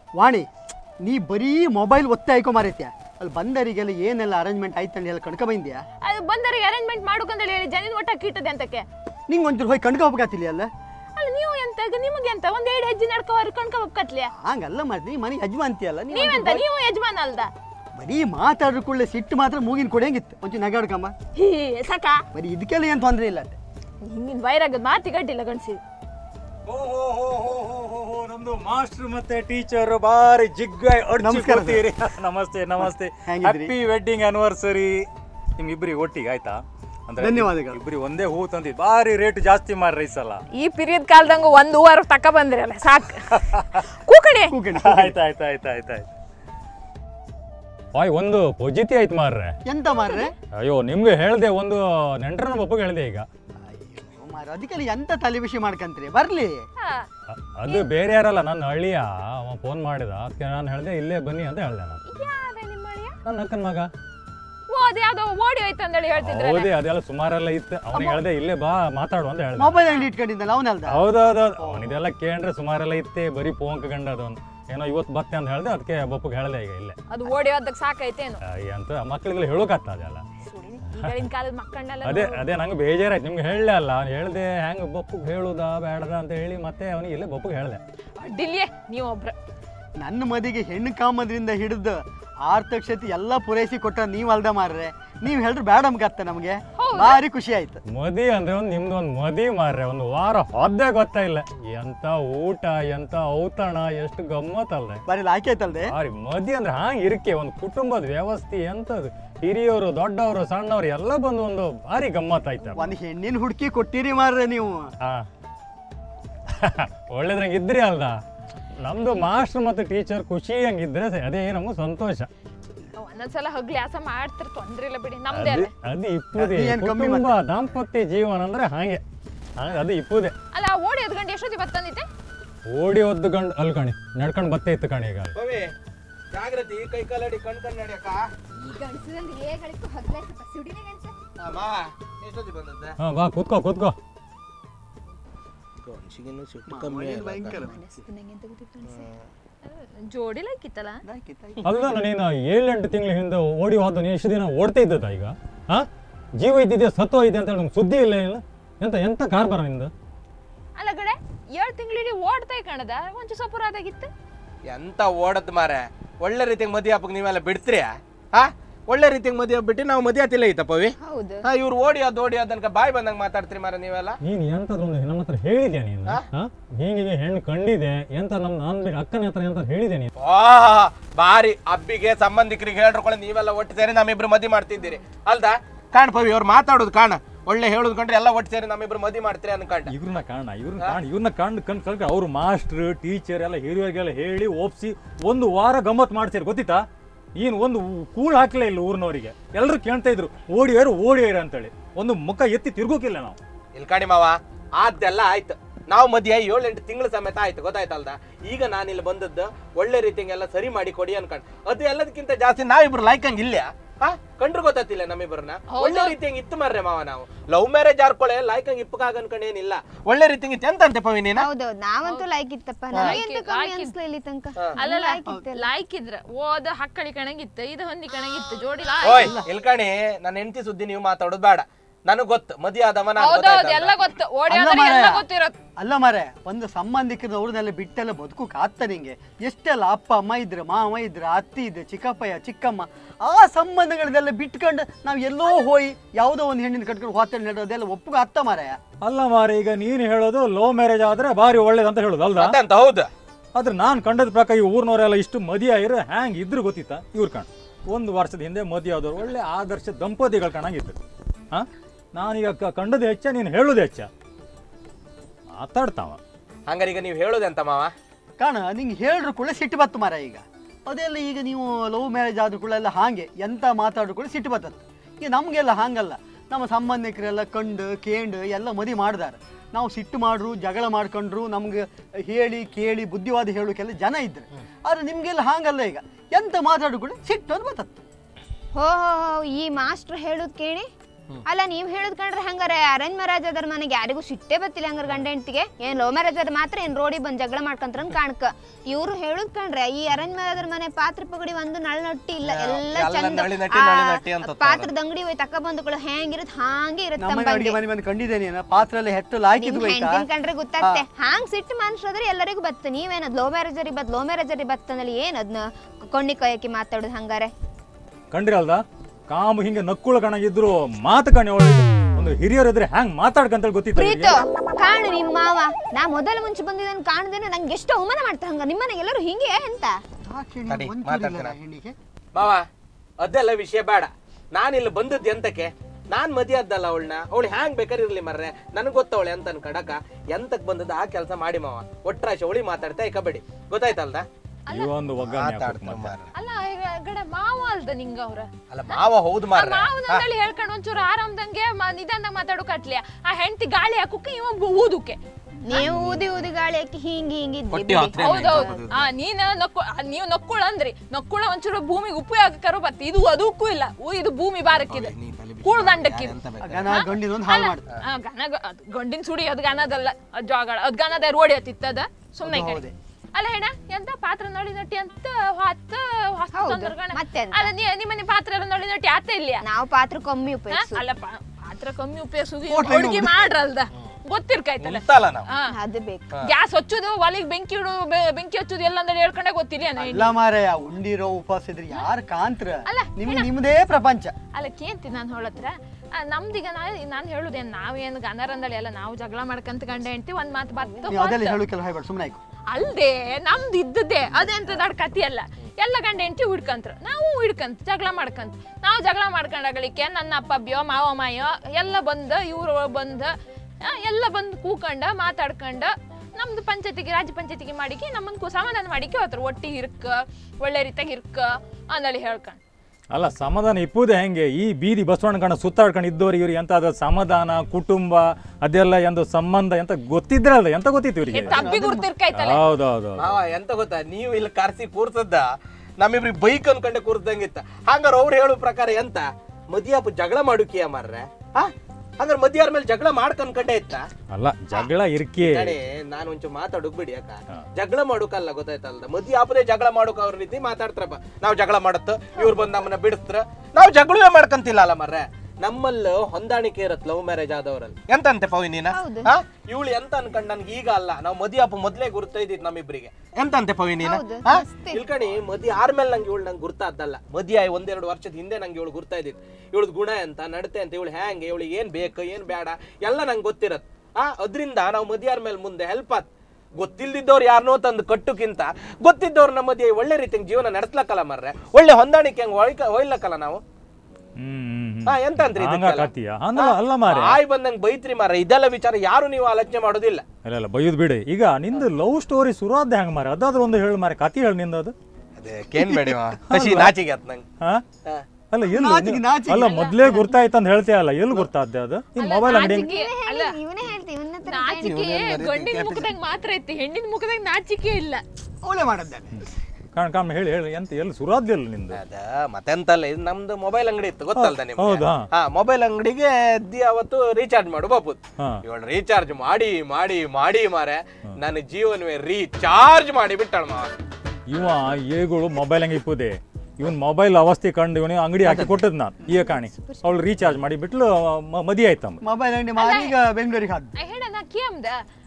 ವಾಣಿ ನೀ ಬರೀ ಮೊಬೈಲ್ ಒತ್ತೆ ಆಯ್ಕೊ ಮಾರೈತ್ಯ ಅಲ್ಲಿ ಬಂದರಿಗೆಲ್ಲ ಏನೆಲ್ಲ ಅರೇಂಜ್ಮೆಂಟ್ ಆಯ್ತಂದು ಎಲ್ಲ ಕಣ್ಕ ಬಂದ್ಯಾ ಅದು ಬಂದರಿಗೆ ಅರೇಂಜ್ಮೆಂಟ್ ಮಾಡ್ಬೇಕಂತ ಹೇಳಿ ಜನಿನ ಒಟ್ಟ ಕೀಟದೆ ಅಂತಕ್ಕೆ ನಿಂಗೆ ಒಂಚೂರು ಹೋಗಿ ಕಣ್ಕ ಹೋಗ್ಬೇಕತ್ತಿಲ್ಲ ಅಲ್ಲ ಅಲ್ಲ ನೀವು ಎಂತ ಈಗ ನಿಮಗೆ ಎಂತ ಒಂದ್ ಎರಡು ಹೆಜ್ಜೆ ನಡ್ಕೋರು ಕಣ್ಕೋಬೇಕತ್ಲೆ ಹಂಗಲ್ಲ ಮಾಡ್ತಿ ಮನೆ ಯಜಮಾನ್ತಿಯಲ್ಲ ನೀ ನೀವೆಂತ ನೀವು ಯಜಮಾನ ಅಲ್ದ ಬರೀ ಮಾತಾಡ್ರ ಕೂಡಲೇ ಸಿಟ್ಟು ಮಾತ್ರ ಮೂಗಿನ ಕೊಡಂಗಿತ್ತು ಒಂಚೂರು ನಗಾಡ್ಕಮ್ಮ ಹೀ ಸಾಕ ಬರೀ ಇದಕ್ಕೆಲ್ಲ ಏನು ತೊಂದರೆ ಇಲ್ಲ ಅಂತ ಹಿಂಗಿನ ವೈರಾಗ ಮಾತಿ ಗಡ್ಡಿಲ್ಲ ಗಣಸಿ ಓ ಹೋ ಹೋ ಹೋ ಹೋ ಹೋ ಹೋ ನಮ್ದು ಮಾಸ್ಟರ್ ಮತ್ತೆ ಟೀಚರ್ ಬಾರಿ ಜಿಗ್ಗಾಯ್ ನಮಸ್ಕಾರ ಸರ್. ಅಡ್ಸ್ಕೊತೀರಿ ನಮಸ್ತೆ ನಮಸ್ತೆ ಹೇಗಿದ್ದೀರಿ? ಹ್ಯಾಪಿ ವೆಡ್ಡಿಂಗ್ ಆನಿವರ್ಸರಿ ನಿಮ್ ಇಬ್ರಿಗೆ ಒಟ್ಟಿಗೆ ಆಯ್ತಾ ಅಂದ್ರೆ ಧನ್ಯವಾದಗಳು. ಇಬ್ರಿಗೆ ಒಂದೇ ಹೂ ತಂದಿದ್ದು ಬಾರಿ ರೇಟ್ ಜಾಸ್ತಿ ಮಾರ್ರಿ ಈ ಸಲ ಈ ಪಿರಿಯಡ್ ಕಾಲದಂಗ ಒಂದು ವಾರ ತಕ ಬಂದ್ರಲ್ಲ ಸಾಕ್ ಕೂಕಣಿ ಕೂಗಣಿ ಆಯ್ತು ಆಯ್ತು ಆಯ್ತು ಆಯ್ತು ಆಯ್ತು ಆಯ್ ಒಂದು ಪೊಜಿತಿ ಆಯ್ತು ಮಾರ್ರೆ ಎಂತ ಮಾರ್ರೆ ಅಯ್ಯೋ ನಿಮ್ಗೆ ಹೇಳ್ದೆ ಒಂದು ನೆಂಟ್ರನ ಒಬ್ಬಗೆ ಹೇಳ್ದೆ ಈಗ ಅಯ್ಯೋ ಮಾರ ಅದಕ್ಕೆಲ್ಲ ಎಂತ ತಲೆ ಬಿಸಿ ಮಾಡ್ಕಂತೀರಿ ಬರ್ಲಿ ಅ- ಅದು ಬೇರೆ ಯಾರಲ್ಲ ನನ್ನ ಹಳ್ಳಿಯ ಅವ ಫೋನ್ ಮಾಡಿದ ಅದಕ್ಕೆ ನಾನು ಹೇಳ್ದೆ ಇಲ್ಲೇ ಬನ್ನಿ ಅಂತ ಹೇಳ್ದೆ ನಾನು ಯಾವ್ದೇ ನಿಮ್ಮ ಅಳಿಯ ನನ್ನ ಅಕ್ಕನ ಮಗ ಓ ಅದು ಯಾವ್ದೋ ಓಡಿ ಹೋಯ್ತು ಅಂತೇಳಿ ಹೇಳ್ತಿದ್ರಲ್ಲ ಹೌದೇ ಅದೆಲ್ಲ ಸುಮಾರೆಲ್ಲ ಇತ್ತು ಅವನಿಗೆ ಹೇಳ್ದೆ ಇಲ್ಲೇ ಬಾ ಮಾತಾಡು ಅಂತ ಹೇಳ್ದೆ ಮೊಬೈಲ್ ಅಂಗಡಿ ಇಟ್ಕೊಂಡಿದ್ದಲ್ಲ ಅವನಲ್ದ ಹೌದೌದು ಅವನಿದೆಲ್ಲ ಕೇಂದ್ರೆ ಸುಮಾರೆಲ್ಲ ಇತ್ತೆ ಬರೀ ಫೋನ್ ಕಂಡ ಅದೊಂದು ಏನೋ ಇವತ್ತು ಬತ್ತೆ ಅಂತ ಹೇಳ್ದೆ ಅದಕ್ಕೆ ಬಪ್ಪಗೆ ಹೇಳ್ದೆ ಈಗ ಇಲ್ಲೇ ಅದು ಓಡಿ ಹೋದಕ್ಕೆ ಸಾಕೈತೇನು ಅಯ್ಯ ಅಂತ ಮಕ್ಳಿಗೆಲ್ಲ ಹೇಳೋಕತ್ತ ಅದೆಲ್ಲ ಈಗಳಿನ ಕಾಲದ ಮಕ್ಕಳನ್ನೆಲ್ಲ ಅದೇ ಅದೇ ನಂಗೆ ಬೇಜಾರಾಯ್ತು ನಿಮ್ಗೆ ಹೇಳಲೇ ಅಲ್ಲ ಅವ್ನು ಹೇಳ್ದೆ ಹೆಂಗೆ ಬಪ್ಪಗೆ ಹೇಳುದಾ ಬೇಡದ ಅಂತ ಹೇಳಿ ಮತ್ತೆ ಅವನಿಗೆ ಇಲ್ಲೇ ಬಪ್ಪಗೆ ಹೇಳ್ದೆ ಅಡ್ಡಿಲ್ಯೇ ನೀವು ಒಬ್ರು ನನ್ನ ಮದಿಗೆ ಹೆಣ್ಣು ಕಾಮದ್ರಿಂದ ಹಿಡಿದು ಆರ್ತಕ್ಷತೆ ಎಲ್ಲ ಪೂರೈಸಿ ಕೊಟ್ಟ ನೀವು ಅಲ್ದ ಮಾರ್ರೆ ನೀವು ಹೇಳಿದ್ರು ಬೇಡ ಅಮ್ಗತ್ತ ನಮಗೆ ಭಾರಿ ಖುಷಿ ಆಯ್ತು ಮದಿ ಅಂದ್ರೆ ಒಂದು ನಿಮ್ದು ಒಂದು ಮದಿ ಮಾರ್ರೆ ಒಂದು ವಾರ ಹೊದ್ದೆ ಗೊತ್ತಾಯಿಲ್ಲ ಎಂತ ಊಟ ಎಂತ ಔತಣ ಎಷ್ಟು ಗಮ್ಮತ್ತಲ್ದೆ ಬಾರಿ ಲಾಯ್ಕೆ ಆಯ್ತಲ್ದೆ ಸಾರಿ ಮದಿ ಅಂದ್ರೆ ಹಾಂಗ್ ಇರಕ್ಕೆ ಒಂದು ಕುಟುಂಬದ ವ್ಯವಸ್ಥೆ ಎಂತದು ಹಿರಿಯವರು ದೊಡ್ಡವರು ಸಣ್ಣವರು ಎಲ್ಲ ಬಂದು ಒಂದು ಭಾರಿ ಗಮ್ಮತ್ ಆಯ್ತು ಒಂದು ಹೆಣ್ಣಿನ ಹುಡುಕಿ ಕೊಟ್ಟಿರಿ ಮಾರ್ರೆ ನೀವು ಹಾ ಒಳ್ಳೇದ್ರಂಗೆ ಇದ್ರಿ ಅಲ್ದ ನಮ್ದು ಮಾಸ್ಟರ್ ಮತ್ತು ಟೀಚರ್ ಖುಷಿ ಹಂಗಿದ್ರೆ ಸ- ಅದೇ ನಮ್ಗೆ ಸಂತೋಷ ಒಂದೊಂದ್ಸಲ ಹಗ್ಲಿ ಆಸ ಮಾಡ್ತಿರ್ ತೊಂದ್ರೆ ಇಲ್ಲ ಬಿಡಿ ನಮ್ದೇ ಅದು ಅಲ್ಲ ಅದು ಇಪ್ಪುದೇ ಅದು ಏನ್ ಕಮ್ಮಿ ಕುಟುಂಬ ದಾಂಪತ್ಯ ಜೀವನ ಅಂದ್ರೆ ಹಾಗೆ ಹಾಗೆ ಅದು ಇಪ್ಪುದೇ ಅಲ್ಲ ಆ ಓಡಿ ಎದ್ ಗಂಟೆ ಎಷ್ಟೊತ್ತಿ ಬರ್ತಂದಿತ್ತೆ ಓಡಿ ಒದ್ದು ಗಂಡು ಅಲ್ಲಿ ಕಣಿ ನಡ್ಕೊಂಡು ಬತ್ತೆ ಇತ್ತು ಕಣಿ ಈಗ ಭವಿ ಜಾಗೃತಿ ಕೈ ಕಾಲಡಿ ಕಣ್ ಕಣ್ ನಡಿಯಕ್ಕ ಈ ಗಂಡಸರಲ್ಲಿ ಹೇಗಳಿತ್ತು ಹಗ್ಲಾಯ್ತಪ್ಪ ಸುಡಿನೇ ಗಂಡಸ ಅಮ್ಮ ಎಷ್ಟೊತ್ತಿ ಬಂದದ್ದ ಹಾಂ ಬಾ ಕೂತ್ಕೋ ಕೂತ್ಕೋ ಗಂಡಸಿಗಿನ್ನು ಸಿಟ್ಟು ಕಮ್ಮಿ ಮನೇಲಿ ಭಯಂಕರ ಮನಸ್ಸು ನಂಗೆ ಅಂತ ಗೊತ್ತಿತ್ತು ಅನ್ಸೆ ಜೋಡಿ ಲೈಕಿತ್ತಲ್ಲ ಅಲ್ಲ ನೀನು ಏಳೆಂಟು ತಿಂಗಳ ಹಿಂದೆ ಓಡಿ ಹೋದ ನೀನು ಎಷ್ಟು ದಿನ ಓಡ್ತಾ ಇದ್ದದ ಈಗ ಹಾ ಜೀವ ಇದ್ದಿದ್ದೆ ಸತ್ತು ಐತೆ ಅಂತ ಹೇಳಿ ನಮ್ಗೆ ಸುದ್ದಿ ಇಲ್ಲ ಇಲ್ಲ ಎಂತ ಎಂತ ಕಾರ್ಬಾರ ನಿಂದು ಅಲ್ಲ ಕಡೆ ಏಳು ತಿಂಗಳಿಡೀ ಓಡ್ತಾ ಕಾಣದ ಒಂಚು ಸಪುರಾದಾಗಿತ್ತು ಎಂತ ಓಡದ್ ಮಾರೆ ಒಳ್ಳೆ ರೀತಿಯಾಗಿ ಮದಿ ಹಬ್ಬಕ್ಕೆ ನೀವೆಲ್ಲ ಬಿಡ್ತೀರಿ ಹಾ ಒಳ್ಳೆ ರೀತಿಯಾಗಿ ಮದಿ ಹಬ್ಬ ಬಿಟ್ಟು ನಾವು ಮದಿ ಹತ್ತಿಲ್ಲ ಐತ ಪವಿ ಹೌದು ಹಾ ಇವ್ರು ಓಡಿ ಅದ್ ಓಡಿ ಅದನ್ಕ ಬಾಯ್ ಬಂದಂಗ ಮಾತಾಡ್ತೀರಿ ಮಾರ ನೀವೆಲ್ಲ ನೀನು ಎಂತದೊಂದು ನಮ್ಮ ಹತ್ರ ಹೇಳಿದ್ಯಾ ನೀನು ಹಾ ಹೀಗೆ ಹೆಣ್ಣು ಕಂಡಿದೆ ಎಂತ ನಮ್ಮ ನಾನು ಬಿಟ್ಟು ಅಕ್ಕನ ಹತ್ರ ಎಂತ ಹೇಳಿದೆ ನೀನು ಆ ಬಾರಿ ಹಬ್ಬಿಗೆ ಸಂಬಂಧಿಕರಿಗೆ ಹೇಳ್ರಕೊಳ್ಳಿ ನೀವೆಲ್ಲ ಒಟ್ಟು ಸೇರಿ ನಮ್ಮಿಬ್ರು ಮದಿ ಮಾಡ್ತಿದ್ದೀರಿ ಅಲ್ದಾ ಕಾಣ್ ಪವಿ ಅವ್ರು ಮಾತಾಡೋದು ಕಾಣ ಒಳ್ಳೆ ಹೇಳೋದು ಕಂಡ್ರೆ ಎಲ್ಲ ಒಟ್ಟು ಸೇರಿ ನಮ್ಮಿಬ್ರು ಮದಿ ಮಾಡ್ತೀರಿ ಅನ್ಕಂಡ ಇವ್ರನ್ನ ಕಾರಣ ಇವ್ರನ್ನ ಕಾರಣ ಇವ್ರನ್ನ ಕಂಡು ಕಂಡು ಕಲ್ಕ ಅವ್ರು ಮಾಸ್ಟ್ರ್ ಟೀಚರ್ ಎಲ್ಲ ಹಿರಿಯರಿಗೆಲ್ಲ ಹೇಳಿ ಒಪ್ಸಿ ಒಂದು ವಾರ ಗಮ್ಮತ್ ಮಾಡ್ಸಿರ್ ಗೊತ್ತಿತ್ತಾ ಏನು ಒಂದು ಕೂಳ್ ಹಾಕ್ಲೇ ಇಲ್ಲ ಊರಿನವರಿಗೆ ಎಲ್ಲರೂ ಕೇಳ್ತಾ ಇದ್ರು ಓಡಿಯಾರು ಓಡಿಯಾರು ಅಂತೇಳಿ ಒಂದು ಮುಖ ಎತ್ತಿ ತಿರ್ಗೋಕಿಲ್ಲ ನಾವು ಇಲ್ಕಾಣಿ ಮಾವ ಅದೆಲ್ಲ ಆಯ್ತು ನಾವು ಮದುವೆ ಏಳೆಂಟು ತಿಂಗಳ ಸಮೇತ ಆಯ್ತು ಗೊತ್ತಾಯ್ತಲ್ದ ಈಗ ನಾನಿಲ್ಲಿ ಬಂದದ್ದು ಒಳ್ಳೆ ರೀತಿಯಂಗೆಲ್ಲ ಸರಿ ಮಾಡಿ ಕೊಡಿ ಅನ್ಕಂಡು ಅದು ಎಲ್ಲದಕ್ಕಿಂತ ಜಾಸ್ತಿ ನಾವಿಬ್ರು ಲೈಕಂಗ್ ಇಲ್ಲ ಹಾ ಕಂಡ್ರು ಗೊತ್ತಾತಿಲ್ಲ ನಮ್ಮಿಬ್ರನ್ನ ಒಳ್ಳೆ ರೀತಿಯಂಗ್ ಇತ್ತು ಮರ್ರೆ ಮಾವ ನಾವು ಲವ್ ಮ್ಯಾರೇಜ್ ಆರ್ಕೊಳೆ ಲೈಕಂಗ್ ಇಪ್ಪಕಾಗ ಅನ್ಕೊಂಡು ಏನಿಲ್ಲ ಒಳ್ಳೆ ರೀತಿಯಂಗ್ ಇತ್ತು ಎಂತ ಅಂತೆ ಪವಿ ನೀನ ಹೌದೌದು ನಾವಂತೂ ಲೈಕ್ ಇತ್ತಪ್ಪ ನನಗೆಂತ ಕಮ್ಮಿ ಅನ್ಸ್ಲ ಇಲ್ಲಿ ತನಕ ಅಲ್ಲಲ್ಲ ಲೈಕ್ ಇತ್ತಲ್ಲ ಲಾಯ್ಕ್ ಇದ್ರ ಓದ ಹಕ್ಕಳಿ ಕಣಗಿತ್ತು ಇದು ಹೊಂದಿ ಕಣಗಿತ್ತು ಜೋಡಿ ಲಾ ಓಯ್ ಇಲ್ಕಾಣಿ ನನ್ನ ಹೆಂಡತಿ ಸುದ್ದಿ ನೀವು ಮಾತಾಡೋದು ಬೇಡ ನನಗ್ ಗೊತ್ತು ಮದಿ ಆದವ ನಾನು ಹೌದೌದು ಎಲ್ಲ ಗೊತ್ತು ಓಡಿ ಅಲ್ಲ ಹೋದ್ರೆ ಎಲ್ಲ ಮಾರಾಯ. ಗೊತ್ತಿರೋದು ಅಲ್ಲ ಮಾರೆ ಒಂದು ಸಂಬಂಧಿಕರು ಅವ್ರನ್ನೆಲ್ಲ ಬಿಟ್ಟೆಲ್ಲ ಬದುಕೋಕೆ ಆಗ್ತ ನಿಂಗೆ ಎಷ್ಟೆಲ್ಲ ಅಪ್ಪ ಅಮ್ಮ ಇದ್ರೆ ಮಾವ ಇದ್ರೆ ಅತ್ತಿ ಇದ್ರೆ ಚಿಕ್ಕಪ್ಪಯ್ಯ ಚಿಕ್ಕಮ್ಮ ಆ ಸಂಬಂಧಗಳನ್ನೆಲ್ಲ ಬಿಟ್ಕೊಂಡು ನಾವು ಎಲ್ಲೋ ಹೋಗಿ ಯಾವುದೋ ಒಂದು ಹೆಣ್ಣಿನ ಕಟ್ಕೊಂಡು ಹೋತಲ್ಲಿ ನಡೆಯೋದೆಲ್ಲ ಒಪ್ಪಗೆ ಆಗ್ತ ಮಾರಾಯ ಅಲ್ಲ ಮಾರ ಈಗ ನೀನು ಹೇಳೋದು ಲವ್ ಮ್ಯಾರೇಜ್ ಆದ್ರೆ ಭಾರಿ ಒಳ್ಳೇದಂತ ಹೇಳೋದು ಅಲ್ದ ಅಂತ ಹೌದು ಆದ್ರೆ ನಾನು ಕಂಡದ ಪ್ರಕಾರ ಈ ಊರಿನವರೆಲ್ಲ ಇಷ್ಟು ಮದಿ ಆಗಿರೋ ಹ್ಯಾಂಗ್ ಇದ್ರು ಗೊತ್ತಿತ್ತಾ ಇವ್ರು ಕಣ್ ಒಂದು ವರ್ಷದ ಹಿಂದೆ ಮದಿ ಆದವ್ರು ಒಳ್ಳೆ ಆದರ್ಶ ದಂಪತಿಗಳು ಕಣಂಗಿತ್ತು ಹಾ ನಾನೀಗ ಕ- ಕಂಡದ್ದು ಹೆಚ್ಚ ನೀನು ಹೇಳೋದು ಹೆಚ್ಚ ಮಾತಾಡ್ತಾವ ಹಂಗಾರೆ ಈಗ ನೀವು ಹೇಳೋದು ಅಂತ ಮಾವ ಕಾಣ ನಿಂಗೆ ಹೇಳ್ರು ಕೂಡ ಸಿಟ್ಟು ಬತ್ತು ಮಾರ ಈಗ ಅದೆಲ್ಲ ಈಗ ನೀವು ಲವ್ ಮ್ಯಾರೇಜ್ ಆದ್ರೂ ಕೂಡ ಎಲ್ಲ ಹಾಗೆ ಎಂತ ಮಾತಾಡ್ರು ಕೂಡ ಸಿಟ್ಟು ಬರ್ತದೆ ಈಗ ನಮಗೆಲ್ಲ ಹಾಗಲ್ಲ ನಮ್ಮ ಸಂಬಂಧಿಕರೆಲ್ಲ ಕಂಡು ಕೇಂಡು ಎಲ್ಲ ಮದಿ ಮಾಡ್ದಾರೆ ನಾವು ಸಿಟ್ಟು ಮಾಡ್ರು ಜಗಳ ಮಾಡ್ಕೊಂಡ್ರು ನಮ್ಗೆ ಹೇಳಿ ಕೇಳಿ ಬುದ್ಧಿವಾದ ಹೇಳೋಕೆಲ್ಲ ಜನ ಇದ್ರೆ ಆದ್ರೆ ನಿಮಗೆಲ್ಲ ಹಾಗಲ್ಲ ಈಗ ಎಂತ ಮಾತಾಡ್ರು ಕೂಡ ಸಿಟ್ಟು ಅಂತ ಬರ್ತದೆ ಹೋ ಹೋ ಹೋ ಈ ಮಾಸ್ಟರ್ ಹೇಳೋದ್ ಕೇಳಿ ಅಲ್ಲ ನೀವ್ ಹೇಳುದ್ ಕಂಡ್ರೆ ಹಂಗಾರೆ ಅರೇಂಜ್ ಮ್ಯಾರೇಜ್ ಅದರ ಮನೆಗೆ ಯಾರಿಗೂ ಸಿಟ್ಟೆ ಬತ್ತಿಲ್ಲ ಹಂಗಾರ ಗಂಡ ಹೆಂಡತಿಗೆ ಏನ್ ಲವ್ ಮ್ಯಾರೇಜ್ ಅದ್ರ ಮಾತ್ರ ಏನ್ ರೋಡಿ ಬಂದ್ ಜಗಳ ಮಾಡ್ಕೊಂತಾರ ಕಾಣ್ಕ ಇವ್ರು ಹೇಳುದ್ ಕಂಡ್ರೆ ಈ ಅರೇಂಜ್ ಮ್ಯಾರೇಜ್ ಮನೆ ಪಾತ್ರ ಪಗಡಿ ಒಂದು ನಳ ನಟ್ಟಿ ಇಲ್ಲ ಎಲ್ಲ ಎಲ್ಲ ಚಂದ ನಳಿ ನಟ್ಟಿ, ನಳಿ ನಟ್ಟಿ ಅಂತ ಆ ಪಾತ್ರದ ಅಂಗಡಿ ಹೋಯ್ ತಕ ಬಂದುಗಳು ಹೆಂಗಿರತ್ ಹಾಂಗೆ ಇರತ್ತ ನಮ್ಮ ಅಡಿಗೆ ಮನೆ ಬಂದು ಕಂಡಿದ್ದೇನೆ ನಾನು ಪಾತ್ರ ಎಲ್ಲ ಹೆಟ್ಟು ಲಾಯ್ಕಿದ್ವು ಆಯ್ತಾ ಹೆಂಡತಿನ ಕಂಡ್ರೆ ಗೊತ್ತಾಗ್ತೆ ಹಾಂಗ್ ಸಿಟ್ಟು ಮನುಷ್ಯದ್ರೆ ಎಲ್ಲರಿಗೂ ಬತ್ತ ನೀವೇನದ್ ಲವ್ ಮ್ಯಾರೇಜರಿ ಬತ್ ಲವ್ ಮ್ಯಾರೇಜರಿ ಬತ್ತನಲ್ಲಿ ಏನ್ ಅದ್ನ ಕೊಂಡಿ ಕೊಯ್ಯಕ್ಕೆ ಮಾತಾಡೋದು ಹಂಗಾರೆ ಕಂಡ್ರಿ ಅಲ್ದ ಕಾಮು ಹಿಂಗೆ ನಕ್ಕುಳ ಕಣಗಿದ್ರು ಮಾತು ಕಣಿ ಒಂದು ಹಿರಿಯರು ಇದ್ರೆ ಹ್ಯಾಂಗ್ ಮಾತಾಡ್ಕಂತ ಗೊತ್ತಿತ್ತು ಪ್ರೀತು ಕಾಣು ನಿಮ್ ಮಾವ ನಾ ಮೊದಲ ಮುಂಚೆ ಬಂದಿದ್ದನ್ ಕಾಣದೇನೆ ನಂಗೆ ಎಷ್ಟು ಅವಮಾನ ಮಾಡ್ತಾರೆ ಹಂಗ ನಿಮ್ಮನೆ ಎಲ್ಲರೂ ಹಿಂಗೆ ಅಂತ ಯಾಕೆ ತಡಿ, ನೀವು ಒಂಚೂರು ಮಾತಾಡ್ತೀನಿ. ಇಲ್ಲಲ್ಲ ಹೆಣ್ಣಿಗೆ ಮಾವ ಅದೆಲ್ಲ ವಿಷಯ ಬೇಡ ನಾನಿಲ್ಲಿ ಬಂದದ್ದು ಎಂತಕ್ಕೆ ನಾನ್ ಮದಿ ಅದ್ದಲ್ಲ ಅವಳನ್ನ ಅವಳು ಹ್ಯಾಂಗ್ ಬೇಕಾದ್ರೆ ಇರ್ಲಿ ಮರ್ರೆ ನನಗ್ ಗೊತ್ತವಳೆ ಅಂತ ಕಡಕ ಎಂತಕ್ ಬಂದದ್ದು ಆ ಕೆಲಸ ಮಾಡಿ ಮಾವ ಒಟ್ರಾಶಿ ಅವಳಿ ಮಾತಾಡ್ತಾ ಕಬಡ್ಡಿ ಗೊತ್ತಾಯ್ತಲ್ದ ಇವೊಂದು ಒಗ್ಗರಣೆ ಹಾಕ್ಬೇಕು ಮಾತಾಡ್ತಾ ಮತ್ತೆ. ಮಾರ್ರೆ. ಅಲ್ಲ ಈಗ ಗಡ ಮಾವ ಅಲ್ದ ನಿಂಗ ಅವ್ರ ಅಲ್ಲ ಮಾವ ಹೌದು ಮಾರ್ರೆ ಮಾವನಂದೇಳಿ ಹೇಳ್ಕೊಂಡು ಒಂಚೂರು ಆರಾಮ್ದಂಗೆ ಮ- ನಿಧಾನದಾಗ ಮಾತಾಡೋ ಕಟ್ಲಿ ಆ ಹೆಂಡತಿ ಗಾಳಿ ಹಾಕುಕ್ಕೆ ಇವ ಬು- ಊದುಕ್ಕೆ ನೀವು ಊದಿ ಊದಿ ಗಾಳಿ ಹಾಕಿ ಹಿಂಗ್ ಹಿಂಗಿದ್ರಿ ಹೊಟ್ಟಿ ಹೊತ್ರೆ ಹೌದೌದು ಆ ನೀನ ನಕ್ಕು ಆ, ನೀವು ನಕ್ಕುಳ ಅಂದ್ರಿ ನಕ್ಕುಳ ಒಂಚೂರು ಭೂಮಿಗೆ ಉಪಯೋಗ ಕರು ಬತ್ತಿ ಇದು ಅದಕ್ಕೂ ಇಲ್ಲ ಉ- ಇದು ಭೂಮಿ ಬಾರಕ್ಕಿದೆ ಕೂಳ್ ದಂಡಕ್ಕಿದೆ ಗನ ಗಂಡಿನ ಒಂದು ಹಾಳು ಮಾಡ್ತಾರೆ ಆ, ಗನ ಗ- ಅದ್ ಗಂಡಿನ ಸುಡಿ ಅದ್ ಗನದಲ್ಲ ಅದ್ ಜಾಗಳ ಅದ್ ಗನದ ರೋಡಿ ಹತ್ತಿತ್ತದ ಸುಮ್ನೆ ಈ ಕಡೆ ಹೌದೇ. ಅಲ್ಲ ಹೆಣ ಎಂತ ಪಾತ್ರ ನೋಡಿ ನಟಿ ಅಂತ ಹೊತ್ತ ಹೊಸ್ತು ಹೌದು, ತಂದ್ರು ಗಣ. ಮತ್ತೆಂತ? ಅಲ್ಲ ನೀ ನಿಮ್ಮನೆ ಪಾತ್ರ ಎಲ್ಲ ನೋಡಿ ನಟಿ ಆತ ಇಲ್ಲಿಯ ನಾವು ಪಾತ್ರ ಕಮ್ಮಿ ಉಪಯೋಗಿಸು ಅಲ್ಲ ಪಾ- ಪಾತ್ರ ಕಮ್ಮಿ ಉಪಯೋಗಿಸುದು ಹೋಟ್ಲಿಗೆ ಅಡುಗೆ ಮಾಡ್ರಲ್ದ ಗೊತ್ತಿರ್ಕಾಯ್ತಲ್ಲ ಉಂಟಲ್ಲ ನಾವು ಹಾ ಅದು ಬೇಕು ಗ್ಯಾಸ್ ಹಚ್ಚುದು ಒಲಿಗೆ ಬೆಂಕಿ ಇಡು ಬೆ- ಬೆಂಕಿ ಹಚ್ಚುದು ಎಲ್ಲ ಅಂದ್ರೆ ಹೇಳ್ಕೊಂಡೆ ಗೊತ್ತಿಲ್ಲ ಏನ ಇಲ್ಲ ಮಾರಾಯ ಉಂಡಿರೋ ಉಪವಾಸ ಇದ್ರೆ ಯಾರು ಕಾಂತ್ರ ಅಲ್ಲ, ನಿಮ್ ನಿಮ್ದೇ ಪ್ರಪಂಚ ಅಲ್ಲ ಕೇಂತಿ ನಾನು ಹೇಳತ್ರ ನಮ್ದೀಗ ನಾ ನಾನು ಹೇಳುದೇನು ನಾವೇನು ಗನರಂದಳಿ ಎಲ್ಲ ನಾವು ಜಗಳ ಮಾಡ್ಕಂತ ಗಂಡ ಹೆಂಡ್ತಿ ಒಂದ್ ಮಾತು ಬತ್ತು ನೀವು ಅದೆಲ್ಲ ಹೇಳು ಕೆಲವು ಹೇಳ್ಬೇಡ ಸುಮ್ಮನೆ ಆಯ್ತು ಅಲ್ದೆ ನಮ್ದು ಇದ್ದದ್ದೇ ಅದೆಂತ ದೊಡ್ಡ ಕತಿ ಅಲ್ಲ ಎಲ್ಲ ಗಂಡ ಹೆಂಡತಿ ಹಿಡ್ಕಂತ್ರ ನಾವು ಹಿಡ್ಕಂತ ಜಗಳ ಮಾಡ್ಕಂತ ನಾವು ಜಗಳ ಮಾಡ್ಕೊಂಡಾಗಳಿಕೆ ನನ್ನ ಅಪ್ಪ ಅಬ್ಬಿಯೋ ಮಾವ ಮಾಯೋ ಎಲ್ಲ ಬಂದ ಇವ್ರು ಬಂದ ಆ, ಎಲ್ಲ ಬಂದು ಕೂಕಂಡ ಮಾತಾಡ್ಕಂಡ ನಮ್ದು ಪಂಚಾಯತಿಗೆ ರಾಜ್ಯ ಪಂಚಾಯತಿಗೆ ಮಾಡಿಕೆ ನಮ್ಮನ್ನ ಕು- ಸಮಾಧಾನ ಮಾಡಿಕೆ ಹೋತ್ರ ಒಟ್ಟಿಗೆ ಇರ್ಕ ಒಳ್ಳೆ ರೀತಿಯಾಗಿ ಇರ್ಕ ಅಂದಳಿ ಹೇಳ್ಕಂಡ್ ಅಲ್ಲ ಸಮಾಧಾನ ಇಪ್ಪುದೇ ಹೆಂಗೆ ಈ ಬೀದಿ ಬಸವಣ್ಣ ಕಣ ಸುತ್ತಾಡ್ಕೊಂಡು ಇದ್ದವ್ರು ಇವ್ರು ಎಂತ ಅದ ಸಮಾಧಾನ ಕುಟುಂಬ ಅದೆಲ್ಲ ಎಂದು ಸಂಬಂಧ ಎಂತ ಗೊತ್ತಿದ್ರಲ್ಲ ಎಂತ ಗೊತ್ತಿತ್ತು ಇವರಿಗೆ ತಬ್ಬಿ ಗುರ್ತಿರ್ಕಾಯ್ತಲ್ಲ ಹೌದೌದು ಮಾವ ಎಂತ ಗೊತ್ತಾ ನೀವು ಇಲ್ಲಿ ಕರ್ಸಿ ಕೂರ್ಸದ್ದ ನಮ್ಮಿಬ್ರಿಗೆ ಬೈಕ್ ಅನ್ಕೊಂಡೆ ಕೂರ್ಸದಂಗಿತ್ತ ಹಂಗಾರ ಅವ್ರು ಹೇಳೋ ಪ್ರಕಾರ ಎಂತ ಮದಿಯಪ್ಪ ಜಗಳ ಮಾಡುಕಿಯ ಮಾರ್ರೆ ಹಾ ಹಂಗಾರೆ ಮದಿಯಾರ ಮೇಲೆ ಜಗಳ ಮಾಡ್ಕ ಅನ್ಕೊಂಡೆ ಇತ್ತ ಅಲ್ಲ ಜಗಳ ಇರ್ಕೆ ಕಡೆ ನಾನು ಒಂಚೂರು ಮಾತಾಡೋಕ್ ಬಿಡಿ ಅಕ್ಕ ಜಗಳ ಮಾಡೋಕಲ್ಲ ಗೊತ್ತಾಯ್ತಲ್ದ ಮದಿ ಆಪದೇ ಜಗಳ ಮಾಡೋಕ ಅವ್ರ ರೀತಿ ಮಾತಾಡ್ತಾರಪ್ಪ ನಾವು ಜಗಳ ಮಾಡತ್ತ ಇವ್ರು ಬಂದ್ ನಮ್ಮನ್ನ ಬಿಡಿಸ್ತ್ರ ನಾವು ಜಗಳವೇ ಮಾಡ್ಕಂತಿಲ್ಲ ಅಲ್ಲ ಮರ್ರೆ ನಮ್ಮಲ್ಲಿ ಹೊಂದಾಣಿಕೆ ಇರತ್ ಲವ್ ಮ್ಯಾರೇಜ್ ಆದವರಲ್ಲಿ ಎಂತ ಅಂತೆ ಪವಿ ನೀನ ಹೌದು. ಇವಳು ಎಂತ ಅನ್ಕೊಂಡ್ ನನ್ಗೆ ಈಗ ಅಲ್ಲ ನಾವು ಮದಿ ಅಪ್ಪ ಮೊದ್ಲೇ ಗುರ್ತಾ ಇದ್ದಿದ್ ನಮ್ಮಿಬ್ರಿಗೆ ಎಂತ ಅಂತೆ ಪವಿ ನೀನ ಹೌದು, ಹಾ? ಮಸ್ತ್ ಇಲ್ಕಣಿ ಮದಿ ಆದ್ಮೇಲೆ ನಂಗೆ ಇವಳು ನಂಗೆ ಗುರ್ತಾದ್ದಲ್ಲ ಮದಿ ಆಯ್ ಒಂದೆರಡು ವರ್ಷದ ಹಿಂದೆ ನಂಗೆ ಇವಳು ಗುರ್ತಾ ಇದ್ದಿತ್ತು ಇವಳದ್ ಗುಣ ಅಂತ ನಡತೆ ಅಂತ ಇವಳು ಹ್ಯಾಂಗೆ ಇವಳಿಗೆ ಏನ್ ಬೇಕು ಏನ್ ಬೇಡ ಎಲ್ಲ ನಂಗೆ ಗೊತ್ತಿರತ್ ಆ ಅದ್ರಿಂದ ನಾವು ಮದಿ ಆದ್ಮೇಲೆ ಮುಂದೆ ಹೆಲ್ಪ್ ಆತ್ ಗೊತ್ತಿಲ್ದಿದ್ದವ್ರು ಯಾರನ್ನೋ ತಂದು ಕಟ್ಟುಕ್ಕಿಂತ ಗೊತ್ತಿದ್ದವ್ರು ನಮ್ಮ ಮಧ್ಯೆ ಒಳ್ಳೆ ರೀತಿ ಜೀವನ ನಡೆಸ್ಲಕ್ಕಲ್ಲ ಮರ್ರೆ ಒಳ್ಳೆ ಹೊಂದಾಣಿಕೆ ಹಂಗೆ ಒಯ್ಕ ಒಯ್ಲಕ್ಕಲ್ಲ ನಾವು ಹ್ಮ್ ಹಾ ಎಂತ ಅಂತ್ರಿ ಹಂಗ ಇದಕ್ಕೆಲ್ಲ? ಕತಿಯ ಅಲ್ಲ ಅಲ್ಲ ಮಾರೆ ಆಯ್ ಬಂದಂಗ್ ಬೈತ್ರಿ ಮಾರ ಇದೆಲ್ಲ ವಿಚಾರ ಯಾರು ನೀವು ಆಲೋಚನೆ ಮಾಡೋದಿಲ್ಲ ಇಲ್ಲ ಇಲ್ಲ ಬೈಯುದ್ ಬಿಡಿ ಈಗ ನಿಂದು ಲವ್ ಸ್ಟೋರಿ ಶುರು ಆದ ಹೆಂಗ್ ಮಾರೆ ಅದಾದ್ರೂ ಒಂದು ಹೇಳು ಮಾರೆ ಕತಿ ಹೇಳು ನಿಂದು ಅದು ಅದೇ ಕೇನ್ ಬೇಡಿ ಹಸಿ ನಾಚಿಗೆ ಆತ್ ನಂಗೆ ಹಾ ಹಾ. ಅಲ್ಲ ಎಲ್ಲಿ ನಾಚಿಕೆ, ನಾಚಿಕೆ. ಅಲ್ಲ ಮೊದ್ಲೇ ಗುರ್ತಾಯ್ತು ಅಂತ ಹೇಳ್ತೀಯಲ್ಲ ಎಲ್ಲಿ ಗುರ್ತಾದ್ದೆ ಅದು ಈ ಮೊಬೈಲ್ ಅಂಗಡಿ ನಾಚಿಕೆ ಅಲ್ಲ ಇವನೇ ಹೇಳ್ತಿ ಇವನ್ನ ಹತ್ರ ನಾಚಿಕೆ ಗಂಡಿನ ಮುಖದಾಗ ಮಾತ್ರ ಐತಿ ಹೆಣ್ಣಿನ ಮುಖದಾಗ ನಾಚಿಕೆ ಇಲ್ಲ ಅವಳೆ ಮಾಡದ್ದಾನೆ ಕಾಣ್ ಕಾಮ್ ಹೇಳಿ ಹೇಳಿ ಎಂತ ಎಲ್ಲಿ ಶುರು ಆದ್ದಿಲ್ಲ ನಿಂದು ಅದ ಮತ್ತೆಂತಲ್ಲ ಇದು ನಮ್ದು ಮೊಬೈಲ್ ಅಂಗಡಿ ಇತ್ತು ಗೊತ್ತಲ್ದ ನಿಮ್ಗೆ ಹೌದಾ? ಹಾ ಮೊಬೈಲ್ ಅಂಗಡಿಗೆ ದಿ ಅವತ್ತು ರೀಚಾರ್ಜ್ ಮಾಡು ಬಾಪುದ್ ಹಾ ಇವಳು ರೀಚಾರ್ಜ್ ಮಾಡಿ ಮಾಡಿ ಮಾಡಿ ಮಾರೆ ನನ್ನ ಜೀವನವೇ ರೀಚಾರ್ಜ್ ಮಾಡಿ ಬಿಟ್ಟಳ ಮಾವ ಇವ ಏಗಳು ಮೊಬೈಲ್ ಹಂಗೆ ಇಪ್ಪುದೆ ಇವನ್ ಮೊಬೈಲ್ ಅವಸ್ಥೆ ಕಂಡು ಇವನಿಗೆ ಅಂಗಡಿ ಹಾಕಿ ಕೊಟ್ಟದ್ ನಾನು ಈಗ ಕಾಣಿ ಅವಳು ರೀಚಾರ್ಜ್ ಮಾಡಿ ಬಿಟ್ಲು ಮ- ಮದಿ ಆಯ್ತಮ್ಮ ಮೊಬೈಲ್ ಅಂಗಡಿ ಮಾರಿ ಈಗ ಬೆಂಗಳೂರಿಗೆ ಹಾದ್ ಆ ಹೇಳ ನಾ ಕೇಮ್ದ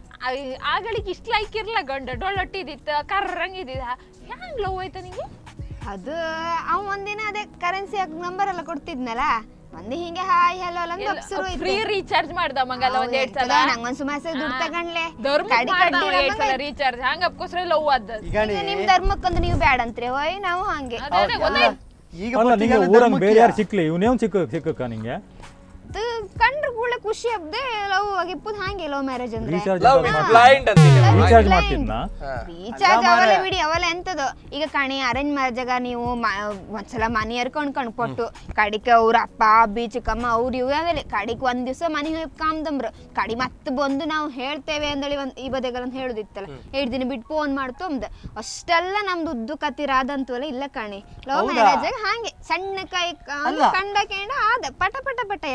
ಆಗಳಿಗೆ ಇಷ್ಟ ಲೈಕ್ ಇರ್ಲ ಗಂಡ ಡೊಳ್ಳೊಟ್ಟಿದಿತ್ತ ಕರ್ರಂಗ್ ಇದ್ದಿದ ಹ್ಯಾಂಗ್ ಲವ್ ಆಯ್ತ ನಿಂಗೆ ಅದು ಅವ ಒಂದಿನ ಅದೇ ಕರೆನ್ಸಿ ನಂಬರ್ ಎಲ್ಲ ಕೊಡ್ತಿದ್ನಲ್ಲ ಒಂದಿ ಹಿಂಗೆ ಹಾಯ್ ಹಲೋ ಅಲ್ಲ ಶುರು ಫ್ರೀ ರೀಚಾರ್ಜ್ ಮಾಡ್ದ ಮಂಗಲ್ಲ ಒಂದ್ ಎರಡ್ ಸಲ ನಂಗೊಂದ್ ಸುಮಾರು ಸಲ ದುಡ್ಡು ತಗೊಂಡ್ಲೆ ಧರ್ಮ ಕಡಿ ಕಡ್ಡಿ ಎರಡ್ ಸಲ ರೀಚಾರ್ಜ್ ಹಂಗ ಅಪ್ಕೋಸ್ಕರ ಲವ್ ಆದ ಈಗ ನೀ- ನಿಮ್ ಧರ್ಮಕ್ಕಂದು ನೀವು ಬ್ಯಾಡ ಅಂತ್ರಿ ಹೋಯ್ ನಾವು ಹಂಗೆ ಅದೇ ಅದೇ ಗೊತ್ತಾಯ್ತು ಈಗ ಅಲ್ಲ ನಿಂಗೆ ಪಟ್ಟಿಗೆಲ್ಲ ಊರಂಗ್ ಧರ್ಮಕ್ಕೆ ಬೇರೆ ಯಾರು ಸಿಕ್ಲಿ ಇವನೇವ್ ಸಿಕ್ಕ ಸಿಕ್ಕಕ್ಕ ನಿಂಗೆ ಅದು ಕಂಡ್ರೆ ಕೂಡಲೇ ಖುಷಿ ಹಬ್ದೆ ಲವ್ ಆಗಿಪ್ಪುದು ಹಾಗೆ ಲವ್ ಮ್ಯಾರೇಜ್ ಅಂದ್ರೆ ರೀಚಾರ್ಜ್ ಲವ್ ಇಸ್ ಬ್ಲೈಂಡ್ ಅಂತೀನಿ ರೀಚಾರ್ಜ್ ಮಾಡ್ತಿದ್ನಾ ರೀಚಾರ್ಜ್ ಅವಲ್ಲ ಬಿಡಿ ಅವೆಲ್ಲ ಎಂತದು ಈಗ ಕಣಿ ಅರೇಂಜ್ ಮ್ಯಾರೇಜಾಗ ನೀವು ಮ- ಒಂದ್ಸಲ ಮನಿ ಹರ್ಕೊಂಡ್ ಕಣ್ ಕೊಟ್ಟು ಕಡಿಕ ಅವ್ರ ಅಪ್ಪ ಅಬ್ಬಿ ಚಿಕ್ಕಮ್ಮ ಅವ್ರು ಇವ್ ಅವೆಲ್ಲ ಕಡಿಕ್ ಒಂದ್ ದಿವಸ ಮನಿ ಹೋಗಿ ಕಾಮ್ದಂಬ್ರು ಕಡಿ ಮತ್ತೆ ಬಂದು ನಾವು ಹೇಳ್ತೇವೆ ಅಂದೇಳಿ ಒಂದ್ ಈ ಬದಿಗೆಲ್ಲ ಹೇಳಿದಿತ್ತಲ್ಲ ಎರಡ್ ದಿನ ಬಿಟ್ಟು ಫೋನ್ ಮಾಡ್ತು ಅಂದ ಅಷ್ಟೆಲ್ಲ ನಮ್ದು ಉದ್ದು ಕತ್ತಿರಾದಂತವಲ್ಲ ಇಲ್ಲ ಕಣಿ ಲವ್ ಹೌದಾ? ಮ್ಯಾರೇಜ್ ಹಾಗೆ ಸಣ್ಣ ಕೈ ಅಲ್ಲ. ಕಂಡ ಕೇಂಡ ಆದ ಪಟ ಪಟ ಪಟ ಎಲ್ಲ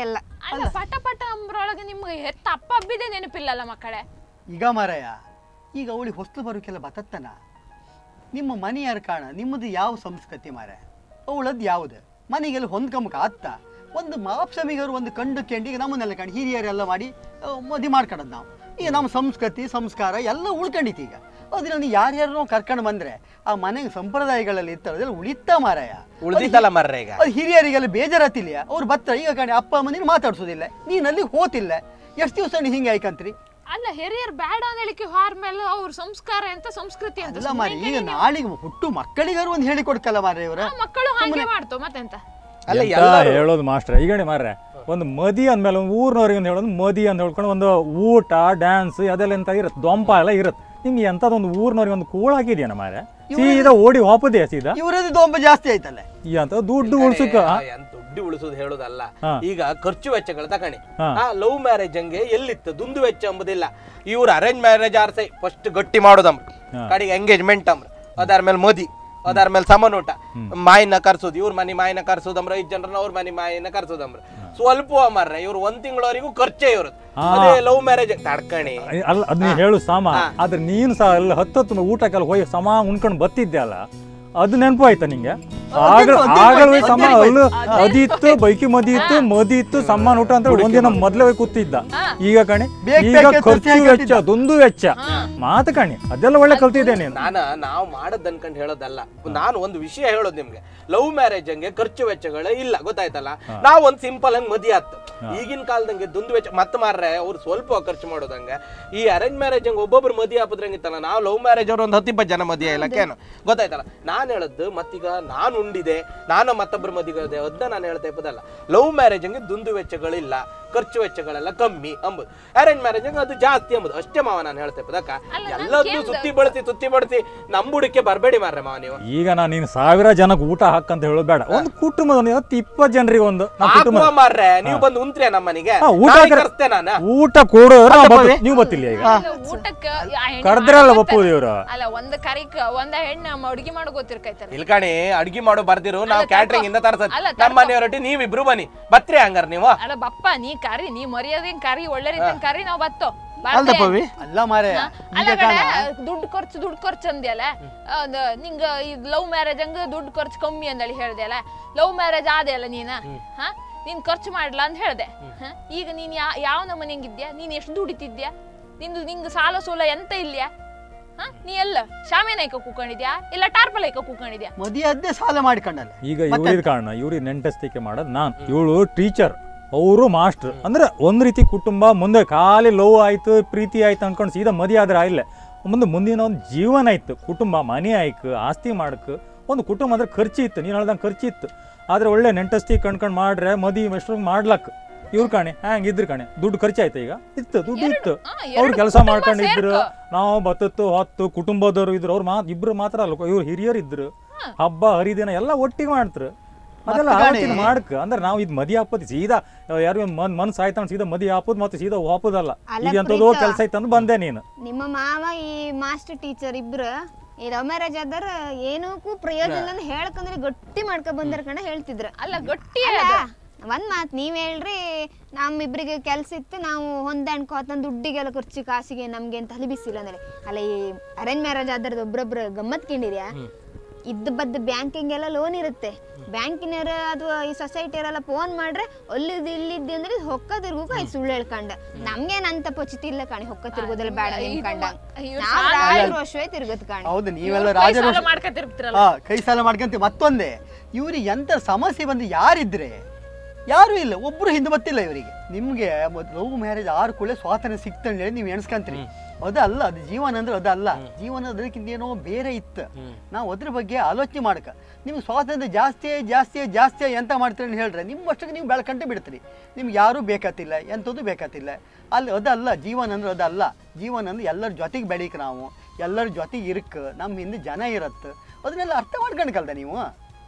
ಅಲ್ಲ ಪಟ ಪಟ ಅಂಬ್ರೊಳಗೆ ನಿಮ್ಗೆ ಹೆತ್ತ ಅಪ್ಪ ಅಬ್ಬಿದೆ ನೆನಪಿಲ್ಲಲ್ಲ ಮಕ್ಕಳೇ ಈಗ ಮಾರಾಯ ಈಗ ಅವಳಿಗೆ ಹೊಸ್ತು ಬರೋಕ್ಕೆಲ್ಲ ಬತ್ತತ್ತನ ನಿಮ್ಮ ಮನೆಯಾರ ಕಾಣ ನಿಮ್ಮದು ಯಾವ ಸಂಸ್ಕೃತಿ ಮಾರ ಅವಳದ್ದು ಯಾವುದು ಮನೆಗೆಲ್ಲ ಹೊಂದ್ಕೊಂಬಕ ಆತ್ತ ಒಂದು ಮಾಪ್ಸಮಿಗರು ಒಂದು ಕಂಡು ಕೆಂಡು ಈಗ ನಮ್ಮನ್ನೆಲ್ಲ ಕಂಡು ಹಿರಿಯರೆಲ್ಲ ಮಾಡಿ ಮದುವೆ ಮಾಡ್ಕೊಳೋದು ನಾವು ಈಗ ನಮ್ಮ ಸಂಸ್ಕೃತಿ ಸಂಸ್ಕಾರ ಎಲ್ಲ ಉಳ್ಕೊಂಡಿತ್ತು ಈಗ ಅದರಲ್ಲಿ ಯಾರ್ಯಾರು ಕರ್ಕೊಂಡು ಬಂದ್ರೆ ಆ ಮನೆಗೆ ಸಂಪ್ರದಾಯಗಳಲ್ಲಿ ಇರ್ತಾರದೆಲ್ಲ ಉಳಿತಾ ಮಾರಾಯ ಉಳ್ದಿತ್ತಲ್ಲ ಮರ್ರೆ ಈಗ ಅದು ಹಿರಿಯರಿಗೆಲ್ಲ ಬೇಜಾರತ್ತಿಲ್ಲ ಅವ್ರು ಬತ್ತ ಈಗ ಕಣೆ ಅಪ್ಪ ಅಮ್ಮನಿನ ಮಾತಾಡ್ಸೋದಿಲ್ಲ ನೀನು ಅಲ್ಲಿ ಹೋತಿಲ್ಲ ಎಷ್ಟು ದಿವಸ ನೀ ಹಿಂಗೆ ಆಯ್ಕಂತ್ರಿ ಅಲ್ಲ ಹಿರಿಯರ್ ಬೇಡ ಅಂದಳಿಕೆ ಹಾರ ಮೇಲೆ ಅವ್ರ ಸಂಸ್ಕಾರ ಅಂತ ಸಂಸ್ಕೃತಿ ಅಂತ ಅಲ್ಲ ಮಾರಿ ಈಗ ನಾಳಿಗೆ ಹುಟ್ಟು ಮಕ್ಕಳಿಗಾರು ಒಂದು ಹೇಳಿ ಕೊಡ್ಕಲ್ಲ ಮಾರ್ರೆ ಇವ್ರ ಆ ಮಕ್ಕಳು ಹಾಗೆ ಮಾಡ್ತು ಮತ್ತೆಂತ ಅಲ್ಲ ಎಂತ ಎಲ್ಲರೂ ಹೇಳೋದು ಮಾಸ್ಟ್ರ ಈಗ ಮಾರ್ರೆ ಒಂದು ಮದಿ ಅಂದ್ಮೇಲೆ ಒಂದು ಊರಿನವ್ರಿಗೆ ಒಂದು ಹೇಳೋದು ಮದಿ ಅಂತ ಹೇಳ್ಕೊಂಡು ಒಂದು ಊಟ ಡ್ಯಾನ್ಸ್ ಅದೆಲ್ಲ ಎಂತ ಇರುತ್ತೆ ದೊಂಪ ಎಲ್ಲ ಇರುತ್ತೆ ನಿಮ್ಗೆ ಎಂಥದೊಂದು ಊರಿನವ್ರಿಗೆ ಒಂದು ಕೂಳ್ ಹಾಕಿದ್ಯಾನ ಮಾರ್ರೆ ಸೀದಾ ಓಡಿ ವಾಪದೇ ಸೀದಾ ಇವರದ್ದು ದೊಂಬ ಜಾಸ್ತಿ ಆಯ್ತಲ್ಲ ಈ ಅಂತ ದುಡ್ಡು ಉಳ್ಸಕ್ಕ ಎಂತ ದುಡ್ಡು ಉಳಿಸೋದು ಹೇಳೋದಲ್ಲ ಹಾ. ಈಗ ಖರ್ಚು ವೆಚ್ಚಗಳು ತಕಣಿ ಹಾ. ಆ ಲವ್ ಮ್ಯಾರೇಜ್ ಹಂಗೆ ಎಲ್ಲಿತ್ತು ದುಂದು ವೆಚ್ಚ ಎಂಬುದಿಲ್ಲ ಇವ್ರು ಅರೇಂಜ್ ಮ್ಯಾರೇಜ್ ಆರ್ಸೈ ಫಸ್ಟ್ ಗಟ್ಟಿ ಮಾಡೋದಮ್ರ ಹಾ. ಕಡೆಗೆ ಎಂಗೇಜ್ಮೆಂಟ್ ಅಮ್ರ ಅದಾರ ಮೇಲೆ ಮದಿ ಅದಾರ ಮೇಲೆ ಸಮನೂಟ ಮಾಯಿನ ಕರ್ಸೋದು ಇವ್ರ ಮನೆ ಮಾಯಿನ ಕರ್ಸೋದಮ್ರ ಐದ್ ಜನರನ್ನ ಅವ್ರ ಮನೆ ಮಾಯಿನ ಕರ್ಸೋದಮ್ರ ಸ್ವಲ್ಪ ಅಮರ್ರೆ ಇವ್ರು ಒಂದ್ ತಿಂಗಳವರೆಗೂ ಖರ್ಚೇ ಇವ್ರದ್ದು ಹಾ. ಅದೇ ಲವ್ ಮ್ಯಾರೇಜ್ ತಡ್ಕಣಿ ಅಲ್ಲ ಅದ್ ನೀ ಹೇಳು ಸಾಮ ಆದ್ರೆ ನೀನು ಸಹ ಅಲ್ಲಿ ಹತ್ತತ್ತು ಊಟಕ್ಕೆಲ್ಲ ಹೋಗಿ ಸಮ ಉಣ್ಕೊಂಡು ಬತ್ತಿದ್ದೆ ಅಲ್ಲ ಅದು ನೆನಪು ಆಯ್ತಾ ನಿಂಗೆ ಆಗ ಒಂದೇ ಆಗ ಒಂದೇ ಸಮ ಅಲ್ಲೂ ಅದಿತ್ತು ಬೈಕಿ ಮದಿ ಇತ್ತು ಮದಿ ಇತ್ತು ಸಮ್ಮಾನ ಊಟ ಅಂತ ಒಂದಿನ ಮೊದ್ಲೇ ಹೋಗಿ ಕೂತಿದ್ದ ಈಗ ಕಣಿ ಬೇಕ್ ಈಗ ಬೇಕೆ ಖರ್ಚು ತರ್ಸಿ ವೆಚ್ಚ ದೊಂದು ವೆಚ್ಚ ಮಾತು ಕಣಿ ಅದೆಲ್ಲ ಒಳ್ಳೆ ಕಲ್ತಿದ್ದೆ ನೀನು ನಾನ ನಾವು ಮಾಡದ್ ಅನ್ಕೊಂಡ್ ಹೇಳೋದಲ್ಲ ನಾನು ಒಂದು ವಿಷಯ ಹೇಳೋದು ನಿಮ್ಗೆ ಲವ್ ಮ್ಯಾರೇಜ್ ಹಂಗೆ ಖರ್ಚು ವೆಚ್ಚಗಳು ಇಲ್ಲ ಗೊತ್ತಾಯ್ತಲ್ಲ ನಾವ್ ಒಂದ್ ಸಿಂಪಲ್ ಹಂಗ್ ಮದಿ ಆತ್ತು ಈಗಿನ ಕಾಲದಂಗೆ ದುಂದು ವೆಚ್ಚ ಮತ್ತೆ ಮಾರ್ರೆ ಅವ್ರು ಸ್ವಲ್ಪ ಖರ್ಚು ಮಾಡೋದಂಗೆ ಈ ಅರೇಂಜ್ ಮ್ಯಾರೇಜ್ ಹಂಗೆ ಒಬ್ಬೊಬ್ರು ಮದಿ ಹಾಪದ್ರಂಗಿತ್ತಲ್ಲ ನಾವು ಲವ್ ಮ್ಯಾರೇಜ್ ಅವ್ರು ಒಂದು ಹತ್ತಿಪ್ಪತ್ತು ಜನ ಮದಿ ಇಲ್ಲಕ್ಕೇನು ಗೊತ್ತಾಯ್ತಲ್ಲ ನಾನು ಹೇಳದ್ದು ಮತ್ತೀಗ ನಾನು ಉಂಡಿದೆ ನಾನು ಮತ್ತೊಬ್ರು ಮದಿಗೆ ಅದನ್ನ ನಾನು ಹೇಳ್ತಾ ಇಪ್ಪದಲ್ಲ ಲವ್ ಮ್ಯಾರೇಜ್ ಹಂಗೆ ದುಂದು ವೆಚ್ಚಗಳಿಲ್ಲ ಖರ್ಚು ವೆಚ್ಚಗಳೆಲ್ಲ ಕಮ್ಮಿ ಅಂಬುದು ಅರೇಂಜ್ ಮ್ಯಾರೇಜ್ ಹಂಗೆ ಅದು ಜಾಸ್ತಿ ಅಂಬುದು ಅಷ್ಟೇ ಮಾವ ನಾನು ಹೇಳ್ತಾ ಇಪ್ಪದಕ್ಕ ಅಲ್ಲ, ನಾನ್ ಎಲ್ಲದನ್ನೂ ಕೇಳ್ದೆ. ಸುತ್ತಿ ಬಳಸಿ ಸುತ್ತಿ ಬಳಸಿ ನಂಬುಡಿಕೆ ಬರಬೇಡಿ ಮಾರ್ರೆ ಮಾವ ನೀವು ಈಗ ನಾನು ನೀನು ಸಾವಿರ ಜನಕ್ಕೆ ಊಟ ಹಾಕಂತ ಹೇಳೋದು ಬೇಡ ಒಂದು ಕುಟುಂಬದ ಒಂದು ಹತ್ತು ಇಪ್ಪತ್ತು ಜನರಿಗೆ ಒಂದು ನಮ್ಮ ಕುಟುಂಬ ಹಾಕುವ ಮಾರ್ರೆ ನೀವು ಬಂದು ಉಂತ್ರಿಯ ನಮ್ಮ ಮನೆಗೆ ಹಾ, ಊಟ ನಾಳೆ ಕರ್- ಕರ್ಸ್ತೆ ನಾನು ಊಟ ಕೊಡೋರು ನಾವು ಬರ್ತೀವಿ. ನೀವು ಬರ್ತಿಲ್ಲ ಈಗ ಈಗ ಊಟಕ್ಕೆ ಆ ಹೆಣ್ಣು ಕರ್ದ್ರಲ್ಲ ಮಾಡೋ ಬಪ್ಪು ಇವ್ರು. ಅಲ್ಲ ಒಂದ್ ಕರಿಕ್ ಒಂದ ಹೆಣ್ಣು ಅಡ್ಗೆ ಮಾಡೋ ಗೊತ್ತಿರ್ಕೈತಲ್ಲ ಇಲ್ಕಣಿ ಅಡ್ಗಿ ಮಾಡೋ ಬರ್ದಿರು ನಾವು ಅಲ್ಲ, ಕ್ಯಾಟ್ರಿಂಗ್ ಇಂದ ತರ್ಸದ್ ಅಲ್ಲ, ನಮ್ಮ ಮನೆಯವರೊಟ್ಟಿ ನೀವಿಬ್ರು ಬನ್ನಿ ಬತ್ರಿ ಹಂಗಾರ ನೀವು ಅಲ್ಲ ಬಪ್ಪ ನೀ ಕರಿ ನೀ ಮರ್ಯಾದೆನ್ ಕರಿ ಒಳ್ಳೆ ರೀತಿಯ ಕರಿ ನಾವ್ ಬತ್ತೋ ಅಲ್ದ ಪವಿ ಅಲ್ಲ ಮಾರೇ ಅಲ್ಲ ಈಗ ಕಡೆ ಕಾಣ ದುಡ್ಡು ಖರ್ಚು ದುಡ್ಡು ಖರ್ಚು ಅಂದ್ಯಲ್ಲ ಅದ್ ನಿಂಗ ಈ ಲವ್ ಮ್ಯಾರೇಜ್ ಹಂಗ ದುಡ್ಡು ಖರ್ಚು ಕಮ್ಮಿ ಅಂದಳಿ ಹೇಳ್ದೆಲ್ಲ ಲವ್ ಮ್ಯಾರೇಜ್ ಆದೆ ಅಲ್ಲ ನೀನ ಹಾ ನೀನ್ ಖರ್ಚು ಮಾಡ್ಲಾ ಅಂತ ಹೇಳ್ದೆ ಹ? ಈಗ ನೀನ್ ಯಾ ಯಾವ ನಮ್ಮನೆ ಹೆಂಗಿದ್ಯಾ ನೀನ್ ಎಷ್ಟು ದುಡಿತಿದ್ಯಾ ನಿಂದು ನಿಂಗೆ ಸಾಲ ಸೂಲ ಎಂತ ಇಲ್ಯಾ ಹಾ ನೀ ಎಲ್ಲ ಶಾಮಿಯಾನ ಐಕ ಕೂಕೊಂಡಿದ್ಯಾ ಇಲ್ಲ ಟಾರ್ಪಲ್ ಐಕ ಕೂಕೊಂಡಿದ್ಯಾ ಮದಿ ಅದ್ದೇ ಸಾಲ ಮಾಡ್ಕೊಂಡಲ್ಲ ಈಗ ಇವ್ರಿದ ಕಾರಣ ಇವ್ರಿಗೆ ನೆಂಟಸ್ತಿಕೆ ಮಾಡೋದು ನಾನು ಇವಳು ಟೀಚರ್ ಅವರು ಮಾಸ್ಟರ್ ಅಂದ್ರೆ ಒಂದ್ ರೀತಿ ಕುಟುಂಬ ಮುಂದೆ ಖಾಲಿ ಲವ್ ಆಯ್ತು ಪ್ರೀತಿ ಆಯ್ತು ಅನ್ಕೊಂಡು ಸೀದಾ ಮದಿ ಆದ್ರೆ ಆಯ್ಲೆ ಮುಂದೆ ಮುಂದಿನ ಒಂದು ಜೀವನ ಇತ್ತು ಕುಟುಂಬ ಮನೆ ಆಯ್ಕು ಆಸ್ತಿ ಮಾಡಕ್ ಒಂದು ಕುಟುಂಬ ಅಂದ್ರೆ ಖರ್ಚು ಇತ್ತು ನೀನು ಹೇಳ್ದಂಗೆ ಖರ್ಚು ಇತ್ತು ಆದ್ರೆ ಒಳ್ಳೆ ನೆಂಟಸ್ತಿ ಕಣ್ಕೊಂಡು ಮಾಡ್ರೆ ಮದಿ ಎಷ್ಟು ಮಾಡ್ಲಕ್ ಇವ್ರು ಕಾಣಿ ಹ್ಯಾಂಗ ಇದ್ರು ಕಾಣಿ ದುಡ್ಡು ಖರ್ಚಾಯ್ತು ಈಗ ಇತ್ತು ದುಡ್ಡು ಇತ್ತು ಹಾ, ಅವ್ರು ಎರಡು ಕೆಲಸ ಕುಟುಂಬ ಮಾಡ್ಕೊಂಡಿದ್ರು ಸೇರ್ಕೊ. ನಾವು ಬತ್ತತ್ತು ಹೊತ್ತು ಕುಟುಂಬದವ್ರು ಇದ್ರು ಅವ್ರು ಮಾ ಇಬ್ರು ಮಾತ್ರ ಅಲ್ಲ ಇವ್ರು ಹಿರಿಯರು ಇದ್ರು ಹಬ್ಬ ಹರಿದಿನ ಎಲ್ಲ ಒಟ್ಟಿಗೆ ಮಾಡ್ತಾರೆ ಅದೆಲ್ಲ ಮತ್ತೆ ಆವತ್ತಿನ ಗಾಣಿ. ಮಾಡಕ್ ಅಂದ್ರೆ ನಾವು ಇದು ಮದಿ ಹಾಕೋದು ಸೀದಾ ಯಾರು ಮನ್ ಮನ್ಸು ಆಯ್ತು ಅಂತ ಸೀದಾ ಮದಿ ಹಾಕೋದು ಮತ್ತೆ ಸೀದಾ ಹಾಕೋದಲ್ಲ ಅಲ್ಲ ಈಗ ಎಂಥದೋ ಪ್ರೀತ. ಕೆಲಸ ಐತೆ ಅಂತ ಬಂದೆ ನೀನು ನಿಮ್ಮ ಮಾವ ಈ ಮಾಸ್ಟರ್ ಟೀಚರ್ ಇಬ್ರು ಈ ಲವ್ ಮ್ಯಾರೇಜ್ ಆದರ ಏನಕ್ಕೂ ಪ್ರಯೋಜನ ಇಲ್ಲ ಅಂತ ಹೇಳ್ಕಂದ್ರೆ ಗಟ್ಟಿ ಮಾಡ್ಕೊ ಬಂದರ ಕಣ ಹೇಳ್ತಿದ್ರ ಅಲ್ಲ ಗಟ್ಟಿ ಅಲ್ಲ, ಅದು. ಒಂದ್ ಮಾತ್ ನೀವ್ ಹೇಳ್ರಿ ನಮ್ಮಿಬ್ರಿಗೆ ಕೆಲ್ಸ ಇತ್ತು ನಾವು ಹೊಂದಾಣ್ಕೋತ ದುಡ್ಡಿಗೆಲ್ಲ ಖರ್ಚು ಕಾಸಿಗೆ ನಮ್ಗೆ ಅಂತ ತಲೆ ಬಿಸಿಲ್ಲ ಅಂದ್ರೆ ಅಲ್ಲ ಈ ಅರೇಂಜ್ ಮ್ಯಾರೇಜ್ ಆದ್ರದ್ದು ಒಬ್ರೊಬ್ರು ಗಮ್ಮತ್ ಕಿಂಡಿದ್ಯಾ ಇದ್ದ ಬದ್ದ ಬ್ಯಾಂಕಿಂಗೆಲ್ಲ ಲೋನ್ ಇರುತ್ತೆ ಬ್ಯಾಂಕಿನವ್ರ ಅಥವಾ ಈ ಸೊಸೈಟಿಯವರೆಲ್ಲ ಫೋನ್ ಮಾಡ್ರೆ ಅಲ್ಲಿದ್ದು ಇಲ್ಲಿದ್ದು ಅಂದ್ರೆ ಹೊಕ್ಕ ತಿರ್ಗೋಕು ಆಯ್ತು ಸುಳ್ಳು ಹೇಳ್ಕಂಡ ನಮ್ಗೇನ್ ಅಂತ ಪಚಿತಿ ಇಲ್ಲ ಕಾಣಿ ಹೊಕ್ಕ ತಿರ್ಗೋದಲ್ಲ ಬೇಡ ನಿಮ್ ಇದು ಕಂಡ ಮ- ಇವ್ರು ನಾವ್ ಸಾಲ ರಾಯರ ವರ್ಷವೇ ತಿರ್ಗತ್ ಕಾಣಿ ಹೌದು ನೀವೆಲ್ಲ ಕೈ ರಾಜರು ಸಾಲ ಮಾಡ್ಕೊತಿರ್ತೀರಲ್ಲ ಹಾ ಕೈ ಸಾಲ ಮಾಡ್ಕೊಂತ ಮತ್ತೊಂದೇ ಇವ್ರಿಗೆ ಎಂತ ಸಮಸ್ಯೆ ಬಂದು ಯಾರಿದ್ರೆ ಯಾರು ಇಲ್ಲ ಒಬ್ರು ಹಿಂದೆ ಬತ್ತಿಲ್ಲ ಇವರಿಗೆ ನಿಮ್ಗೆ ಲವ್ ಮ್ಯಾರೇಜ್ ಆರು ಕೂಡಲೇ ಸ್ವಾತಂತ್ರ್ಯ ಸಿಕ್ತಂದ್ರೆ ಹೇಳಿ ನೀವು ಎಣಿಸ್ಕಂತ್ರಿ ಅದಲ್ಲ ಅದು ಜೀವನ ಅಂದ್ರೆ ಅದಲ್ಲ ಜೀವನ ಅದಕ್ಕಿಂತ ಏನೋ ಬೇರೆ ಇತ್ತು ನಾವು ಅದ್ರ ಬಗ್ಗೆ ಆಲೋಚನೆ ಮಾಡಕ ನಿಮ್ಗೆ ಸ್ವಾತಂತ್ರ್ಯ ಜಾಸ್ತಿ ಜಾಸ್ತಿ ಜಾಸ್ತಿ ಎಂತ ಮಾಡ್ತೀರಿ ಅಂತ ಹೇಳ್ರೆ ನಿಮ್ಮ ಅಷ್ಟಕ್ಕೆ ನೀವು ಬೆಳ್ಕಂಟೆ ಬಿಡ್ತೀರಿ ನಿಮ್ಗೆ ಯಾರೂ ಬೇಕಾತಿಲ್ಲ ಎಂಥದ್ದು ಬೇಕಾತಿಲ್ಲ ಅಲ್ಲಿ ಅದಲ್ಲ ಜೀವನ ಅಂದ್ರೆ ಅದಲ್ಲ ಜೀವನ ಅಂದ್ರೆ ಎಲ್ಲರ ಜೊತೆಗೆ ಬೆಳೀಕ್ ನಾವು ಎಲ್ಲರ ಜೊತೆಗೆ ಇರಕ್ಕೆ ನಮ್ಮ ಹಿಂದೆ ಜನ ಇರತ್ತೆ ಅದನ್ನೆಲ್ಲ ಅರ್ಥ ಮಾಡ್ಕೊಂಡ್ಕಲ್ದ ನೀವು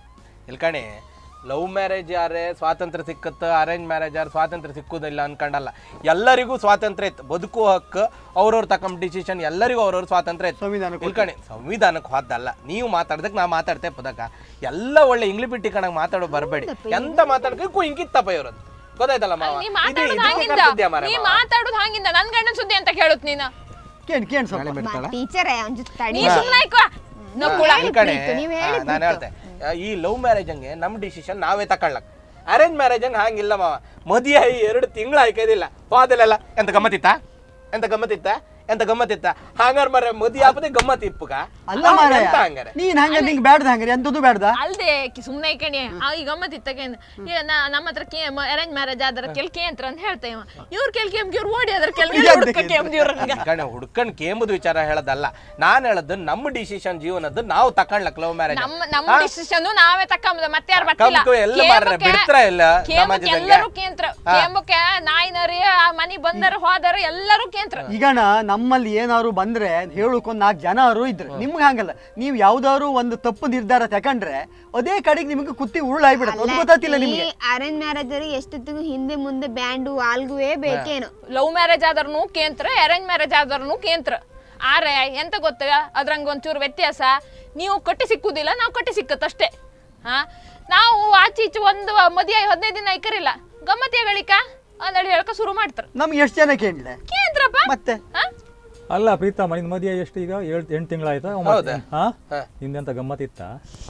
ಇಲ್ಕಣಿ ಲವ್ ಮ್ಯಾರೇಜ್ ಯಾರೇ ಸ್ವಾತಂತ್ರ್ಯ ಸಿಕ್ಕತ್ತ ಅರೇಂಜ್ ಮ್ಯಾರೇಜ್ ಯಾರು ಸ್ವಾತಂತ್ರ್ಯ ಸಿಕ್ಕುದಿಲ್ಲ ಅನ್ಕೊಂಡಲ್ಲ ಎಲ್ಲರಿಗೂ ಸ್ವಾತಂತ್ರ್ಯ ಇತ್ತು ಬದುಕುವ ಹಕ್ಕು ಅವ್ರವ್ರ ತಕೊಂಬ ಡಿಸಿಷನ್ ಎಲ್ಲರಿಗೂ ಅವ್ರವ್ರ ಸ್ವಾತಂತ್ರ್ಯ ಇತ್ತು ಸಂವಿಧಾನಕ್ಕೆ ಇಲ್ಕಣಿ ಸಂವಿಧಾನಕ್ಕೆ ಹೋದಲ್ಲ ನೀವು ಮಾತಾಡ್ದಕ್ಕೆ ನಾ ಮಾತಾಡ್ತೆ ಪದಕ ಎಲ್ಲ ಒಳ್ಳೆ ಇಂಗ್ಲಿ ಬಿಟ್ಟಿ ಕಣಕ್ ಮಾತಾಡೋ ಬರಬೇಡಿ ಎಂತ ಮಾತಾಡ್ಬೇಕು ಹಿಂಗಿತ್ತಪ್ಪ ಇವ್ರದ್ದು ಗೊತ್ತಾಯ್ತಲ್ಲ ಮಾವ ನೀ ಇದು ಮಾತಾಡೋದು ಇದಕ್ಕೆ ಹಂಗಿಂದ ಕರ್ದಿದ್ಯಾ ಮಾರ್ರೆ ನೀ ಮಾವ? ಮಾತಾಡೋದು ಹಂಗಿಂದ ನನ್ ಗಂಡನ್ ಸುದ್ದಿ ಅಂತ ಕೇಳುತ್ ನೀನು ಕೇಳಿ ಕೇಳಿ ಸ್ವಲ್ಪ ಟೀಚರೇ ಒಂದ್ ತಡಿ ನೀ ಸುಮ್ಮನೆ ನಕ್ಕುಳ ಈ ಕಡೆ ಪ್ರೀತು, ನೀವ್ ಆ, ಹೇಳಿದ್ ನಾನು ಹೇಳ್ತೆ ಆ, ಈ ಲವ್ ಮ್ಯಾರೇಜ್ ಹಂಗೆ ನಮ್ ಡಿಸಿಷನ್ ನಾವೇ ತಕೊಳ್ಳಕ್ ಅರೇಂಜ್ ಮ್ಯಾರೇಜ್ ಹಂಗೆ ಹಂಗಿಲ್ಲ ಮಾವ ಮದುವೆ ಎರಡು ತಿಂಗಳು ಆಯ್ಕದಿಲ್ಲ ಹೋದಲೆಲ್ಲ ಎಂತ ಗಮ್ಮತ್ತಿತ್ತ ಎಂತ ಗಮ್ಮತ್ತಿತ್ತ ಎಂತ ಗಮ್ಮತ್ತಿತ್ತ ಹಂಗಾರ ಮರ ಮದುವೆ ಆಪದೆ ಗಮ್ಮತ್ ಇಪ್ಪುಗ ಅಲ್ಲ ಮಾರಾಯ ಎಂತ ಹಂಗಾರೆ ನೀನ್ ಹಂಗ ನಿಂಗೆ ಬ್ಯಾಡ್ದ ಹಂಗಾರೆ ಎಂತದ್ದು ಬ್ಯಾಡ್ದ ಅಲ್ದೆ ಕಿ ಸುಮ್ನೆ ಕಣಿ ಈಗ ಗಮ್ಮತ್ ಇತ್ತಕೇನ್ ಈಗ ನಾ- ನಮ್ಮ ಹತ್ರ ಕೇ ಅರೇಂಜ್ ಮ್ಯಾರೇಜ್ ಆದ್ರ ಕೆಲ್ ಕೇಂದ್ರ ಅಂತ ಹೇಳ್ತೇವ ಇವ್ರ ಕೆಲ್ ಕೇಮ್ ಇವ್ರು ಓಡಿ ಅದ್ರ ಕೆಲ್ ಹುಡುಕ ಕೇಮ್ ಇವ್ರಂಗ ಕಣ ಹುಡ್ಕಂಡ್ ಕೇಂಬುದು ವಿಚಾರ ಹೇಳದಲ್ಲ ನಾನ್ ಹೇಳದ್ದು ನಮ್ಮ ಡಿಸಿಷನ್ ಜೀವನದ್ದು ನಾವು ತಕೊಳ್ಳಕ್ ಲವ್ ಮ್ಯಾರೇಜ್ ನಮ್ಮ ನಮ್ಮ ಡಿಸಿಷನ್ ನಾವೇ ತಕ್ಕಂಬುದ ಮತ್ತೆ ಯಾರು ಬರ್ತಿಲ್ಲ ಕಮ್ಕು ಎಲ್ಲ ಮಾರ್ರೆ, ಬಿಡ್ತ್ರ ಇಲ್ಲ ಸಮಾಜದಲ್ಲಿ? ಎಲ್ಲರೂ ಕೇಂದ್ರ ಕೇಂಬಕ್ಕೆ ನಾಯಿನರಿ ಆ ಮನಿ ಬಂದರ ಹೋದರ ಎಲ್ಲರೂ ಕೇಂದ್ರ ಈಗಣ ನಮ್ಮಲ್ಲಿ ಏನಾದ್ರು ಬಂದ್ರೆ ಹೇಳಕ್ಕೊಂದ್ ನಾಲ್ಕು ಜನರು ಇದ್ರು ನಿಮ್ಗೆ ಹಂಗಲ್ಲ ನೀವು ಯಾವ್ದಾದ್ರು ಒಂದು ತಪ್ಪು ನಿರ್ಧಾರ ತಕೊಂಡ್ರೆ ಅದೇ ಕಡೆಗೆ ನಿಮ್ಗೆ ಕುತ್ತಿ ಉರುಳಾಗ್ಬಿಡತ್ತೆ ಅದು ಗೊತ್ತಾತಿಲ್ಲ ನಿಮ್ಗೆ ಅರೇಂಜ್ ಮ್ಯಾರೇಜ್ ಅಲ್ಲಿ ಎಷ್ಟೊತ್ತಿಗೂ ಹಿಂದೆ ಮುಂದೆ ಬ್ಯಾಂಡು ಆಲ್ಗುವೇ ಬೇಕೇನು ಲವ್ ಮ್ಯಾರೇಜ್ ಆದ್ರೂ ಕೇಂದ್ರ ಅರೇಂಜ್ ಮ್ಯಾರೇಜ್ ಆದ್ರೂ ಕೇಂದ್ರ ಆರೆ ಎಂತ ಗೊತ್ತ ಅದ್ರಂಗ ಒಂಚೂರು ವ್ಯತ್ಯಾಸ ನೀವು ಕಟ್ಟಿ ಸಿಕ್ಕುದಿಲ್ಲ ನಾವು ಕಟ್ಟಿ ಸಿಕ್ಕತ್ತಷ್ಟೇ ಹಾ ನಾವು ಆಚೆ ಈಚೆ ಒಂದು ಮದುವೆ ಹದಿನೈದು ದಿನ ಐಕರಿಲ್ಲ ಗಮ್ಮತ್ತಿಯ ಗಳಿಕ ಅಂದೇಳಿ ಹೇಳ್ಕ ಶುರು ಮಾಡ್ತಾರ ನಮ್ಗೆ ಎಷ್ಟು ಜನ ಕೇಳಿದೆ ಕೇಂದ್ರಪ್ಪ ಮತ್ತೆ ಹಾ? ಅಲ್ಲ ಪ್ರೀತಮ್ಮ ನಿನ್ ಮದುವೆ ಎಷ್ಟು ಈಗ ಏಳು ಎಂಟು ತಿಂಗಳಾಯ್ತಾ ಹೌದಾ? ಹಾ ಹಾ. ನಿಂದೆಂತ ಗಮ್ಮತ್ತಿತ್ತ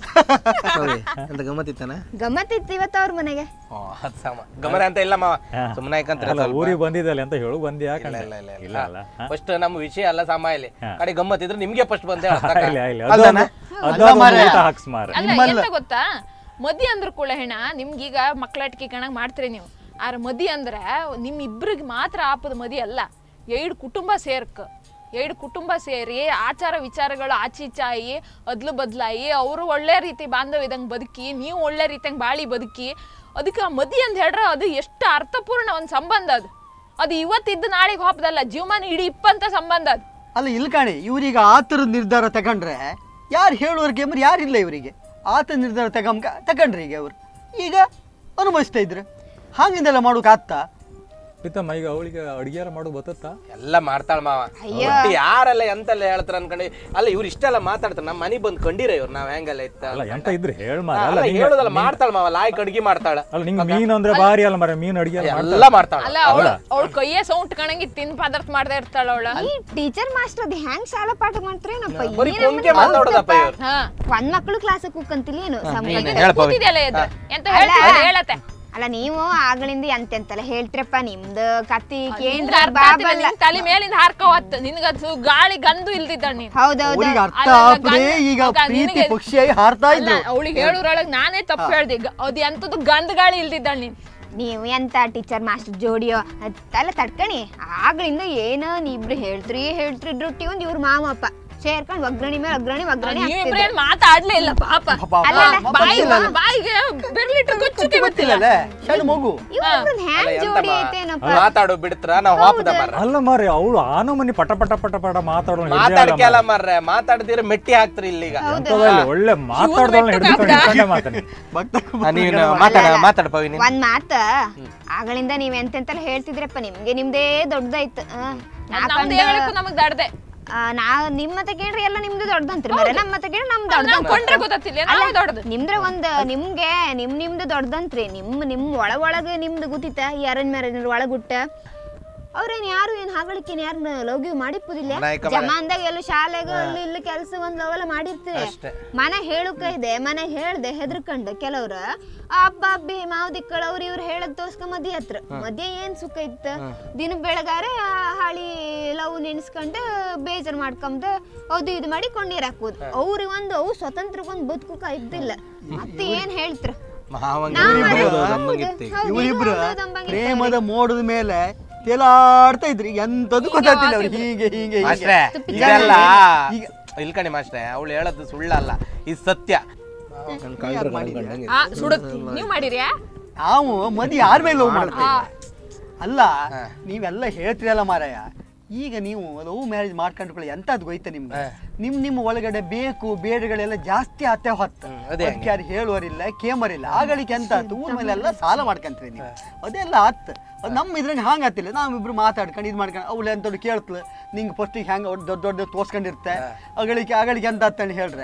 ಎಂತ ಗಮ್ಮತ್ತಿತ್ತಾನ ಗಮ್ಮತ್ತಿತ್ತು ಇವತ್ತು ಅವ್ರ ಮನೆಗೆ ಅದ್ ಸಮ ಗಮನ ಅಂತ ಇಲ್ಲ ಮಾವ ಹಾ. ಸುಮ್ಮನೆ ಯಾಕಂದ್ರೆ ಅಲ್ಲ ಊರಿಗೆ ಬಂದಿದ್ದಲ್ಲ ಅಂತ ಹೇಳು ಬಂದಿ ಇಲ್ಲ ಯಾಕಂದ್ರೆ ಇಲ್ಲ ಇಲ್ಲ ಇಲ್ಲ ಅಲ್ಲ ಹಾ? ಫಸ್ಟ್ ನಮ್ಮ ವಿಷಯ ಅಲ್ಲ ಸಮ ಇಲ್ಲಿ ಹಾ. ಕಡೆ ಗಮ್ಮತ್ತಿದ್ರೆ ನಿಮ್ಗೆ ಫಸ್ಟ್ ಬಂದೆ ಇಲ್ಲ ಇಲ್ಲ ಅದೊಂದು ಅದೊಂದು ಮಾರ್ರೆ. ಊಟ ಹಾಕ್ಸ್ ಮಾರ ಅಲ್ಲ ಎಂತ ಗೊತ್ತಾ ಮದಿ ಅಂದ್ರ ಕೂಡ ಹೆಣ ನಿಮ್ಗೀಗ ಮಕ್ಕಳಾಟಿಕೆ ಕಣಕ್ ಮಾಡ್ತೀರಿ ನೀವು ಆರ ಮದಿ ಅಂದ್ರೆ ನಿಮ್ ಇಬ್ರಿಗೆ ಮಾತ್ರ ಆಪದ ಮದಿ ಅಲ್ಲ ಎರಡು ಕುಟುಂಬ ಸೇರ್ಕ ಎರಡು ಕುಟುಂಬ ಸೇರಿ ಆಚಾರ ವಿಚಾರಗಳು ಆಚೀಚಾಯಿ ಅದ್ಲು ಬದ್ಲಾಯಿ ಅವರು ಒಳ್ಳೆ ರೀತಿ ಬಾಂಧವ್ಯದಂಗೆ ಬದುಕಿ ನೀವು ಒಳ್ಳೆ ರೀತಿಯಂಗೆ ಬಾಳಿ ಬದುಕಿ ಅದಕ್ಕೆ ಆ ಮದಿ ಅಂತ ಹೇಳ್ರೆ ಅದು ಎಷ್ಟು ಅರ್ಥಪೂರ್ಣ ಒಂದು ಸಂಬಂಧ ಅದು ಅದು ಇವತ್ತಿದ್ದು ನಾಳೆಗೆ ಹೋಪದಲ್ಲ ಜೀವಮಾನ ಇಡೀ ಇಪ್ಪಂತ ಸಂಬಂಧ ಅದು ಅಲ್ಲ ಇಲ್ಲಿ ಕಾಣಿ ಇವ್ರೀಗ ಆ ಥರದ ನಿರ್ಧಾರ ತಗೊಂಡ್ರೆ ಯಾರು ಹೇಳುವರ್ಗೆ ಅಂದ್ರೆ ಯಾರಿಲ್ಲ ಇವರಿಗೆ ಆತ ನಿರ್ಧಾರ ತಗೊಂಬ ತಗೊಂಡ್ರಿ ಈಗ ಅವ್ರು ಈಗ ಅನುಭವಿಸ್ತಾ ಇದ್ರು ಹಾಗಿಂದೆಲ್ಲ ಮಾಡೋಕೆ ಆಗ್ತಾ ಪ್ರೀತಮ್ಮ ಈಗ ಅವಳಿಗೆ ಅಡಿಗೆಯಾರ ಮಾಡೋದು ಬತ್ತತ್ತಾ ಎಲ್ಲ ಮಾಡ್ತಾಳ ಮಾವ ಒಟ್ಟು ಯಾರೆಲ್ಲ ಎಂತೆಲ್ಲ ಹೇಳ್ತಾರ ಅನ್ಕೊಂಡು ಅಲ್ಲ ಇವ್ರು ಇಷ್ಟೆಲ್ಲ ಮಾತಾಡ್ತಾರ ನಮ್ಮ ಮನೆಗ್ ಬಂದ್ ಕಂಡಿರ ಇವ್ರು ನಾವ್ ಹೆಂಗೆಲ್ಲ ಇತ್ತ ಅಲ್ಲ ಎಂತ ಇದ್ರೆ ಹೇಳ್ ಮಾರ ಅಲ್ಲ ಅಲ್ಲ ನಿಂಗೆ- ಹೇಳುದಲ್ಲ ಮಾಡ್ತಾಳ ಮಾವ ಲಾಯ್ಕ್ ಅಡ್ಗಿ ಮಾಡ್ತಾಳ ಅಲ್ಲ ನಿಂಗೆ ಮೀನು ಅಂದ್ರೆ ಭಾರಿ ಅಲ್ಲ ಮರ ಮೀನು ಅಡಿಗೆ ಎಲ್ಲ ಮಾಡ್ತಾಳ ಅಲ್ಲ ಅವಳು ಅವಳ ಕೈಯೇ ಸೌಂಟ್ ಕಣಂಗಿ ತಿನ್ ಪದಾರ್ಥ ಮಾಡ್ದೆ ಇರ್ತಾಳ ಅವಳ ಈ ಟೀಚರ್ ಮಾಸ್ಟರ್ ಅದು ಹೆಂಗ್ ಸಾಲ ಪಾಠ ಮಾಡ್ತಾರೇನಪ್ಪ ಬರೀ ಕೊಂಕೆ ಮಾತಾಡೋದಪ್ಪ ಇವ್ರು ಹಾ ಒಂದ್ ಮಕ್ಳು ಕ್ಲಾಸ್ ಕೂಕಂತಿಲ್ಲ ಏನು ಸಂಬಂಧ ಹೇಳ್ಪ ಕೂತಿದ್ಯಲ್ಲ ಎದ್ದು ಎಂತ ಹೇಳ್ತಿದ್ದೆ ಹೇಳತ್ತೆ ಅಲ್ಲ ನೀವು ಆಗಳಿಂದ ಎಂತೆಂತೆಲ್ಲ ಹೇಳ್ತಿರಪ್ಪ ನಿಮ್ದು ಕತ್ತಿ ನಿಂಗ್ ಕೇಂದ್ರ ಅರ್ಥ ಆಗ್ತಿಲ್ಲ, ಬಾಬಲ್ಲ ನಿನ್ ತಲೆ ಮೇಲಿಂದ ಹಾರ್ಕ ಹೊತ್ತು ನಿನಗದು ಗಾಳಿ ಗಂದು ಇಲ್ದಿದ್ದ ನೀನ್ ಹೌದೌದು ಅವ್ರಿಗೆ ಅರ್ಥ ಅಲ್ಲ, ಆಗ್ತದೆ ಗಂಡ- ಈಗ ಮಗ ಪ್ರೀತಿ ನಿನಗೆ- ಪಕ್ಷಿಯಾಗಿ ಹಾರ್ತಾ ಇದ್ರು ಅವಳಿಗೆ ಹೇಳೋರೊಳಗ್ ನಾನೇ ತಪ್ಪು ಹೇಳ್ದೆ ಗ- ಅದ್ ಎಂತದ್ದು ಗಂಧ ಗಾಳಿ ಇಲ್ದಿದ್ದ ನೀನ್ ನೀವು ಎಂತ ಟೀಚರ್ ಮಾಸ್ಟರ್ ಜೋಡಿಯೋ ಅಲ್ಲ ತಡ್ಕಣಿ ಆಗ್ಲಿಂದ ಏನೋ ನೀವಿಬ್ರು ಹೇಳ್ತ್ರಿ ಹೇಳ್ತ್ರಿ ಡ್ರೊಟ್ಟಿ ಒಂದ್ ಇವ್ರ ಮಾಮಪ್ಪ ಸೇರ್ಕೊಂಡ್ ಒಗ್ಗರಣಿ ಮೇಲೆ ಒಗ್ಗರಣಿ ಒಗ್ಗರಣಿ ನೀವಿಬ್ರು ಹಾಕ್ತಿದ್ರು. ಏನ್ ಮಾತಾಡ್ಲೇ ಇಲ್ಲ ಪಾಪ ಪಾಪ, ಅಲ್ಲ, ಅಲ್ಲ, ಪಾಪ ಬಾಯಿ ಗೊತ್ತಿಲ್ಲ. ಬಾಯಿಗೆ ಬೆರ್ಲಿಟ್ಟು ಕುಚ್ಚುಕೆ ಗೊತ್ತಿಲ್ಲ ಗೊತ್ತಿಲ್ಲಲೇ ಸಣ್ಣ ಮಗು ಇವ್ರಿಬ್ರದ್ ಹ್ಯಾಂಗ್ ಎಂತ ಜೋಡಿ ಮಾ- ಐತೇನಪ್ಪ ಮಾತಾಡು ಬಿಡ್ತಾರ ನಾವ್ ಹಾಪದ ಮರ್ರ ಅಲ್ಲ ಮಾರಿ ಅವಳು ಆನೋ ಮನಿ ಪಟ ಪಟ ಪಟ ಪಟ ಮಾತಾಡೋ ಮಾತಾಡ್ಕೆಲ್ಲ ಮರ್ರೆ ಮಾತಾಡ್ದಿರ ಮೆಟ್ಟಿ ಹಾಕ್ತಿರಿ ಇಲ್ಲಿ ಈಗ ಒಳ್ಳೆ ಮಾತಾಡ್ದವಳನ್ನ ಹಿಡಿದುಕೊಂಡು ಹಿಡ್ಕೊಂಡೆ ಮಾತಾಡಿ ಭಕ್ತ ಆ, ನೀನು ಮಾತಾಡ ಮಾತಾಡ ಪವಿನಿ ಒಂದ್ ಮಾತ ಆಗಳಿಂದ ನೀವ್ ಎಂತೆಂತೆಲ್ಲ ಹೇಳ್ತಿದ್ರಪ್ಪ ನಿಮ್ಗೆ ನಿಮ್ದೇ ದೊಡ್ಡದಾಯ್ತು ಆ, ನಾ ನಮ್ದು ಕಂಡ- ಹೇಳಕ್ಕೂ ನಮಗ್ ದಡ್ದೆ ಆ, ನಾ ನಿಮ್ ಮತ ಕೇಳ್ರಿ ಎಲ್ಲ ನಿಮ್ದು ದೊಡ್ಡದಂತ್ರಿ ಮರೆ ನಮ್ಮ ಮತ ಕೇಳ್ರಿ ನಮ್ ದೊಡ್ಡ ನಾವ್ ಕೊಂಡ್ರೆ ಗೊತ್ತಿಲ್ಲ ನಾವೇ ದೊಡ್ಡದು ನಿಮ್ದ್ರ ಒಂದ್ ನಿಮ್ಗೆ ನಿಮ್ ನಿಮ್ದು ದೊಡ್ಡದಂತ್ರಿ ನಿಮ್ ನಿಮ್ ಒಳ ಒಳಗ ನಿಮ್ದು ಗೊತ್ತಿತ್ತ ಈ ಅರೇಂಜ್ ಮ್ಯಾರೇಜ್ ಒಳಗುಟ್ಟ ಅವ್ರೇನ್ ಯಾರು ಏನ್ ಹಾಗಳಿಕೇನ್ ಯಾರನ್ನ ಲವ್ಗಿವ್ ಮಾಡಿಪ್ಪುದಿಲ್ಲ ನಾಯಕ ಮಗ. ಜಮಾನ್ದಾಗ ಎಲ್ಲ ಶಾಲೆಗ ಅಲ್ಲಿ ಇಲ್ಲಿ ಕೆಲಸ ಒಂದ್ ಲವೆಲ್ಲ ಮಾಡಿರ್ತೀರಿ ಅಷ್ಟೇ. ಮನೆ ಹೇಳುಕ ಇದೆ ಮನೆ ಹೇಳ್ದೆ ಹೆದರ್ಕಂಡು ಕೆಲವ್ರ ಅಬ್ಬ ಅಬ್ಬಿ ಮಾವ್ ದಿಕ್ಕಳ ಅವ್ರ ಇವ್ರು ಹೇಳದ್ ತೋರ್ಸ್ಕ ಮದಿ ಹತ್ರ ಮದ್ಯ ಏನ್ ಸುಖ ಇತ್ತ ದಿನ ಬೆಳಗಾರೆ ಆ ಹಾಳಿ ಲವ್ ನೆನ್ಸ್ಕೊಂಡ ಬೇಜಾರ್ ಮಾಡ್ಕೊಂಡ ಅದು ಇದು ಮಾಡಿ ಕೊಂಡೀರ್ ಹಾಕುದು ಅವ್ರಿಗೆ ಒಂದು ಅವು ಸ್ವತಂತ್ರಕ್ಕೊಂದು ಬದುಕುಕ ಇದ್ದಿಲ್ಲ ಮತ್ತೆ ಏನ್ ಹೇಳ್ತ್ರ ಮಾವಂಗ ನಾವ್ ಇರ್ಬೋದು, ಹೌದು, ನಮ್ಮಂಗಿರ್ತಿ. ಹೌದು, ಇವರಿಬ್ರು ನೀವು ಹೌದು ಅಂಬಂಗಿರ್ತಾರೆ. ಪ್ರೇಮದ ಮೋಡದ ಮೇಲೆ ತೇಲಾಡ್ತಾ ಇದ್ರಿ ಎಂತದ್ದು ಗೊತ್ತಾಗ್ತಿಲ್ಲ ಅವ್ರಿಗೆ ಹೀಗೆ ಹೀಗೆ ಹೀಗೆ ಮಾಸ್ಟ್ರೆ ಈಗ ಇದೆಲ್ಲ ಈಗ ಇಲ್ಕಣಿ ಮಾಸ್ಟ್ರೆ ಅವಳು ಹೇಳದ್ದು ಸುಳ್ಳಲ್ಲ ಇದು ಸತ್ಯ ಆ ಸುಡುತ್ತಿ ನೀವ್ ಮಾಡಿರ್ಯಾ ನಾವು ಮದಿ ಯಾರ ಮೇಲೆ ಲವ್ ಮಾಡ್ತಾ ಅಲ್ಲ ನೀವೆಲ್ಲ ಹೇಳ್ತೀರಲ್ಲ ಮಾರಾಯ ಈಗ ನೀವು ಲವ್ ಮ್ಯಾರೇಜ್ ಮಾಡ್ಕೊಂಡ್ಕೊಳ್ಳಿ ಎಂತದ್ದು ಗೊಯ್ತ ನಿಮ್ಗೆ ನಿಮ್ ನಿಮ್ಮ ಒಳಗಡೆ ಬೇಕು ಬೇಡಗಳೆಲ್ಲ ಜಾಸ್ತಿ ಆತೆ ಹೊತ್ತ ಅದೇ ಅದಕ್ಕೆ ಯಾರು ಹೇಳುವರಿಲ್ಲ ಕೇಮರಿಲ್ಲ ಆಗಳಿಕೆ ಎಂತ ಆತು ಊರ್ ಮೇಲೆಲ್ಲ ಸಾಲ ಮಾಡ್ಕೊಂತೀರಿ ನೀವು ಅದೆಲ್ಲ ಆತ್ ಅದ್ ನಮ್ಮ ಇದ್ರಂಗೆ ಹಂಗ ಆತಿಲ್ಲ ನಾವಿಬ್ರು ಮಾತಾಡ್ಕೊಂಡು ಇದು ಮಾಡ್ಕೊಂಡು ಅವಳು ಎಂತವ್ರು ಕೇಳ್ತಲ ನಿಂಗೆ ಫಸ್ಟಿಗೆ ಹೆಂಗೆ ದೊಡ್ಡ ದೊಡ್ಡ ತೋರ್ಸ್ಕೊಂಡಿರ್ತೆ ಅಗಳಿಕೆ ಅಗಳಿಗೆ ಎಂತ ಆತಂದು ಹೇಳ್ರೆ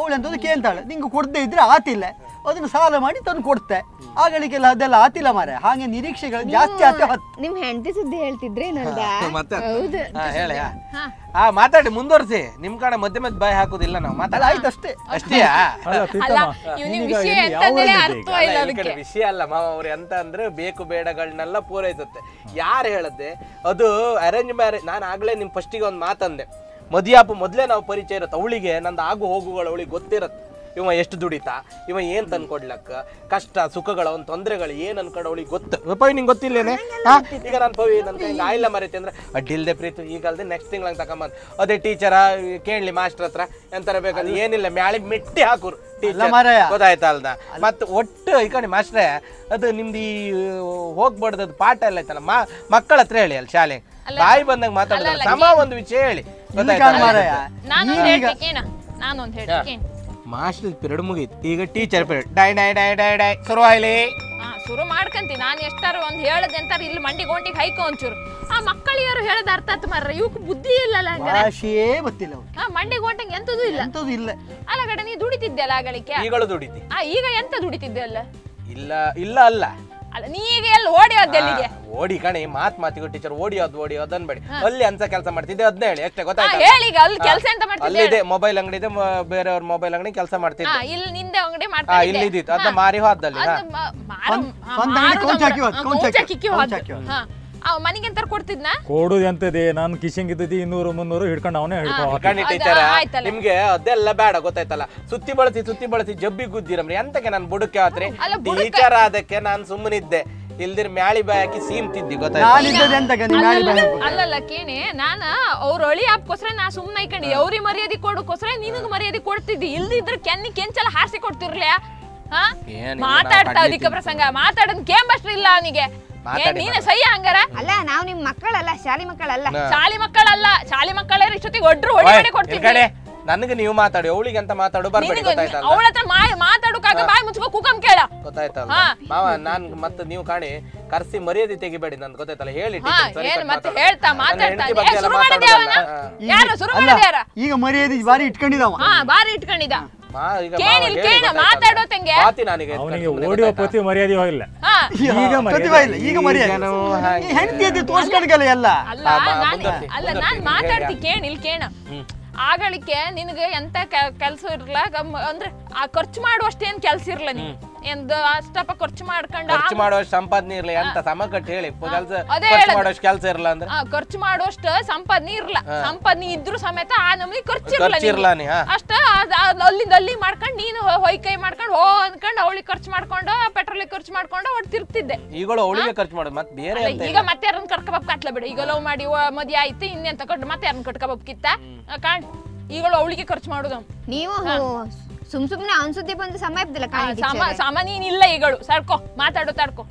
ಅವಳು ಎಂತದ್ದು ಕೇಳ್ತಾಳೆ ನಿಂಗೆ ಕೊಡದೇ ಇದ್ರೆ ಆತಿಲ್ಲ ಅದನ್ನು ಸಾಲ ಮಾಡಿ ತಂದು ಕೊಡ್ತೆ ಆಗಳಿಗೆಲ್ಲ ಅದೆಲ್ಲ ಆತಿಲ್ಲ ಮಾರೆ ಹಾಗೆ ನಿರೀಕ್ಷೆಗಳು ಜಾಸ್ತಿ ಆತ ಹೊತ್ತು ನಿಮ್ ಹೆಂಡತಿ ಸುದ್ದಿ ಹೇಳ್ತಿದ್ರೆ ನಲ್ದ ಮತ್ತೆ ಹೌದು ಹಾ ಹೇಳಿ ಹಾ. ಹಾ ಮಾತಾಡಿ ಮುಂದುವರ್ಸಿ ನಿಮ್ ಕಡೆ ಮಧ್ಯೆ ಮಧ್ಯೆ ಬಾಯಿ ಹಾಕುದಿಲ್ಲ ನಾವು ಅಲ್ಲ ಮಾತಾಡ ಆಯ್ತು ಅಷ್ಟೇ ಅಷ್ಟೇಯಾ ಅಲ್ಲ ಅಲ್ಲ ಪ್ರೀತಮ್ಮ ಇವ್ನಿಗೆ ನೀನೀಗ ವಿಷಯ ಎಲ್ಲಿ ಎಂತ ಯಾವ ಅಂತೇಳಿ ಊರಲ್ಲಿದ್ದೆ ಅರ್ಥ ಈಗ? ಇಲ್ಲ ಅಲ್ಲ, ಈ ಕಡೆ ಅದಕ್ಕೆ ವಿಷಯ ಅಲ್ಲ ಮಾವ ಅವ್ರು ಎಂತ ಅಂದ್ರೆ ಬೇಕು ಬೇಡಗಳನ್ನೆಲ್ಲ ಪೂರೈಸುತ್ತೆ ಯಾರು ಹೇಳದ್ದೆ ಅದು ಅರೇಂಜ್ ಮ್ಯಾರೇಜ್ ನಾನು ಆಗ್ಲೇ ನಿಮ್ ಫಸ್ಟಿಗೆ ಒಂದು ಮಾತಂದೆ ಮದುವೆ ಮೊದ್ಲೇ ನಾವು ಪರಿಚಯ ಇರತ್ತೆ ಅವಳಿಗೆ ನಂದು ಆಗು ಹೋಗುಗಳು ಅವಳಿಗೆ ಗೊತ್ತಿರತ್ತೆ ಇವ ಎಷ್ಟು ದುಡಿತಾ ಇವ ಏನ್ ತಂದ್ಕೊಡ್ಲಕ್ಕ ಕಷ್ಟ ಸುಖಗಳ ಒಂದು ತೊಂದರೆಗಳು ಏನ್ ಅನ್ಕೊಂಡು ಅವಳಿಗೆ ಗೊತ್ತು ಪವಿ ನಿಂಗೆ ಗೊತ್ತಿಲ್ಲೇನೆ ಹಾ ಈಗ ನಾನು ಪವಿ ನನ್ನ ಕೈಗೆ ಆಯಿಲ್ಲ ಮರೈತೆ ಅಂದ್ರೆ ಅಡ್ಡಿಲ್ದೆ ಪ್ರೀತು ಈಗ ಅಲ್ದೆ ನೆಕ್ಸ್ಟ್ ತಿಂಗ್ಳಂಗೆ ತಗೊಂಬಂದ್ ಅದೇ ಟೀಚರ ಕೇಳಲಿ ಮಾಸ್ಟರ್ ಹತ್ರ ಎಂತರ ಬೇಕಂದ್ರೆ ಏನಿಲ್ಲ ಮ್ಯಾಳಿಗೆ ಮೆಟ್ಟಿ ಹಾಕುರು ಅಲ್ಲ ಮಾರಾಯ. ಗೊತ್ತಾಯ್ತಾ ಅಲ್ದ ಮತ್ತೆ ಒಟ್ಟು ಈ ಕಡೆ ಮಾಸ್ಟ್ರೆ ಅದು ನಿಮ್ದು ಈ ಹೋಗ್ಬಾರ್ದು ಅದು ಪಾಠ ಎಲ್ಲ ಐತಲ್ಲ ಮಾ ಮಕ್ಕಳ ಹತ್ರ ಹೇಳಿ ಅಲ್ಲಿ ಶಾಲೆ ಬಾಯಿ ಬಂದಾಗ ಮಾತಾಡೋದು ಸಮ ಒಂದು ವಿಷಯ ಹೇಳಿ ಗೊತ್ತಾಯ್ತಾ ಕಾಣ್ ಮಾರಾಯ ನಾನೊಂದು ಹೇಳ್ತೀನಿ ಕೇಣ ನಾನೊಂದು ಹೇಳ್ತೀನಿ ಮಾಸ್ಟರ್ ಪಿರಿಯಡ್ ಮುಗೀತು ಈಗ ಟೀಚರ್ ಪಿರಿಯಡ್ ಡೈ ಡೈ ಡೈ ಡೈ ಡೈ ಶುರು ಆಯ್ಲಿ ಹಾ ಶುರು ಮಾಡ್ಕಂತಿ ನಾನು ಎಷ್ಟಾರು ಒಂದ್ ಹೇಳದ್ ಎಂತಾರು ಇಲ್ಲಿ ಮಂಡಿ ಗೋಂಟಿಗೆ ಹೈಕೋ ಒಂಚೂರು ಆ ಮಕ್ಕಳಿಯರು ಹೇಳದ ಅರ್ಥ ಆತ್ ಮಾರ್ರ ಇವಕ್ ಬುದ್ಧಿ ಇಲ್ಲಲ್ಲ ಹಂಗಾರೆ ಭಾಷೆಯೇ ಗೊತ್ತಿಲ್ಲ ಅವ್ರಿಗೆ ಹಾ ಮಂಡಿ ಗೋಂಟಿಗೆ ಎಂತದೂ ಇಲ್ಲ ಎಂತದ್ದು ಇಲ್ಲ ಅಲ್ಲ ಕಡೆ ನೀ ದುಡಿತಿದ್ದೆ ಅಲ್ಲ ಆಗಳಿಕೆ ಈಗಳು ದುಡಿತಿ ಆ ಈಗ ಎಂತ ದುಡಿತಿದ್ದೆ ಅಲ್ಲ ಇಲ್ಲ ಇಲ್ಲ ಅಲ್ಲ ಅಲ್ಲ ನೀ ಈಗ ಎಲ್ಲ ಓಡಿ ಹೋದ್ದೆ ಅಲ್ಲಿಗೆ ಆ, ಓಡಿ ಕಣೆ ಮಾತ್ ಮಾತಿಗೂ ಟೀಚರ್ ಓಡಿ ಅದ್ ಓಡಿ ಅದನ್ಬೇಡಿ ಅಲ್ಲಿ ಅನ್ಸ ಕೆಲಸ ಮಾಡ್ತಿದ್ದೆ ಅದನ್ನ ಹೇಳಿ ಅಷ್ಟೇ ಹಾ ಗೊತ್ತಾಯ್ತಾ ಹೇಳಿ ಈಗ ಅಲ್ಲಿ ಕೆಲಸ ಎಂತ ಮಾಡ್ತಿದ್ದೆ ಅಲ್ಲಿದೆ ಮೊಬೈಲ್ ಅಂಗಡಿ ಇದೆ ಮ- ಬೇರೆಯವ್ರ ಮೊಬೈಲ್ ಅಂಗಡಿ ಕೆಲಸ ಮಾಡ್ತಿದ್ದೆ ಹಾ ಇಲ್ಲಿ ನಿಂದೆ ಅಂಗಡಿ ಹಾ ಮಾಡ್ತಾ ಇಲ್ಲಿ ಇದ್ದಿತ್ತು ಅದನ್ನ ಮಾರಿ ಹೋದಲ್ಲಿ ಹಾ ಅದು ಮ- ಮಾರು- ಸ್ವಂತ- ಹಾ, ಸ್ವಂತ ಅಂಗಡಿ ಮಾರುದು ಕೌಂಚ್ ಹಾಕಿ ಹೋದ್, ಹಾ, ಕೌಂಚ್ ಕೌಂಚ್ ಹಾಕಿ ಹಾಕಿ ಹೋದ್, ಹೋದ್. ಹಾಕಿ ಹೋದ್. ಹಾ ಅವ್ ಮನೆಗೆ ಎಂತಾರು ಕೊಡ್ತಿದ್ನ ಕೊಡುದು ಎಂತದೆ ನಾನು ಕಿಶಂಗ್ ಇದ್ದದ್ದು ಇನ್ನೂರು ಮುನ್ನೂರು ಹಿಡ್ಕೊಂಡು ಅವನೇ ಹಿಡ್ಕೊ ಕಣಿ ಅದು ಟೀಚರ್ ಆಯ್ತಲ್ಲ. ನಿಮ್ಗೆ ಅದೆಲ್ಲ ಬೇಡ ಗೊತ್ತಾಯ್ತಲ್ಲ ಸುತ್ತಿ ಬಳಸಿ ಸುತ್ತಿ ಬಳಸಿ ಜಬ್ಬಿ ಗುದ್ದಿರಮ್ರಿ ಎಂತಕ್ಕೆ ನಾನು ಬುಡಕ್ಕೆ ಆತ್ರಿ ಅಲ್ಲ, ಬುಡಕ್ಕೆ- ಟೀಚರ್ ಅದಕ್ಕೆ ನಾನು ಸುಮ್ಮನಿದ್ದೆ ಇಲ್ದಿರ್ ಮ್ಯಾಳಿ ಬಾಯಿ ಹಾಕಿ ಸೀಮ್ ತಿದ್ದಿ ಗೊತ್ತಾಯ್ತಾ ನಾನಿದ್ದದ್ದು ಎಂತಕ್ಕೆ ನೀ ಮ್ಯಾಲೆ ಅಲ್ಲಲ್ಲ ಬಂದು ಅಲ್ಲಲ್ಲ ಕೇಣಿ ನಾನ ಅವ್ರ ಒಳಿ ಹಾಕೋಸ್ರೆ ನಾ ಸುಮ್ಮನೆ ಇಕ್ಕಂಡಿ ಅವ್ರಿಗೆ ಮರ್ಯಾದೆ ಕೊಡೋಕೋಸ್ರೆ ನಿನಗ್ ಮರ್ಯಾದೆ ಕೊಡ್ತಿದ್ದಿ ಇಲ್ದಿದ್ರ ಕೆನ್ನಿ ಕೆಂಚಲ ಹಾರಿಸಿ ಕೊಡ್ತಿರ್ಲಿಯಾ ಹಾ ಏನಿಲ್ಲ, ಮಾತಾಡ್ತಾ ನಾವು ಅಧಿಕ ಪ್ರಸಂಗ ಮಾತಾಡೋದ್ ಕೇಂಬಷ್ಟ್ರ ಇಲ್ಲ ಅವನಿಗೆ ಮಾತಾಡಿ ನೀನೆ ಸಹ್ಯ ಹಂಗಾರ ಅಲ್ಲ ನಾವ್ ನಿಮ್ ಮಕ್ಕಳಲ್ಲ ಶಾಲಿ ಮಕ್ಕಳಲ್ಲ ಶಾಲಿ ಮಕ್ಕಳಲ್ಲ ಶಾಲಿ ಮಕ್ಕಳೇ ಇಷ್ಟೊತ್ತಿಗೆ ಒಡ್ರು ಹೊಡಿ ಹೊಡಿ ಕೊಡ್ತಿದ್ವಿ ಕಡೆ ನನಗೆ ನೀವು ಮಾತಾಡಿ ಅವಳಿಗೆ ಅಂತ ಮಾತಾಡು ಬರ್ಬೇಡಿ ಗೊತ್ತಾಯ್ತಲ್ಲ ಅವಳ ಹತ್ರ ಮಾ- ಮಾತಾಡೋಕಾಗ ಬಾಯಿ ಮುಚ್ಕೋ ಕುಕಂ ಕೇಳ ಗೊತ್ತಾಯ್ತಲ್ಲ ಹಾ. ಮಾವ ನಾನ್ ಮತ್ತೆ ನೀವು ಕಾಣಿ ಕರ್ಸಿ ಮರ್ಯಾದೆ ತೆಗಿಬೇಡಿ ನನ್ ಗೊತ್ತಾಯ್ತಲ್ಲ ಹೇಳಿ ಹಾ teacher, ಸರಿ ಏನ್ ಕಟ್ ಮತ್ತೆ ಮಾತಾಡು. ಹೇಳ್ತಾ ನನ್ನ ಮಾತಾಡ್ತಾ ಹೆಂಡ್ತಿ ಏ, ಬಗ್ಗೆ ಎಲ್ಲ ಶುರು ಮಾಡಿದ್ಯಾ ಅವನ ಮಾತಾಡೋದಲ್ಲ. ಹಾ. ಯಾರು ಶುರು ಅಲ್ಲ ಮಾಡಿದ್ಯಾರ ಈಗ ಮರ್ಯಾದೆ ಬಾರಿ ಇಟ್ಕೊಂಡಿದ್ದಾವ ಹಾ ಬಾರಿ ಇಟ್ಕೊಂಡಿದ್ದ ಮಾ ಈಗ ಕೇಳಿ, ಮಾವ ಹೇಳಿ ಕೇಳಿ, ಗೊತ್ತಾಯ್ತಲ್ಲ. ಮಾತಾಡೋ ತಂಗೆ. ಪಾತಿ ನಾನೀಗ ಎತ್ಕೊಂಡು ಅವನಿಗೆ ಸುಮ್ನೆ ಓಡಿಯೋ ಗೊತ್ತಾಯ್ತಾ? ಪತಿ ಮರ್ಯಾದೆ ಹೋಗಿಲ್ಲ ಹಾ ಈಗ ಮರ್ಯಾದೆ. ಪ್ರತಿಭಾ ಇಲ್ಲ ಈಗ ಮರ್ಯಾದೆ ಈಗ ನಾವು ಹಾಗೆ. ಈ ಹೆಂಡತಿ ಎದ್ದು ತೋರ್ಸ್ಕೊಂಡ್ಗಲ್ಲ ಎಲ್ಲ ಅಲ್ಲ ಹಾ, ಬಾ, ನಾನು ಮುಂದರ್ತಿ, ಅಲ್ಲ ಮುಂದರ್ತಿ, ನಾನ್ ನೀನ್ ಮಾತಾಡ್ತಿ ಹೇಳಿ. ಕೇಣ ಇಲ್ಲಿ ಕೇಣ ಹ್ಮ್. ಆಗಳಿಕೆ ನಿನಗೆ ಎಂತ ಕೆಲಸ ಇರ್ಲ ಗಮ್- ಅಂದ್ರೆ ಆ ಖರ್ಚು ಮಾಡುವಷ್ಟೇನ್ ಕೆಲ್ಸ ಇರ್ಲ ನೀ ಎಂದ ಅಷ್ಟಪ್ಪ ಖರ್ಚು ಮಾಡ್ಕೊಂಡು ಖರ್ಚು ಮಾಡುವಷ್ಟು ಸಂಪಾದನೆ ಇರ್ಲಿ ಅಂತ ಸಮ ಕಟ್ಟಿ ಹೇಳಿ ಕೆಲಸ ಅದೇ ಖರ್ಚು ಹೇಳೋದು. ಮಾಡೋಷ್ಟು ಕೆಲಸ ಇರಲ್ಲ ಅಂದ್ರೆ ಆ, ಖರ್ಚು ಮಾಡುವಷ್ಟು ಸಂಪಾದನೆ ಇರ್ಲ ಸಂಪಾದನೆ ಇದ್ರು ಸಮೇತ ಆ ನಮ್ಗೆ ಖರ್ಚು ಇರ್ಲ ಖರ್ಚು ಇರ್ಲ ನೀ, ಹಾ. ಅಷ್ಟ ಅದ್- ಅದ್ ಅಲ್ಲಿಂದ ಅಲ್ಲಿ ಮಾಡ್ಕೊಂಡು ನೀನು ಹೊ- ಹೊಯ್ಕೈ ಮಾಡ್ಕೊಂಡು ಓ ಅನ್ಕೊಂಡು ಅವಳಿಗೆ ಖರ್ಚು ಮಾಡ್ಕೊಂಡು ಪೆಟ್ರೋಲಿಗೆ ಖರ್ಚು ಮಾಡ್ಕೊಂಡು ಒಟ್ಟು ತಿರ್ತಿದ್ದೆ ಈಗಳು ಅವಳಿಗೆ ಖರ್ಚು ಮಾಡೋದು ಮತ್ತೆ ಬೇರೆ ಅಲ್ಲ, ಅಂತ ಈಗ ಮತ್ತೆ ಯಾರನ್ನ ಕಟ್ಕೋಬೇಕು ಕತ್ಲ ಬಿಡು ಈಗ ಲವ್ ಮಾಡಿ ವ- ಮದ್ವೆ ಆಯ್ತು ಇನ್ನೆಂತ ಕೊಟ್ಟು ಮತ್ತೆ ಯಾರನ್ನ ಕಟ್ಕೋಬೇಕಿತ್ತ ಕಾಣ್ ಈಗಳು ಅವಳಿಗೆ ಖರ್ಚು ಮಾಡೋದು ನೀವು ಸುಮ್ ಸುಮ್ನೆ ಅವನ್ ಸುದ್ದಿ ಬಂದು ಸಮಯ ಇದ್ದಲ್ಲ ಆ, ಸಮ ಸಮ ನೀನಿಲ್ಲ ಈಗಳು ಸರ್ಕೋ ಮಾತಾಡೋ ತಡ್ಕೋ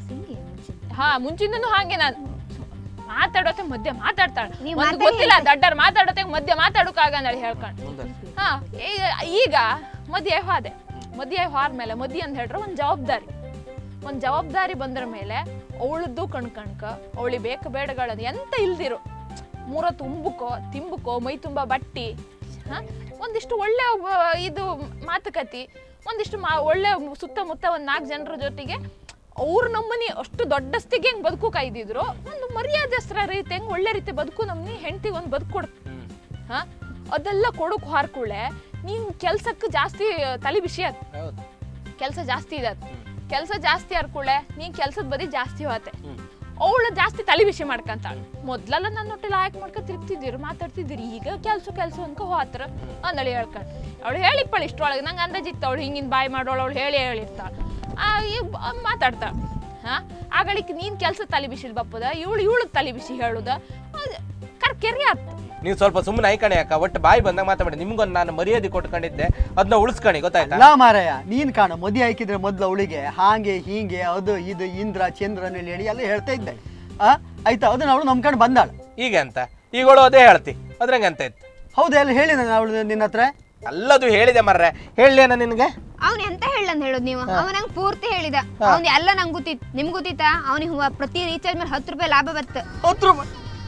ಹಾ ಮುಂಚಿಂದನು ಹಾಗೆ ನಾನು ಮಾತಾಡೋತೆ ಮಧ್ಯ ಮಾತಾಡ್ತಾಳೆ ನೀವ್ ಒಂದು ಮಾತಾಡಿ ಗೊತ್ತಿಲ್ಲ ದಡ್ಡರ್ ಮಾತಾಡೋತೆ ಮಧ್ಯ ಮಾತಾಡೋಕಾಗಂದಳಿ ಹೇಳ್ಕೊಂಡು ಹಾ ಈಗ ಈಗ ಮದುವೆ ಹೋದೆ ಮದುವೆ ಹೋದ್ಮೇಲೆ ಮದುವೆ ಅಂತ ಹೇಳ್ರೆ ಒಂದು ಜವಾಬ್ದಾರಿ ಒಂದು ಜವಾಬ್ದಾರಿ ಬಂದ್ರ ಮೇಲೆ ಅವಳದ್ದು ಕಣ್ಕಣ್ಕ ಅವಳಿಗೆ ಬೇಕು ಬೇಡಗಳದ್ದು ಎಂತ ಇಲ್ದಿರು ಮೂರ ತುಂಬುಕೋ ತಿಂಬುಕೋ ಮೈ ತುಂಬ ಬಟ್ಟಿ ಹಾ ಒಂದಿಷ್ಟು ಒಳ್ಳೆ ಒಬ್ಬ- ಇದು ಮಾತುಕತೆ ಒಂದಿಷ್ಟು ಮಾ ಒಳ್ಳೆ ಸುತ್ತಮುತ್ತ ಒಂದು ನಾಲ್ಕು ಜನರ ಜೊತೆಗೆ ಅವ್ರ ನಮ್ಮನಿ ಅಷ್ಟು ದೊಡ್ಡಸ್ತಿಗೆ ಹೆಂಗ್ ಬದುಕು ಕಾಯ್ದಿದ್ರು ಒಂದು ಮರ್ಯಾದಸ್ತ್ರ ರೀತಿ ಹೆಂಗ್ ಒಳ್ಳೆ ರೀತಿ ಬದುಕು ನಮ್ಮನಿ ಹೆಂಡತಿಗೆ ಒಂದು ಬದುಕು ಕೊಡ್ ಹಾ ಅದೆಲ್ಲ ಕೊಡೋಕ್ ಹಾರ್ಕುಳೆ ನೀನ್ ಕೆಲ್ಸಕ್ಕೆ ಜಾಸ್ತಿ ತಲೆ ಬಿಸಿ ಆತ್ ಹೌದು ಕೆಲಸ ಜಾಸ್ತಿ ಇದೆ ಕೆಲಸ ಜಾಸ್ತಿ ಹರ್ಕುಳೆ ನೀ ಕೆಲ್ಸದ ಬದಿ ಜಾಸ್ತಿ ಹೋತೆ ಅವಳು ಜಾಸ್ತಿ ತಲೆ ಬಿಸಿ ಮಾಡ್ಕಂತಾಳ ಮೊದ್ಲೆಲ್ಲ ನನ್ನ ಹೊಟ್ಟೆಲಿ ಆಯ್ಕೆ ಮಾಡ್ಕೊಂಡ್ ತಿರ್ಗ್ತಿದ್ದೀರಿ ಮಾತಾಡ್ತಿದ್ದೀರಿ ಈಗ ಕೆಲ್ಸ ಕೆಲ್ಸ ಅನ್ಕ ಹೋತ್ರ ಅಂದಳಿ ಹೇಳ್ಕೊಂಡು ಅವಳು ಹೇಳಿಪ್ಪಳು ಇಷ್ಟೊಳಗೆ ನಂಗೆ ಅಂದಾಜಿತ್ತು ಅವಳು ಹಿಂಗಿನ ಬಾಯಿ ಮಾಡೋಳು ಅವಳು ಹೇಳಿ ಹೇಳಿರ್ತಾಳ ಆ, ಈ ಬ- ಮಾತಾಡ್ತಾಳ ಹಾ ಆಗಳಿಕ್ ನೀನ್ ಕೆಲ್ಸ ತಲೆ ಬಿಸಿಲ್ ಬಪ್ಪದ ಇವಳು ಇವಳು ತಲೆ ಬಿಸಿ ಹೇಳುದ ಕರ್ಕೆರಿ ಆತ್ ನೀವು ಸ್ವಲ್ಪ ಸುಮ್ಮನೆ ಐಕಣೆ ಅಕ್ಕ ಒಟ್ಟು ಬಾಯಿ ಬಂದಾಗ ಮಾತಾಡಿ ನಿಮ್ಗೊಂದು ನಾನು ಮರ್ಯಾದೆ ಕೊಟ್ಕೊಂಡಿದ್ದೆ ಅದನ್ನ ಉಳಿಸ್ಕಣಿ ಗೊತ್ತಾಯ್ತಾ ಅಲ್ಲ ಮಾರಾಯ ನೀನ್ ಕಾಣ ಮದುವೆ ಹಾಕಿದ್ರೆ ಮೊದ್ಲು ಅವಳಿಗೆ ಹಾಗೆ ಹೀಗೆ ಅದು ಇದು ಇಂದ್ರ ಚಂದ್ರನಲ್ಲಿ ಹೇಳಿ ಎಲ್ಲ ಹೇಳ್ತಾ ಇದ್ದೆ ಆ ಆಯ್ತಾ ಅದನ್ನ ಅವಳು ನಂಬ್ಕೊಂಡು ಬಂದಾಳ ಈಗ ಅಂತ ಈಗಳು ಅದೇ ಹೇಳ್ತಿ ಅದ್ರಂಗೆ ಅಂತ ಇತ್ತು ಹೌದು ಎಲ್ಲ ಹೇಳಿದ ಅವಳು ನಿನ್ನ ಹತ್ರ ಅಲ್ಲದು ಹೇಳಿದೆ ಮರ್ರೆ ಹೇಳಲೇನ ನಿನಗೆ ಅವ್ನ್ ಎಂತ ಹೇಳಂತ ಹೇಳೋದು ನೀವು ಅವ ನಂಗೆ ಪೂರ್ತಿ ಹೇಳಿದ ಅವ್ನ್ ಎಲ್ಲ ನಂಗೆ ಗೊತ್ತಿತ್ತು ನಿಮ್ಗೆ ಗೊತ್ತಿತ್ತಾ ಅವ್ನಿಗೆ ಪ್ರತಿ ರೀಚಾರ್ಜ್ ಮೇಲೆ ಹತ್ತು ರೂಪಾಯಿ ಲಾಭ ಬತ್ತು ಹತ್ತು ರೂಪಾಯಿ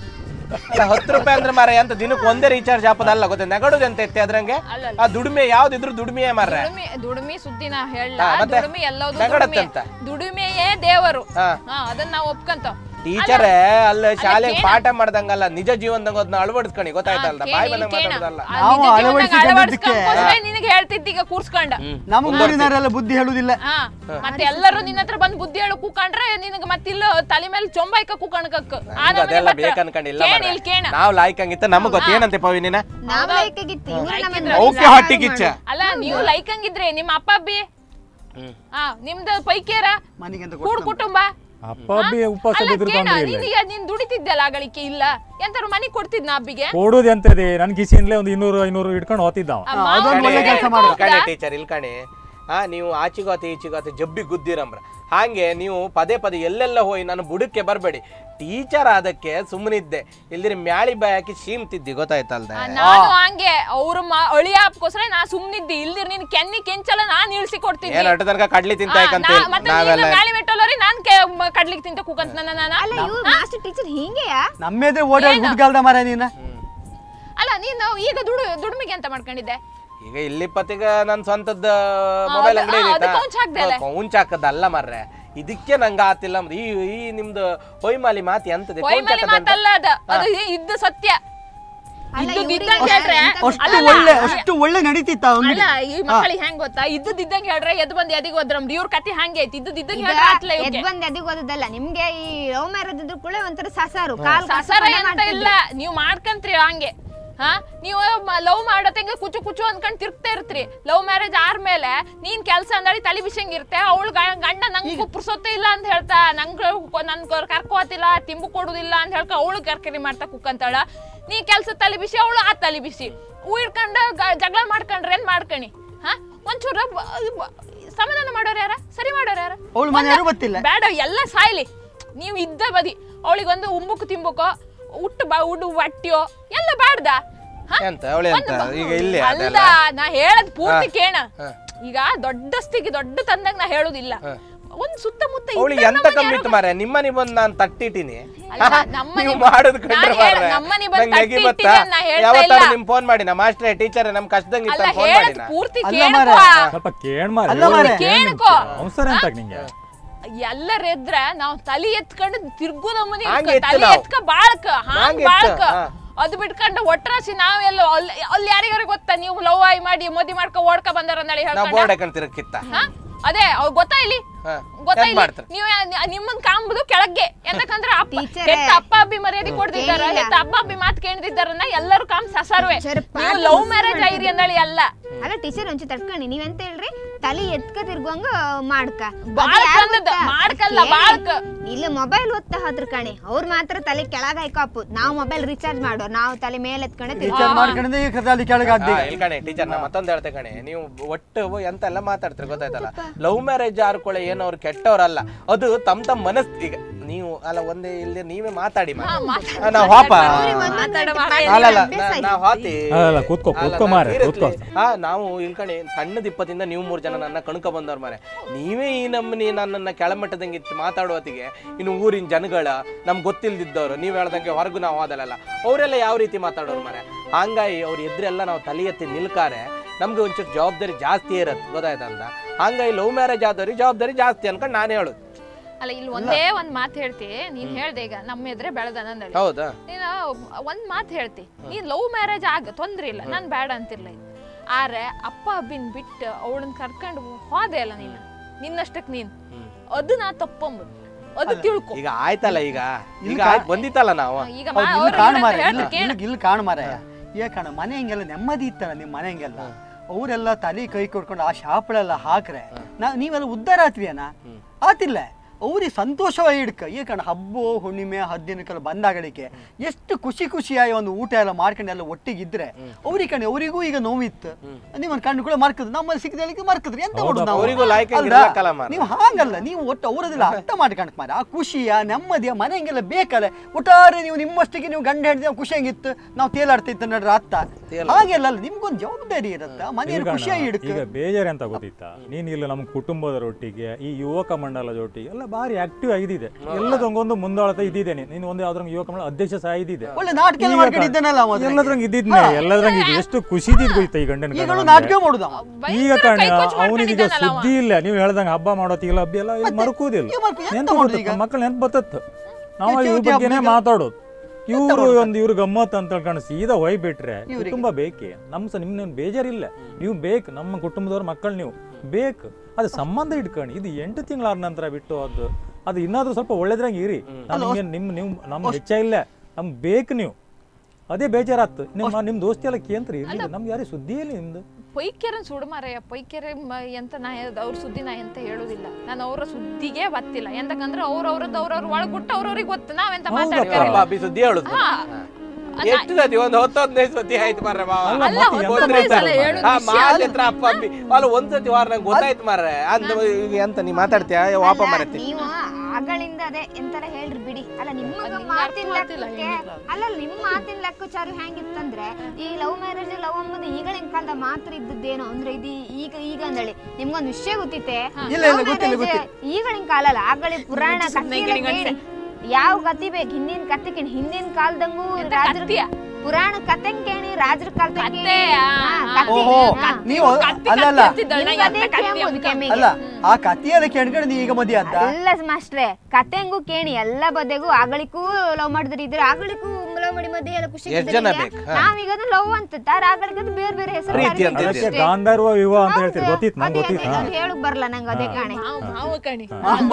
ಅಲ್ಲ ಹತ್ತು ರೂಪಾಯಿ ಅಂದ್ರೆ ಮಾರ ಅಂತ ದಿನಕ್ಕೆ ಒಂದೇ ರೀಚಾರ್ಜ್ ಹಾಕೋದಲ್ಲ ಗೊತ್ತಾ ನಗಡುದು ಅಂತ ಎತ್ತೆ ಅದ್ರಂಗೆ ಅಲ್ಲಲ್ಲ. ಆ ದುಡಿಮೆ ಯಾವ್ದಿದ್ರು ದುಡಿಮೆಯೇ ಮಾರ್ರೆ ದುಡಿಮೆ ದುಡಿಮೆ ಸುದ್ದಿನ ಹೇಳ ಹಾ, ಮತ್ತೆ? ದುಡಿಮೆ ಎಲ್ಲದು ನಗಡತ್ತೆ ದುಡಿಮೆ ಅಂತ. ದುಡಿಮೆಯೇ ದೇವರು ಹಾ. ಹಾ ಅದನ್ನ ನಾವು ಒಪ್ಕಂತ ಟೀಚರೇ ಅಲ್ಲ ಶಾಲೆಗೆ ಪಾಠ ಮಾಡ್ದಂಗಲ್ಲ ನಿಜ ಜೀವನದಾಗ ಅದನ್ನ ಅಳವಡಿಸ್ಕೊಳಿ ಗೊತ್ತಾಯ್ತಲ್ದ ಬಾಯ್ ಬಂದಂಗ್ ಮಾತಾಡೋದಲ್ಲ ನಾವು ಅಳವಡಿಸಿಕೊಂಡಿದ್ದಕ್ಕೆ- ನಿನಗೆ ಹೇಳ್ತಿದ್ದ ಈಗ ಕೂರ್ಸ್ಕೊಂಡ ನಮ್ಮ ಊರಿನವರೆಲ್ಲ ಬುದ್ಧಿ ಹೇಳುದಿಲ್ಲ ಹಾ ಮತ್ತೆ ಎಲ್ಲರೂ ನಿನ್ನ ಹತ್ರ ಬಂದು ಬುದ್ಧಿ ಹೇಳು ಕೂಕಂಡ್ರೆ ನಿನಗೆ ಮತ್ತಿಲ್ಲ ತಲೆ ಮೇಲೆ ಚೊಂಬಾಯ್ಕ ಕೂಕಣ್ಕಕ್ ನಮ್ಗ್ ಅದೆಲ್ಲ ಬೇಕನ್ಕೊಂಡಿಲ್ಲ ಕೇಣ ಮಾರ್ರೆ. ಇಲ್ಲಿ ಕೇಣ ನಾವ್ ಲಾಯ್ಕಂಗಿತ್ತ ನಮಗ್ ಗೊತ್ತೇನಂತೆ ಪವಿ ನೀನ ನಾವ್ ಲೈಕಾಗಿತ್ತು ಇವ್ರು ನಮ್ಮನ್ನ ಅವಕ್ಕೆ ಹೊಟ್ಟಿಗಿಚ್ಚ ಅಲ್ಲ ನೀವು ಲೈಕ್ ಹಂಗಿದ್ರೆ ನಿಮ್ಮ ಅಪ್ಪ ಅಬ್ಬಿ ಹಾ ನಿಮ್ದು ಪೈಕೇರ ಮನೆಗೆ ಅಂತ ಕೂಡ್ ಕುಟುಂಬ ಅಪ್ಪ ಅಬ್ಬಿ ಉಪವಾಸ ಅಲ್ಲ ಬಿದ್ರು ಕೇಣ ತೊಂದ್ರೆ ಇಲ್ಲ ನೀನೀಗ ನೀನ್ ದುಡಿತಿದ್ದಲ್ಲ ಆಗಳಿಕೆ ಇಲ್ಲ ಎಂತಾರು ಮನಿ ಕೊಡ್ತಿದ್ನ ಅಬ್ಬಿಗೆ ಕೊಡೋದು ಎಂತದೆ ನನ್ ಕಿಸಿಯಿಂದಲೇ ಒಂದು ಇನ್ನೂರು ಐನೂರು ಇಟ್ಕೊಂಡು ಹೋತಿದ್ದ ಅವ. ಆ ಹಾ, ಮಾವನ್ ಅದೊಂದು ಒಳ್ಳೆ ಮನೆ ಕೆಲ್ಸ ಹಿಡ್ಕೊಂಡ್ ಮಾಡು. ಹೋಗ್ದ? ಇಲ್ಕಣೆ ಟೀಚರ್ ಇಲ್ಕಣೆ ಹಾ ನೀವು ಆಚಿಗೋತೆ ಈಚಿಗೋತೆ ಜಬ್ಬಿ ಗುದ್ದಿರಂಬ್ರ ಹಾಗೆ ನೀವು ಪದೇ ಪದೇ ಎಲ್ಲೆಲ್ಲ ಹೋಗಿ ನಾನು ಬುಡಕ್ಕೆ ಬರಬೇಡಿ ಟೀಚರ್ ಆದಕ್ಕೆ ಸುಮ್ಮನಿದ್ದೆ ಇಲ್ದಿರಿ ಮ್ಯಾಳಿ ಬಾಯಿ ಹಾಕಿ ಶೀಮ್ತಿದ್ದಿ ಗೊತ್ತಾಯ್ತಲ್ದ ಆ, ನಾನು ಹಂಗೆ ಅವ್ರ ಅಳಿಯಾಪ್ಕೋಸ್ಕರ ನಾ ಸುಮ್ನಿದ್ದೆ ಇಲ್ದಿರ್ ನೀನ್ ಕೆನ್ನಿ ಕೆಂಚಲ ನಾನ್ ಇಳಿಸಿ ಕೊಡ್ತಿದ್ದೆ ಏನ್ ಅಟ್ಟು ತನಕ ಕಡ್ಲಿ ತಿಂತ ಆ, ನಾ- ಮತ್ತೆ ನಾವೆಲ್ಲ ಗಾಳಿ ಮೆಟ್ಟೋಲರಿ ನಾನ್ ಕೆ- ಮ- ಕಡ್ಲಿಕ್ ತಿಂತ ಕೂಕಂತ ನನ್ನ ನಾನು ಅಲ್ಲ ಇವ್ರು ಮಾಸ್ಟರ್ ಟೀಚರ್ ಹಿಂಗೆಯಾ ನಮ್ಮೇದೆ ಓಡಾಡಿ ಹುಡ್ಗಾಲ್ದ ಮರ ನೀನ ಅಲ್ಲ ನೀನು ಈಗ ದುಡು ದುಡಿಮೆಗೆ ಅಂತ ಮಾಡ್ಕೊಂಡಿದ್ದೆ ಈಗ ಇಲ್ಲಿ ಪತಿಗ ನನ್ ಸ್ವಂತದ ಮೊಬೈಲ್ ಅದು- ಅಂಗಡಿ ಆ, ಅದಕ್ಕೆ ಹುಂಚ್ ಹಾಕ್ದೆ ಅಲ್ಲ? ಉಂಚ್ ಹಾಕದಲ್ಲ ಮರ್ರೆ ಇದಕ್ಕೆ ನಂಗೆ ಆತಿಲ್ಲ ಅಂದ್ರೆ ಈ ಈ ನಿಮ್ದು ಹೊಯ್ಮಾಲಿ ಮಾತಿ ಅಂತದೆ ಕೊಯ್ಮಲಿ ಮಾತಲ್ಲ ಅದ ಅದು ಇದ್ದ ಸತ್ಯ ಅಲ್ಲ, ಇದ್ದದ್ ಇವ್ರಿಗೆ ಇದ್ದಂಗೆ ಹೇಳ್ರೆ ಅಷ್ಟು ಅಲ್ಲಲ್ಲ, ಒಳ್ಳೆ ಅಷ್ಟು ಒಳ್ಳೆ ನಡೀತಿತ್ತ ಅಂಗಡಿ ಅಲ್ಲ ಈ ಮಕ್ಕಳಿಗೆ ಹೆಂಗ್ ಗೊತ್ತಾ ಇದ್ದದ್ ಇದ್ದಂಗೆ ಹೇಳ್ರೆ ಎದ್ ಬಂದ್ ಎದಿಗ್ ಹೋದ್ರಮ್ರಿ ಇವ್ರ ಕತಿ ಹಂಗೆ ಐತಿ ಇದ್ದದ್ ಇದ್ದಂಗೆ ಈಗ ಹೇಳ್ರೆ ಆತ್ಲ ಎದ್ ಇವ್ಕೆ ಬಂದ್ ಎದಿಗ್ ಓದೋದಲ್ಲ ನಿಮ್ಗೆ ಈ ಲವ್ ಮ್ಯಾರೇಜ್ ಇದ್ರು ಕೂಡ ಒಂಥರ ಸಸಾರು ಕಾಲ್ ಸಸರ ಅಂತ ಇಲ್ಲ ನೀವು ಮಾಡ್ಕಂತ್ರಿ ಹಂಗೆ ಹಾ ನೀವು ಲವ್ ಮಾಡತ್ತಂಗ ಕುಚು ಕುಚು ಅನ್ಕೊಂಡ್ ತಿರ್ಗ್ತಾ ಇರ್ತ್ರಿ ಲವ್ ಮ್ಯಾರೇಜ್ ಆದ್ಮೇಲೆ ನೀನ್ ಕೆಲ್ಸ ಅಂದಳಿ ತಲೆ ಬಿಸಂಗ್ ಇರ್ತೆ ಅವಳು ಗಂಡ ನಂಗ್ ಪುರ್ಸೊತ್ತೆ ಇಲ್ಲ ಅಂತ ಹೇಳ್ತಾ ನಂಗ್ ನನ್ ಕರ್ಕೋತಿಲ್ಲ ತಿಂಬು ಕೊಡುದಿಲ್ಲ ಅಂತ ಹೇಳ್ಕ ಅವಳು ಕರ್ಕರಿ ಮಾಡ್ತಾ ಕುಕ್ಕಂತಾಳ ನೀ ಕೆಲ್ಸ ತಲೆ ಬಿಸಿ ಅವಳು ಆ ತಲೆ ಬಿಸಿ ಹೂ ಇಟ್ಕೊಂಡ ಗ- ಜಗಳ ಮಾಡ್ಕೊಂಡ್ರೆ ಏನ್ ಮಾಡ್ಕಣಿ ಹಾ ಒಂಚೂರ ಬ- ಬ- ಸಮಾಧಾನ ಮಾಡೋರ್ ಯಾರ ಸರಿ ಮಾಡೋರ್ ಯಾರ ಅವಳು ಮನೆಯವರು ಗೊತ್ತಿಲ್ಲ ಬೇಡ ಎಲ್ಲ ಸಾಯ್ಲಿ ನೀವು ಇದ್ದ ಬದಿ ಅವಳಿಗೊಂದು ಉಂಬುಕು ತಿಂಬುಕೋ ಉಟ್ಟು ಬಾ ಉಡು ಬಟ್ಟಿಯೋ ಎಲ್ಲ ಬೇಡ್ದ ಹ? ಎಂತ ಅವಳೆ ಒಂದು ಅಂತ ಬ- ಈಗ ಇಲ್ಲಿ ಅಲ್ಲ ಅದೆಲ್ಲ ನಾ ಹೇಳದ್ ಪೂರ್ತಿ ಕೇಣ ಹ. ಈಗ ದೊಡ್ಡಸ್ತಿಗೆ ದೊಡ್ಡ ತಂದಾಗ ನಾ ಹೇಳುದಿಲ್ಲ ಒಂದ್ ಸುತ್ತಮುತ್ತ ಅವಳಿಗೆ ಇದ್ದ ಎಂತ ನಮ್ಮನೆ ಕಮ್ಮಿತ್ತು ಮಾರೆ ನಿಮ್ಮನೆ ಬಂದು ನಾನು ತಟ್ಟಿಟ್ಟಿನಿ ಅಲ್ಲ, ನಮ್ಮನೆ ನೀವು ಬಂದ್- ಮಾಡೋದು ನಾನ್ ಕಂಡ್ರೆ ಹೇಳ್- ಮಾರ್ರೆ. ನಮ್ಮನೆ ಬಂದ್ ನಂಗೆ ನೆಗಿ ತಟ್ಟಿಟ್ಟಿದೆ ಬತ್ತಾ? ಅಂತ ನಾ ಹೇಳ್ತಾ ಯಾವತ್ತಾರು ಇಲ್ಲ. ನಿಮ್ ಫೋನ್ ಮಾಡಿ ನಾ ಮಾಸ್ಟ್ರೇ ಟೀಚರ್ ನಮ್ ಕಷ್ಟದಂಗ ಅಲ್ಲ ಇತ್ತ ಫೋನ್ ಮಾಡಿ ಹೇಳದ್ ನಾ ಪೂರ್ತಿ ಅಲ್ಲ ಕೇಳ್ಕೊ ಮಾರ್ರೆ. ಸ್ವಲ್ಪ ಕೇಳ್ ಮಾರ್ರೆ. ಅಲ್ಲ ಮಾರ್ರೆ. ಕೇಳ್ಕೊ. ಅವಸರ ಅಂತ ನಿಂಗೆ ಎಲ್ಲರೆದ್ರ ನಾವ್ ತಲಿ ಎತ್ಕೊಂಡು ತಿರ್ಗು ನಮ್ಮನೆ ಹಂಗೆ ಎತ್ತು ತಲಿ ನಾವು. ಎತ್ಕ ಬಾಳ್ಕ ಹಾಂಗ್ ಹಂಗೆ ಎತ್ತು, ಬಾಳ್ಕ ಹಾ. ಅದು ಬಿಟ್ಕೊಂಡು ಒಟ್ರಾಸಿ ನಾವೆಲ್ಲ ಅಲ್ಲಿ ಅಲ್ಲಿ ಯಾರಿಗಾರ ಗೊತ್ತಾ ನೀವು ಲವ್ ಆಯ್ ಮಾಡಿ ಮೋದಿ ಮಾಡ್ಕೊ ಓಡ್ಕ ಬಂದಾರ ಅಂದೇಳಿ ನಾ ಹೇಳ್ಕೊಂಡ ಬೋರ್ಡ್ ಹಾಕೊಂಡ್ ತಿರುಗಿತ್ತ ಹಾ? ಅದೇ ಅವ್ರು ಗೊತ್ತಾ ಇಲ್ಲಿ ಹಾ. ಗೊತ್ತಾ ಎಂತ್ ಇಲ್ಲಿ ಮಾಡ್ತಾರೆ? ನೀವು ಯಾ- ನಿಮ್ಮನ್ ಕಾಂಬುದು ಕೆಳಗ್ಗೆ ಎಂತಕಂದ್ರೆ ಅಪ್ಪ Teacher ಹೆತ್ತ ಅಪ್ಪ ಅಬ್ಬಿ ಮರ್ಯಾದೆ ಕೊಡ್ತಿದ್ದಾರ ಕೇಳಿಲ್ಲ. ಹೆತ್ತ ಅಪ್ಪ ಅಬ್ಬಿ ಮಾತು ಕೇಳ್ತಿದ್ದಾರನ್ನ ಎಲ್ಲರೂ ಕಾಮ್ ಸಸರ್ವೆ Teacher, ನೀವು ಪಾಠ ಲವ್ miss ಮ್ಯಾರೇಜ್ ಐರಿ ಅಂದಳಿ ಅಲ್ಲ ಅಲ್ಲ ಟೀಚರ್ ಒಂಚೂರು ತಡ್ಕಣಿ ನೀವೆಂತ ಹೇಳ್ರಿ ತಲೆ ಎತ್ಕ ತಿರ್ಗುವಂಗ ಮಾಡ್ಕ ಬಾಳ್ಕ ಅದು ಯಾರ್ ಅಂದದ್ದು, ಗೊತ್ತಾ? ಮಾಡ್ಕಲ್ಲ, ಕೇಳಿ. ಬಾಳ್ಕ. ಇಲ್ಲ ಮೊಬೈಲ್ ಓದ್ತಾ ಹೋದ್ರ ಕಣೆ ಅವ್ರು ಮಾತ್ರ ತಲೆ ಕೆಳಗ ಹಾಕಪ್ಪು ನಾವು ಮೊಬೈಲ್ ರಿಚಾರ್ಜ್ ಮಾಡೋ ನಾವು ತಲೆ ಮೇಲೆ ಎತ್ಕೊಂಡೆ ತಿರ್ಗಿ ಟೀಚರ್ ಮಾಡ್ಕೊಂಡಿದ್ದೆ ಈಗ ಕದಲ್ಲಿ ಕೆಳಗೆ ಹಾ, ಹಾಕ್ದೆ ಇಲ್ಲಿ ಕಣೆ ಟೀಚರ್ ನಾ ಮತ್ತೊಂದು ಹೇಳ್ತೆ ಕಣೆ ನೀವು ಒಟ್ಟು ಎಂತೆಲ್ಲ ಮಾತಾಡ್ತೀರಿ ಗೊತ್ತಾಯ್ತಲ್ಲ ಲವ್ ಮ್ಯಾರೇಜ್ ಆರ್ಕೊಳ್ಳೆ ಏನು ಅವ್ರು ಕೆಟ್ಟವ್ರಲ್ಲ ಅದು ತಮ್ ತಮ್ಮ ಮನಸ್ ಈಗ ನೀವು ಅಲ್ಲ ಒಂದೇ ಇಲ್ಲಿ ನೀವೇ ಮಾತಾಡಿ ಮಾರ್ರೆ. ಹಾ, ಮಾತಾಡು. ಹಾ, ನಾವು ಹಾಪ ಮಾತಾಡು, ಮಾತಾಡು. ಅಲ್ಲಲ್ಲ ಅಭ್ಯಾಸ ನಾ- ನಾ ಹಾತಿ ಅಲ್ಲ, ಕೂತ್ಕೋ, ಅಲ್ಲ, ಕೂತ್ಕೋ ನಾ ಮಾರ್ರೆ, ತೀರತ್ಲಿ. ಕೂತ್ಕೋ. ಹಾ ನಾವು ಇಲ್ಕಣೆ ಸಣ್ಣ ದಿಪ್ಪದಿಂದ ನೀವು ಮೂರು ಜನ ನನ್ನ ಕಣ್ಕ ಬಂದವ್ರ ಮಾರೆ ನೀವೇ ಈ ನಮ್ಮನಿ ನನ್ನನ್ನ ಕೆಳಮಟ್ಟದಂಗೆ ಇತ್ತು ಮಾತಾಡುವತ್ತಿಗೆ ಇನ್ನು ಊರಿನ ಜನಗಳ ನಮ್ಗೆ ಗೊತ್ತಿಲ್ದಿದ್ದವ್ರು ನೀವು ಹೇಳ್ದಂಗೆ ಹೊರಗು ನಾವು ಹೋದಲ್ಲ ಅವರೆಲ್ಲ ಯಾವ ರೀತಿ ಮಾತಾಡೋರು ಮಾರೆ ಹಂಗಾಗಿ ಅವ್ರ ಎದುರೆಲ್ಲ ನಾವು ತಲೆ ಎತ್ತಿ ನಿಲ್ಕಾರೆ ನಮ್ಗೆ ಒಂಚೂರು ಜವಾಬ್ದಾರಿ ಜಾಸ್ತಿ ಇರತ್ತೆ ಗೊತ್ತಾಯ್ತಲ್ಲ ಹಂಗಾಗಿ ಲವ್ ಮ್ಯಾರೇಜ್ ಆದವ್ರಿಗೆ ಜವಾಬ್ದಾರಿ ಜಾಸ್ತಿ ಅನ್ಕೊಂಡು ನಾನು ಹೇಳುದು ಅಲ್ಲ ಇಲ್ಲಿ ಒಂದೇ ಒಂದ್ ಮಾತು ಹೇಳ್ತಿ ನೀನ್ ಹೇಳ್ದೆ ಈಗ ನಮ್ಮ ಎದುರೇ ಬೆಳೆದ ನಂದಳಿ ಹೌದಾ ನೀನು ಒಂದ್ ಮಾತು ಹೇಳ್ತಿ ನೀನ್ ಲವ್ ಮ್ಯಾರೇಜ್ ಆಗ ತೊಂದ್ರೆ ಇಲ್ಲ ನಾನ್ ಬೇಡ ಅಂತಿರ್ಲ ಇದು ಆದ್ರೆ ಅಪ್ಪ ಅಬ್ಬಿನ್ ಬಿಟ್ಟು ಅವಳನ್ನ ಕರ್ಕೊಂಡು ಹೋದೆ ಅಲ್ಲ ನೀನು ನಿನ್ನಷ್ಟಕ್ ನೀನ್ ಅದು ನಾ ತಪ್ಪಂಬುದು ಅದು ತಿಳ್ಕೊ ಈಗ ಆಯ್ತಲ್ಲ ಈಗ ಈಗ ಇಲ್ಲ. ಆಯ್ತು ಬಂದಿತ್ತಲ್ಲ ನಾವು ಈಗ ಹೌದು, ಮಾ- ಇಲ್ಲಿ ಅವ್ರು ಕಾಣ್ ಏನಂತ ಮಾರೆ ಹೇಳ್ತಾರೆ ಇಲ್ಲಿ- ಕೇಳು. ಇಲ್ಲಿ- ಇಲ್ಲಿ ಕಾಣ್ ಮಾರೆ ಏ ಕಾಣ ಮನೆ ಹಿಂಗೆಲ್ಲ ನೆಮ್ಮದಿ ಇತ್ತಲ್ಲ ನಿಮ್ಮ ಮನೆ ಹಿಂಗೆಲ್ಲ ಅವರೆಲ್ಲ ತಲೆ ಕೈ ಕೊಡ್ಕೊಂಡು ಆ ಶಾಪಳೆಲ್ಲ ಹಾಕ್ರೆ ನಾ ನೀವೆಲ್ಲ ಉದ್ಧಾರ ಆತ್ರಿಯನ ಆತಿಲ್ಲ ಅವ್ರಿಗೆ ಸಂತೋಷವಾಗಿ ಇಡ್ಕ ಈ ಕಣ ಹಬ್ಬ ಹುಣ್ಣಿಮೆ ಹದ್ದಿನಕ್ಕೆಲ್ಲ ಬಂದಾಗಳಿಕೆ ಎಷ್ಟು ಖುಷಿ ಖುಷಿಯಾಗಿ ಒಂದು ಊಟ ಎಲ್ಲ ಮಾಡ್ಕೊಂಡು ಎಲ್ಲ ಒಟ್ಟಿಗಿದ್ರೆ ಅವ್ರಿಗೆ ಕಣೆ ಅವರಿಗೂ ಈಗ ನೋವಿತ್ತು ನಿಮ್ಮನ್ನ ಕಂಡು ಕೂಡ ಮರ್ಕದ್ ನಮ್ಮಲ್ಲಿ ಸಿಕ್ಕದಳಿಕೆ ಮರ್ಕದ್ರಿ ಎಂತ ಮಾಡುದು ನಾವು ಅವ್ರಿಗೂ ಲಾಯ್ಕಿಂಗ್ ಅಲ್ದಾ? ಇರ್ಬೇಕಲ್ಲ ಮಾರ್ರೆ. ನೀವು ಹಾಗಲ್ಲ ನೀವು ಒಟ್ಟು ಅವರದೆಲ್ಲ ಅರ್ಥ ಮಾಡ್ಕೊಂಡ್ ಮಾರ ಆ ಖುಷಿಯ ನೆಮ್ಮದಿಯ ಮನೆ ಹಿಂಗೆಲ್ಲ ಬೇಕಲ್ಲ ಒಟ್ಟಾರೆ ನೀವು ನಿಮ್ಮಷ್ಟಿಗೆ ನೀವು ಗಂಡ ಹೆಂಡತಿ ಖುಷಿಯಾಗಿತ್ತು ನಾವು ತೇಲಾಡ್ತಿತ್ತು ನಡ್ರ ಅತ್ತ ಹಾಗೆಲ್ಲ ಅಲ್ಲ ನಿಮ್ಗೊಂದು ಜವಾಬ್ದಾರಿ ಇರತ್ತ ಮನೆಯಲ್ಲಿ ಇಲ್ಕಣ, ಖುಷಿಯಾಗಿ ಇಡ್ಕ ಈಗ ಬೇಜಾರು ಅಂತ ಗೊತ್ತಿತ್ತ ನೀನ್ ಇಲ್ಲ ನಮ್ಮ ಕುಟುಂಬದರೊಟ್ಟಿಗೆ ಈ ಯುವಕ ಮಂಡಲದೊಟ್ಟಿಗೆ ಎಲ್ಲ ಭಾರಿ ಆಕ್ಟಿವ್ ಆಗಿದ್ದಿದೆ ಎಲ್ಲದೊಂಗೊಂದು ಮುಂದಾಳತ ಇದ್ದಿದ್ದೇನೆ ನೀನು ಒಂದು ಯಾವ್ದ್ರಂಗ ಯುವಕ ಮಂಡಳ ಅಧ್ಯಕ್ಷ ಸಹ ಇದ್ದಿದೆ ಒಳ್ಳೆ ನಾಟಕ ಎಲ್ಲ ಈಗ ಮಾಡ್ಕೊಂಡಿದ್ದಾನಲ್ಲ ಅವ ಅದ್ರಾಗೆ. ಎಲ್ಲದ್ರಂಗ ಇದ್ದಿದ್ನೆ ಎಲ್ಲದ್ರಂಗ ಇದ್ದಿದ್ದು ಎಷ್ಟು ಖುಷಿ ಇದ್ದಿದ್ ಗೊತ್ತಾ ಈ ಗಂಡನ ಈಗಲೂ ಕಡೆ ನಾಟಕ ಮಾಡುದ ಅವ. ಈಗ ಭಯಂಕರ ಕಾಣ ಕೈಕೊಚ್ಚು ಅವನಿಗೆ ಈಗ ಮಾಡ್ಕೊಂಡಿದ್ದಾನಲ್ಲ ಅವ. ಸುದ್ದಿ ಇಲ್ಲ ನೀವು ಹೇಳ್ದಂಗ ಹಬ್ಬ ಮಾಡೋತಿಲ್ಲ ಹಬ್ಬ ಎಲ್ಲ ಇದು ಮರ್ಕೋದಿಲ್ಲ ಈಗ ಮರ್ಕೊ- ಎಂತ ನೆನ್ಪು ಮಾಡುದು ಈಗ? ಬರ್ತದೆ ಮಕ್ಕಳು ನೆನ್ಪು ಬರ್ತತ್ತು ನಾವು ಹೆಚ್ಚು ಇವ್ರ ಹೆಚ್ಚು ಬಗ್ಗೆನೇ ಹಬ್ಬ- ಮಾತಾಡೋದು ಇವ್ರು ಒಂದು ಇವ್ರು ಗಮ್ಮತ್ ಅಂತ ಹೇಳ್ಕೊಂಡು ಸೀದಾ ಹೋಯ್ಬಿಟ್ರೆ ಇವ್ರಿಗೆ. ಕುಟುಂಬ ಬೇಕೇ ನಮ್ಮ ಸಹ ನಿಮ್ನ ಬೇಜಾರಿಲ್ಲ ನೀವು ಬೇಕು ನಮ್ಮ ಕುಟುಂಬದವ್ರ ಮಕ್ಕಳು ನೀವು ಬೇಕು ಅದು ಸಂಬಂಧ ಇಟ್ಕೊಂಡು ಇದು ಎಂಟು ತಿಂಗಳಾದ ನಂತರ ಬಿಟ್ಟು ಅದು ಅದು ಇನ್ನಾದ್ರೂ ಸ್ವಲ್ಪ ಒಳ್ಳೇದ್ರಂಗೆ ಇರಿ ನಮ್ಗೆ ನಿಮ್ ನೀವು ನಮ್ಗೆ ಹೆಚ್ಚಾಗಿಲ್ಲ ನಮ್ಗೆ ಬೇಕು ನೀವು ಅದೇ ಬೇಜಾರಾತು ನಿಮ್ಮ ನಿಮ್ ದೋಸ್ತಿ ಎಲ್ಲ ಕೇಂದ್ರ ಇರ್ಲಿ ನಮ್ಗೆ ಯಾರೇ ಸುದ್ದಿ ಇಲ್ಲ ನಿಮ್ದು ಪೈಕ್ಯರನ್ ಸುಡು ಮಾರಯ್ಯ ಪೈಕ್ಯರೆ ಮ- ಎಂತ ನಾ ಹೇಳ್ದ ಅವ್ರ ಸುದ್ದಿ ನಾ ಎಂತ ಹೇಳುದಿಲ್ಲ ನಾನು ಅವರ ಸುದ್ದಿಗೆ ಬತ್ತಿಲ್ಲ ಎಂತಕಂದ್ರೆ ಅವ್ರವ್ರದ್ದು ಅವ್ರವ್ರ ಒಳಗುಟ್ಟು ಅವ್ರವ್ರಿಗೆ ಗೊತ್ತು ನಾವೆಂತ ಹೌದಪ್ಪ. ಮಾತಾಡ್ತೀವಿ ಬಾಬಿ ಸುದ್ದಿ ಹೇಳುದು ಹಾ. ಎಷ್ಟು ಸತಿ ಒಂದು ಹತ್ತು ಹದಿನೈದು ಸತಿ ಆಯ್ತು ಮಾರ್ರೆ ಮಾವ ಅಲ್ಲ, ಅಲ್ಲ, ಮತ್ತೆ ಹೊತ್ತು ಎಂತ ಹದಿನೈದು ಸಲ ಮಾತಾಡೋದು ಹೇಳು. ಆ ವಿಷಯ ಮಾಲ್ ಅದು. ಹತ್ರ ಅಪ್ಪ ಅಬ್ಬಿ ಅಲ್ಲ ಒಂದ್ ಸತಿ ವಾರ ನಂಗೆ ಗೊತ್ತಾಯ್ತು ಮಾರ್ರೆ ಅಂದ ಈಗ ಎಂತ ನೀ ಮಾತಾಡ್ತೀಯ ವಾಪ ಅಲ್ಲ, ಮರತಿ ನೀವು ಆಗಳಿಂದ ಅದೇ ಎಂತರ ಹೇಳ್ರಿ ಬಿಡಿ ಅಲ್ಲ ನಿಮ್ಮ ಅದು ನಿಮ್ಗೆ ಮಾತಿನ ಅರ್ಥ ಆಗ್ತಿಲ್ಲ, ಲೆಕ್ಕಕ್ಕೆ ಏನಿಲ್ಲ. ಅಲ್ಲ ನಿಮ್ಮ ಮಾತಿನ ಲೆಕ್ಕಾಚಾರ ಹೆಂಗಿತ್ತಂದ್ರೆ ಈ ಲವ್ ಮ್ಯಾರೇಜ್ ಲವ್ ಅಂಬುದು ಈಗಳಿನ ಕಾಲದ ಮಾತ್ರ ಇದ್ದದ್ದೇನೋ ಅಂದ್ರೆ ಇದು ಈಗ ಈಗ ಅಂದಳಿ ನಿಮ್ಗೊಂದು ವಿಷಯ ಗೊತ್ತಿತ್ತೆ ಇಲ್ಲ, Love ಇಲ್ಲ, ಗೊತ್ತಿಲ್ಲ, marriage ಗೊತ್ತಿಲ್ಲ. ಈಗಳಿನ ಕಾಲ ಅಲ್ಲ ಆಗಳಿ ಪುರಾಣ ಮುಂಚೆ ಸುಮ್ನೆ ಕಥೆ ಗಿಣಿ ಕೇಳಿ ಯಾವ ಕತಿ ಬೇಕು ಹಿಂದಿನ ಕತೆಗೆ ಹಿಂದಿನ ಕಾಲದಂಗೂ ಎಂತ ರಾಜರ ಕತ್ತಿಯ? ಪುರಾಣ ಕತೆ ಕೇಳಿ ರಾಜರ ಕಾಲದ ಕತ್ತೆ, ಆ, ಆ. ಓಹೋ ನೀವು ಕತ್ತಿ ಅಲ್ಲಲ್ಲ ಕತ್ತಿ ಎತ್ತಿದ್ದಳು, ನಂಗೆ ಅದೇ ಎಂತ ಕತ್ತಿ ಕೇಂಬುದು ಅಂತ. ಕೆಮ್ಮಿಗೆ. ಅಲ್ಲ ಆ ಕಥೆಯೆಲ್ಲ ಕೇಳ್ಕೊಂಡು ನೀ ಈಗ ಮದುವೆ ಆದ ಅಲ್ಲ ಮಾಸ್ಟ್ರೆ ಕತೆಂಗೂ ಕೇಳಿ ಎಲ್ಲ ಬದೆಗೂ ಆಗಳಿಗೂ ಲವ್ ಮಾಡಿದ್ರೆ ಇದ್ರೆ ಆಗಳಿಗೂ ಲವ್ ಮಾಡಿ ಮಧ್ಯೆ ಎಲ್ಲ ಖುಷಿ ಎಷ್ಟ್ ಜನ ಬೇಕು? ಹಾ. ನಾವೀಗ ಅದು ಲವ್ ಅಂತ ಆಗಳಿಗೂ ಅದು ಬೇರೆ ಬೇರೆ ಹೆಸರು ಪ್ರೀತಿ ಕರೀತೀವಿ ಅಂತ ಇದೆ. ಅದಕ್ಕೆ ಅಷ್ಟೇ. ಗಾಂಧರ್ವ ವಿವಾಹ ಅಂತ ಹೌದು, ಹೇಳ್ತೀರಿ ಗೊತ್ತಿತ್ತು ನಂಗೆ ಅದೇ, ಗೊತ್ತಿತ್ತು ಅದೇ, ಹಾ. ಅದು ಹೇಳಕ್ ಬರಲ್ಲ ನಂಗೆ ಅದೇ ಕಾಣೆ ಮಾವ ಮಾವ ಕಣಿ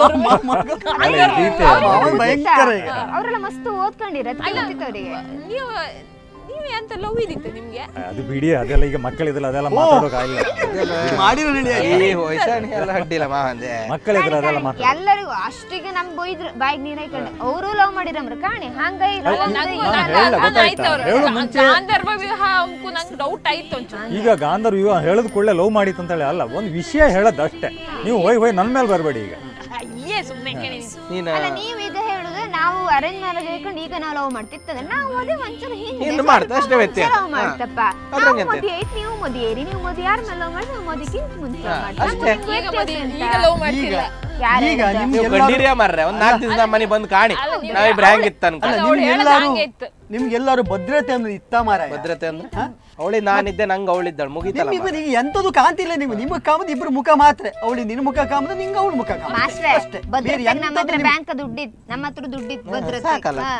ಅಲ್ಲ, ಈ ರೀತಿ ಅವ್ರು ಅವ್ರಿಗೆ ಭಯಂಕರ ಗೊತ್ತಿತ್ತ? ಈಗ. ಅವರೆಲ್ಲ ಮಸ್ತ್ ಓದ್ಕೊಂಡಿರ ಅದಕ್ಕೆ ಗೊತ್ತಿತ್ತು ಅವರಿಗೆ ನೀವು ನೀವು ಎಂತ ಲವ್ ಇದಿತ್ತು ನಿಮ್ಗೆ ಅದು ಬಿಡಿ ಅದೆಲ್ಲ ಈಗ ಮಕ್ಕಳಿದ್ರಲ್ಲ ಅದೆಲ್ಲ ಮಾತಾಡೋಕಾಗಿಲ್ಲ ಮಾಡಿರೋ ನಡಿ ಈ ವಯಸ್ಸಾಣಿ ಎಲ್ಲ ಅಡ್ಡಿಲ್ಲ ಮಾವಂದೆ ಮಕ್ಕಳಿದ್ರೆ ಅದೆಲ್ಲ ಮಾತಾಡ ಎಲ್ಲರಿಗೂ ಅಷ್ಟಿಗೆ ನಮ್ ಬೈದ್ರು ಬಾಯಿಗೆ ನೀರ್ ಹಾಕೊಂಡು ಅವರು ಲವ್ ಮಾಡಿರಮ್ರ ಕಾಣಿ ಹಂಗ ಇಲ್ಲ ಅಲ್ಲ, ಹಂಗ ನಂಗೂ ಇಲ್ಲ. ನಾನು ಹೇಳ್ದ, ಗೊತ್ತಾಯ್ತಾ? ಹೇಳು ಮುಂಚೆ. ಗಾಂಧರ್ವ ವಿವಾಹ ಅಂಕು ನಂಗೆ ಡೌಟ್ ಆಯ್ತು ಒಂಚೂರು ಈಗ ಗಾಂಧರ್ವ ವಿವಾಹ ಹೇಳದ್ ಕೂಡಲೇ ಲವ್ ಮಾಡಿತ್ತು ಅಂತ ಹೇಳಿ ಅಲ್ಲ ಒಂದು ವಿಷಯ ಹೇಳೋದು ಅಷ್ಟೇ ನೀವು ಹೋಯ್ ಹೋಯ್ ನನ್ನ ಮೇಲೆ ಬರಬೇಡಿ ಈಗ ಅಯ್ಯೇ ಸುಮ್ಮನೆ ಕೇಳಿ ನೀನ ಅಲ್ಲ ನೀವ್ ಈಗ ಹೇಳುದು ನಾವು ಅರೇಂಜ್ ಮ್ಯಾರೇಜ್ ಹೇಳ್ಕೊಂಡು ಈಗ ನಾವು ಲವ್ ಮಾಡ್ತಿತ್ತಂದ್ರೆ ನಾವು ಅದೇ ಒಂಚೂರು ಹಿಂದೆ ಹಿಂದೆ ಮಾಡ್ತಾ ಅಷ್ಟೇ ವ್ಯತ್ಯಾಸ. ಲವ್ ಮಾಡ್ತಪ್ಪ ನಾವು ಅದ್ರಾಗ ಎಂತ ಮದುವೆ ಆಯ್ತು ನೀವು ಮದುವೆ ಏರಿ ನೀವು ಮದುವೆ ಯಾರ ಮೇಲೆ ಲವ್ ಮಾಡಿ ನಾವು ಮದುವೆಗಿಂತ ಮುಂಚೆ love ಮಾಡ್ತೀವಿ. ಅಷ್ಟೇ. ನಮ್ಗೆ ಈಗ ವ್ಯತ್ಯಾಸ ಮದಿ ಎಂತ? ಈಗ ಲವ್ ಮಾಡ್ತಿಲ್ಲ ಯಾರು ಈಗ ಹೇಳಿದ್ದು? ನಿಮ್ಗೆ ನೀವು ಎಲ್ಲಾರು- ಕಂಡಿರಿಯ ಮಾರ್ರೆ ಒಂದ್ ನಾಲ್ಕು ದಿವಸ ಮನೆ ಬಂದು ಕಾಣಿ ಅಲ್ಲ, ನೀವು ನಾವಿಬ್ರು ಹೆಂಗಿತ್ತು ಅಲ್ಲ ಅನ್ಕೊಂಡು ಅವ್ಳು ನಿಮ್ಗೆ ಹೇಳೋದು ಎಲ್ಲಾರು ಹಂಗೆ ಇತ್ತು. ನಿಮ್ಗೆಲ್ಲರೂ ಭದ್ರತೆ ಅನ್ನೋದು ಇತ್ತ ಮಾರ ಭದ್ರತೆ ಅಂದ್ರೆ ಅವಳಿ ನಾನಿದ್ದೆ ನಂಗೆ ಅವಳಿದ್ದಾಳು ಮುಗೀತಲ್ಲ ನಿಮ್ಗೆ ಈಗ ಎಂತದು ಕಾಂತಿಲ್ಲ ನಿಮ್ಗೆ ನಿಮ್ಗೆ ಕಾಮದ್ ಇಬ್ರು ಮುಖ ಮಾತ್ರ ಅವಳಿ ನಿನ್ನ ಮುಖ ಕಾಮದ ನಿಂಗೆ ಅವಳು ಮುಖ ಕಾಮದ ಮಾಸ್ಟ್ರೆ ಅಷ್ಟೇ ಬೇರೆ ಭದ್ರತೆಗೆ ನಮ್ಮ ಹತ್ರ ಎಂತದು ನಿಮ್ಗೆ- ಬ್ಯಾಂಕ್ ದುಡ್ಡಿತ್ತು ನಮ್ಮ ಹತ್ರ ದುಡ್ಡಿತ್ತು ಭದ್ರತೆ ಸಾಕಲ್ಲ. ಹಾ.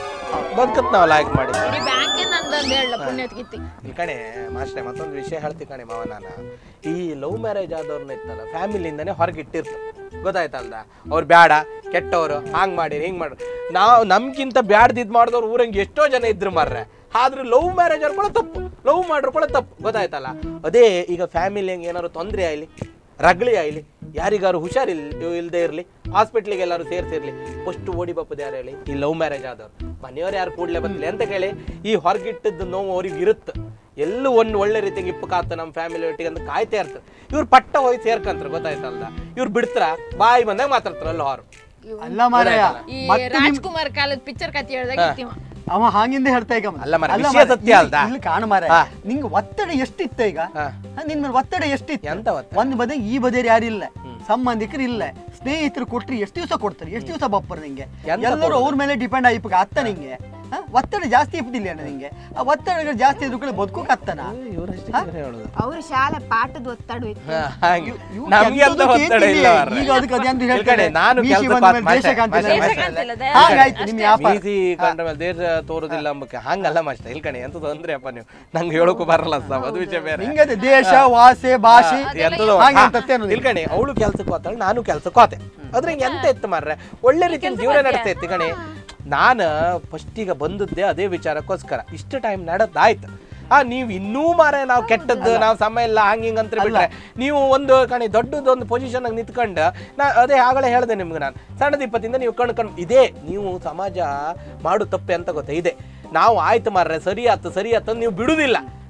ಬದುಕತ್ ನಾವು ಲೈಕ್ ಮಾಡಿ ಇಡೀ ಬ್ಯಾಂಕೇ ನಂದೊಂದು ಹೇಳ ಪುಣ್ಯತ್ಗಿತ್ತಿ ಇಲ್ಲಿ ಕಣೆ ಮಾಸ್ಟ್ರೆ ಮತ್ತೊಂದು ವಿಷಯ ಹೇಳ್ತಿ ಕಣೆ ಮಾವ ನಾನು ಈ ಲವ್ ಮ್ಯಾರೇಜ್ ಆದವ್ರನ್ನ ಇತ್ತಲ್ಲ ಫ್ಯಾಮಿಲಿಯಿಂದನೇ ಹೊರಗಿಟ್ಟಿರ್ತು ಗೊತ್ತಾಯ್ತಲ್ದ ಅವ್ರು ಬ್ಯಾಡ ಕೆಟ್ಟವರು ಹಾಂಗ್ ಮಾಡಿರಿ ಹಿಂಗ್ ಮಾಡ್ರಿ ನಾವು ನಮ್ಗಿಂತ ಬ್ಯಾಡ್ದಿದ್ ಮಾಡಿದವ್ರು ಊರಂಗೆ ಎಷ್ಟೋ ಜನ ಇದ್ರು ಮಾರ್ರೆ ಆದ್ರೆ ಲವ್ ಮ್ಯಾರೇಜ್ ಅವ್ರು ಕೂಡ ತಪ್ಪು ಲವ್ ಮಾಡ್ರು ಕೂಡ ತಪ್ಪು ಗೊತ್ತಾಯ್ತಲ್ಲ ಅದೇ ಈಗ ಫ್ಯಾಮಿಲಿ ಹೆಂಗೆ ಏನಾದ್ರು ತೊಂದರೆ ಆಯ್ಲಿ ರಗಳಿ ಆಯ್ಲಿ ಯಾರಿಗಾರು ಹುಷಾರಿಲ್ ಇಲ್ಲದೆ ಇರಲಿ ಹಾಸ್ಪಿಟ್ಲಿಗೆ ಎಲ್ಲರೂ ಸೇರ್ಸಿರ್ಲಿ ಫಸ್ಟ್ ಓಡಿ ಬಪ್ಪದು ಯಾರು ಹೇಳಿ ಈ ಲವ್ ಮ್ಯಾರೇಜ್ ಆದವ್ರು ಮನೆಯವ್ರು ಯಾರು ಕೂಡ್ಲೆ ಬತ್ತಲಿ ಅಂತ ಕೇಳಿ ಈ ಹೊರಗಿಟ್ಟದ್ದು ನೋವು ಅವ್ರಿಗೆ ಇರುತ್ತೆ ಎಲ್ಲೂ ಒಂದು ಒಳ್ಳೆ ರೀತಿಗೆ ಇಪ್ಪು ಕಾತ ನಮ್ಮ ಫ್ಯಾಮಿಲಿ ಒಟ್ಟಿಗೆ ಅಂತ ಕಾಯ್ತಾ ಇರ್ತಾರೆ ಇವ್ರು ಪಟ್ಟ ಹೋಗಿ ಸೇರ್ಕಂತಾರೆ ಗೊತ್ತಾಯ್ತಲ್ದ ಇವ್ರು ಬಿಡ್ತಾರ ಬಾಯಿ ಬಂದಾಗ ಮಾತಾಡ್ತಾರ ಅಲ್ಲ ಅವ್ರು ಅಲ್ಲ ಮಾರಾಯ ಈ ಮತ್ತೆ ನಿಮ್ ರಾಜ್ಕುಮಾರ್ ಕಾಲದ ಪಿಕ್ಚರ್ ಕತೆ ಹೇಳ್ದಾಗ ಇರ್ತೀವ ಅವ ಹಾಗಿಂದ ಹೇಳ್ತಾ ಈಗ ಅಲ್ಲ ಮಾರ್ರೆ, ವಿಷಯ ಮಾರ್ರೆ, ಸತ್ಯ ಇಲ್ಲಿ- ಅಲ್ದಾ? ಇಲ್ಲಿ ಕಾಣ ಮಾರ ಹಾ. ನಿಂಗೆ ಒತ್ತಡ ಎಷ್ಟಿತ್ತ ಈಗ ಹಾ. ಹಾ, ನಿನ್ ಮೇಲೆ ಒತ್ತಡ ಎಷ್ಟಿತ್ತು ಎಂತ ಒತ್ತಡ? ಒಂದ್ ಬದಿ ಈ ಬದಿಯರು ಯಾರಿಲ್ಲ ಸಂಬಂಧಿಕರು ಇಲ್ಲ ಸ್ನೇಹಿತರು ಕೊಟ್ರಿ ಎಷ್ಟು ದಿವಸ ಕೊಡ್ತಾರೆ ಎಷ್ಟು ದಿವಸ ಬಪ್ಪರ್ ನಿಂಗೆ ಎಂತ ಎಲ್ಲರೂ ಕೊಡೋದು? ಅವ್ರ ಮೇಲೆ ಡಿಪೆಂಡ್ ಆಯ್ಪಗ ಅತ್ತ ನಿಂಗೆ ಹಾ? ಒತ್ತಡ ಜಾಸ್ತಿ ಇಪ್ಪದಿಲ್ಲ ಅಣ್ಣ ನಿಂಗೆ ಆ ಒತ್ತಡಗಳು ಜಾಸ್ತಿ ಇದ್ರು ಕೂಡ ಬದುಕೋಕ್ ಅತ್ತನ ಇವ್ರಷ್ಟೇ ಹೇಳೋದು ಅವ್ರ ಶಾಲೆ ಪಾಠದ ಒತ್ತಡ ಇತ್ತು ಹಾ, ಹಾಗೆ ಇವ್ ನಮ್ಗೆ ಅಂತ ಎಂತದೂ ಒತ್ತಡ ಕೇಳ್ತಿಲ್ಲ. ಇಲ್ಲ ಮಾರ್ರೆ. ಈಗ ಅದಕ್ಕೆ ಅದೆಂತ ಇಲ್ಲಿ ಹೇಳ್ತಾರೆ, ಕಡೆ ನಾನು ಮೀಸಿ ಕೆಲ್ಸಕ್ಕೆ ಬಂದ ಹೋದ್ ಮೇಲೆ ಮಾಸ್ಟರ್, ದೇಶ ಕಾಣ್ತಿಲ್ಲ. ಮಾಸ್ಟರ್, ದೇಶ ಮಾಸ್ಟರ್. ಕಾಣ್ತಿಲ್ಲ, ದಯ- ಹಾಗಾಯ್ತು ನಿಮ್ಮ ವ್ಯಾಪಾರ ಮೀಸಿ ಕಂಡ ಮೇಲೆ ದೇಶ ತೋರುದಿಲ್ಲ ಅಂಬಕ್ಕೆ ಹಂಗಲ್ಲ ಮಾಸ್ಟರ್ ಇಲ್ಲಿ ಕಣೆ ಎಂತ ತೊಂದ್ರೆ ಅಪ್ಪ ನೀವು ನಂಗೆ ಹೇಳೋಕು ಬರಲ್ಲ ಸರ್ ಅದು ವಿಷಯ ಬೇರೆ ನಿಂಗೆ ಅದೇ ದೇಶ ವಾಸೆ ಭಾಷೆ ಎಂತದೋ ಹಾಗೆ ಹಾ, ಅಂತತ್ತೆ ಅನ್ನೋದು. ಇಲ್ಲಿ ಕಣೆ ಅವಳು ಕೆಲ್ಸಕ್ಕೆ ಹೋತಾಳೆ ನಾನು ಕೆಲ್ಸಕ್ಕೆ ಹೋತೆ ಅದ್ರ ಎಂತ ಇತ್ತು ಮಾರ್ರೆ ಒಳ್ಳೆ ರೀತಿಯಲ್ಲಿ ಜೀವನ ನಡೆಸ್ತಾ ಇತ್ತು ಕಣೆ ನಾನು ಫಸ್ಟ್ ಈಗ ಬಂದದ್ದೇ ಅದೇ ವಿಚಾರಕ್ಕೋಸ್ಕರ ಇಷ್ಟು ಟೈಮ್ ನಡೆದಾಯ್ತು ಆ ನೀವು ಇನ್ನೂ ಮಾರೆ ನಾವು ಕೆಟ್ಟದ್ದು ನಾವು ಸಮಯ ಇಲ್ಲ ಹಂಗ ಹಿಂಗ ಅಂತ ಬಿಟ್ರೆ ನೀವು ಒಂದು ಕಣೆ ದೊಡ್ಡದೊಂದು ಪೊಸಿಷನ್ ಆಗಿ ನಿಂತ್ಕೊಂಡು ನಾ ಅದೇ ಆಗಲೇ ಹೇಳಿದೆ ನಿಮ್ಗೆ ನಾನು ಸಣ್ಣದ ಇಪ್ಪತ್ತಿಂದ ನೀವು ಕಣ್ ಕಣ್ ಇದೇ ನೀವು ಸಮಾಜ ಮಾಡು ತಪ್ಪೆ ಅಂತ ಗೊತ್ತಾ ಇದೆ ನಾವು ಆಯ್ತು ಮಾರ್ರೆ ಸರಿ ಆಯ್ತು ಸರಿ ಆಯ್ತು ಅಂತ ನೀವು ಬಿಡುದಿಲ್ಲ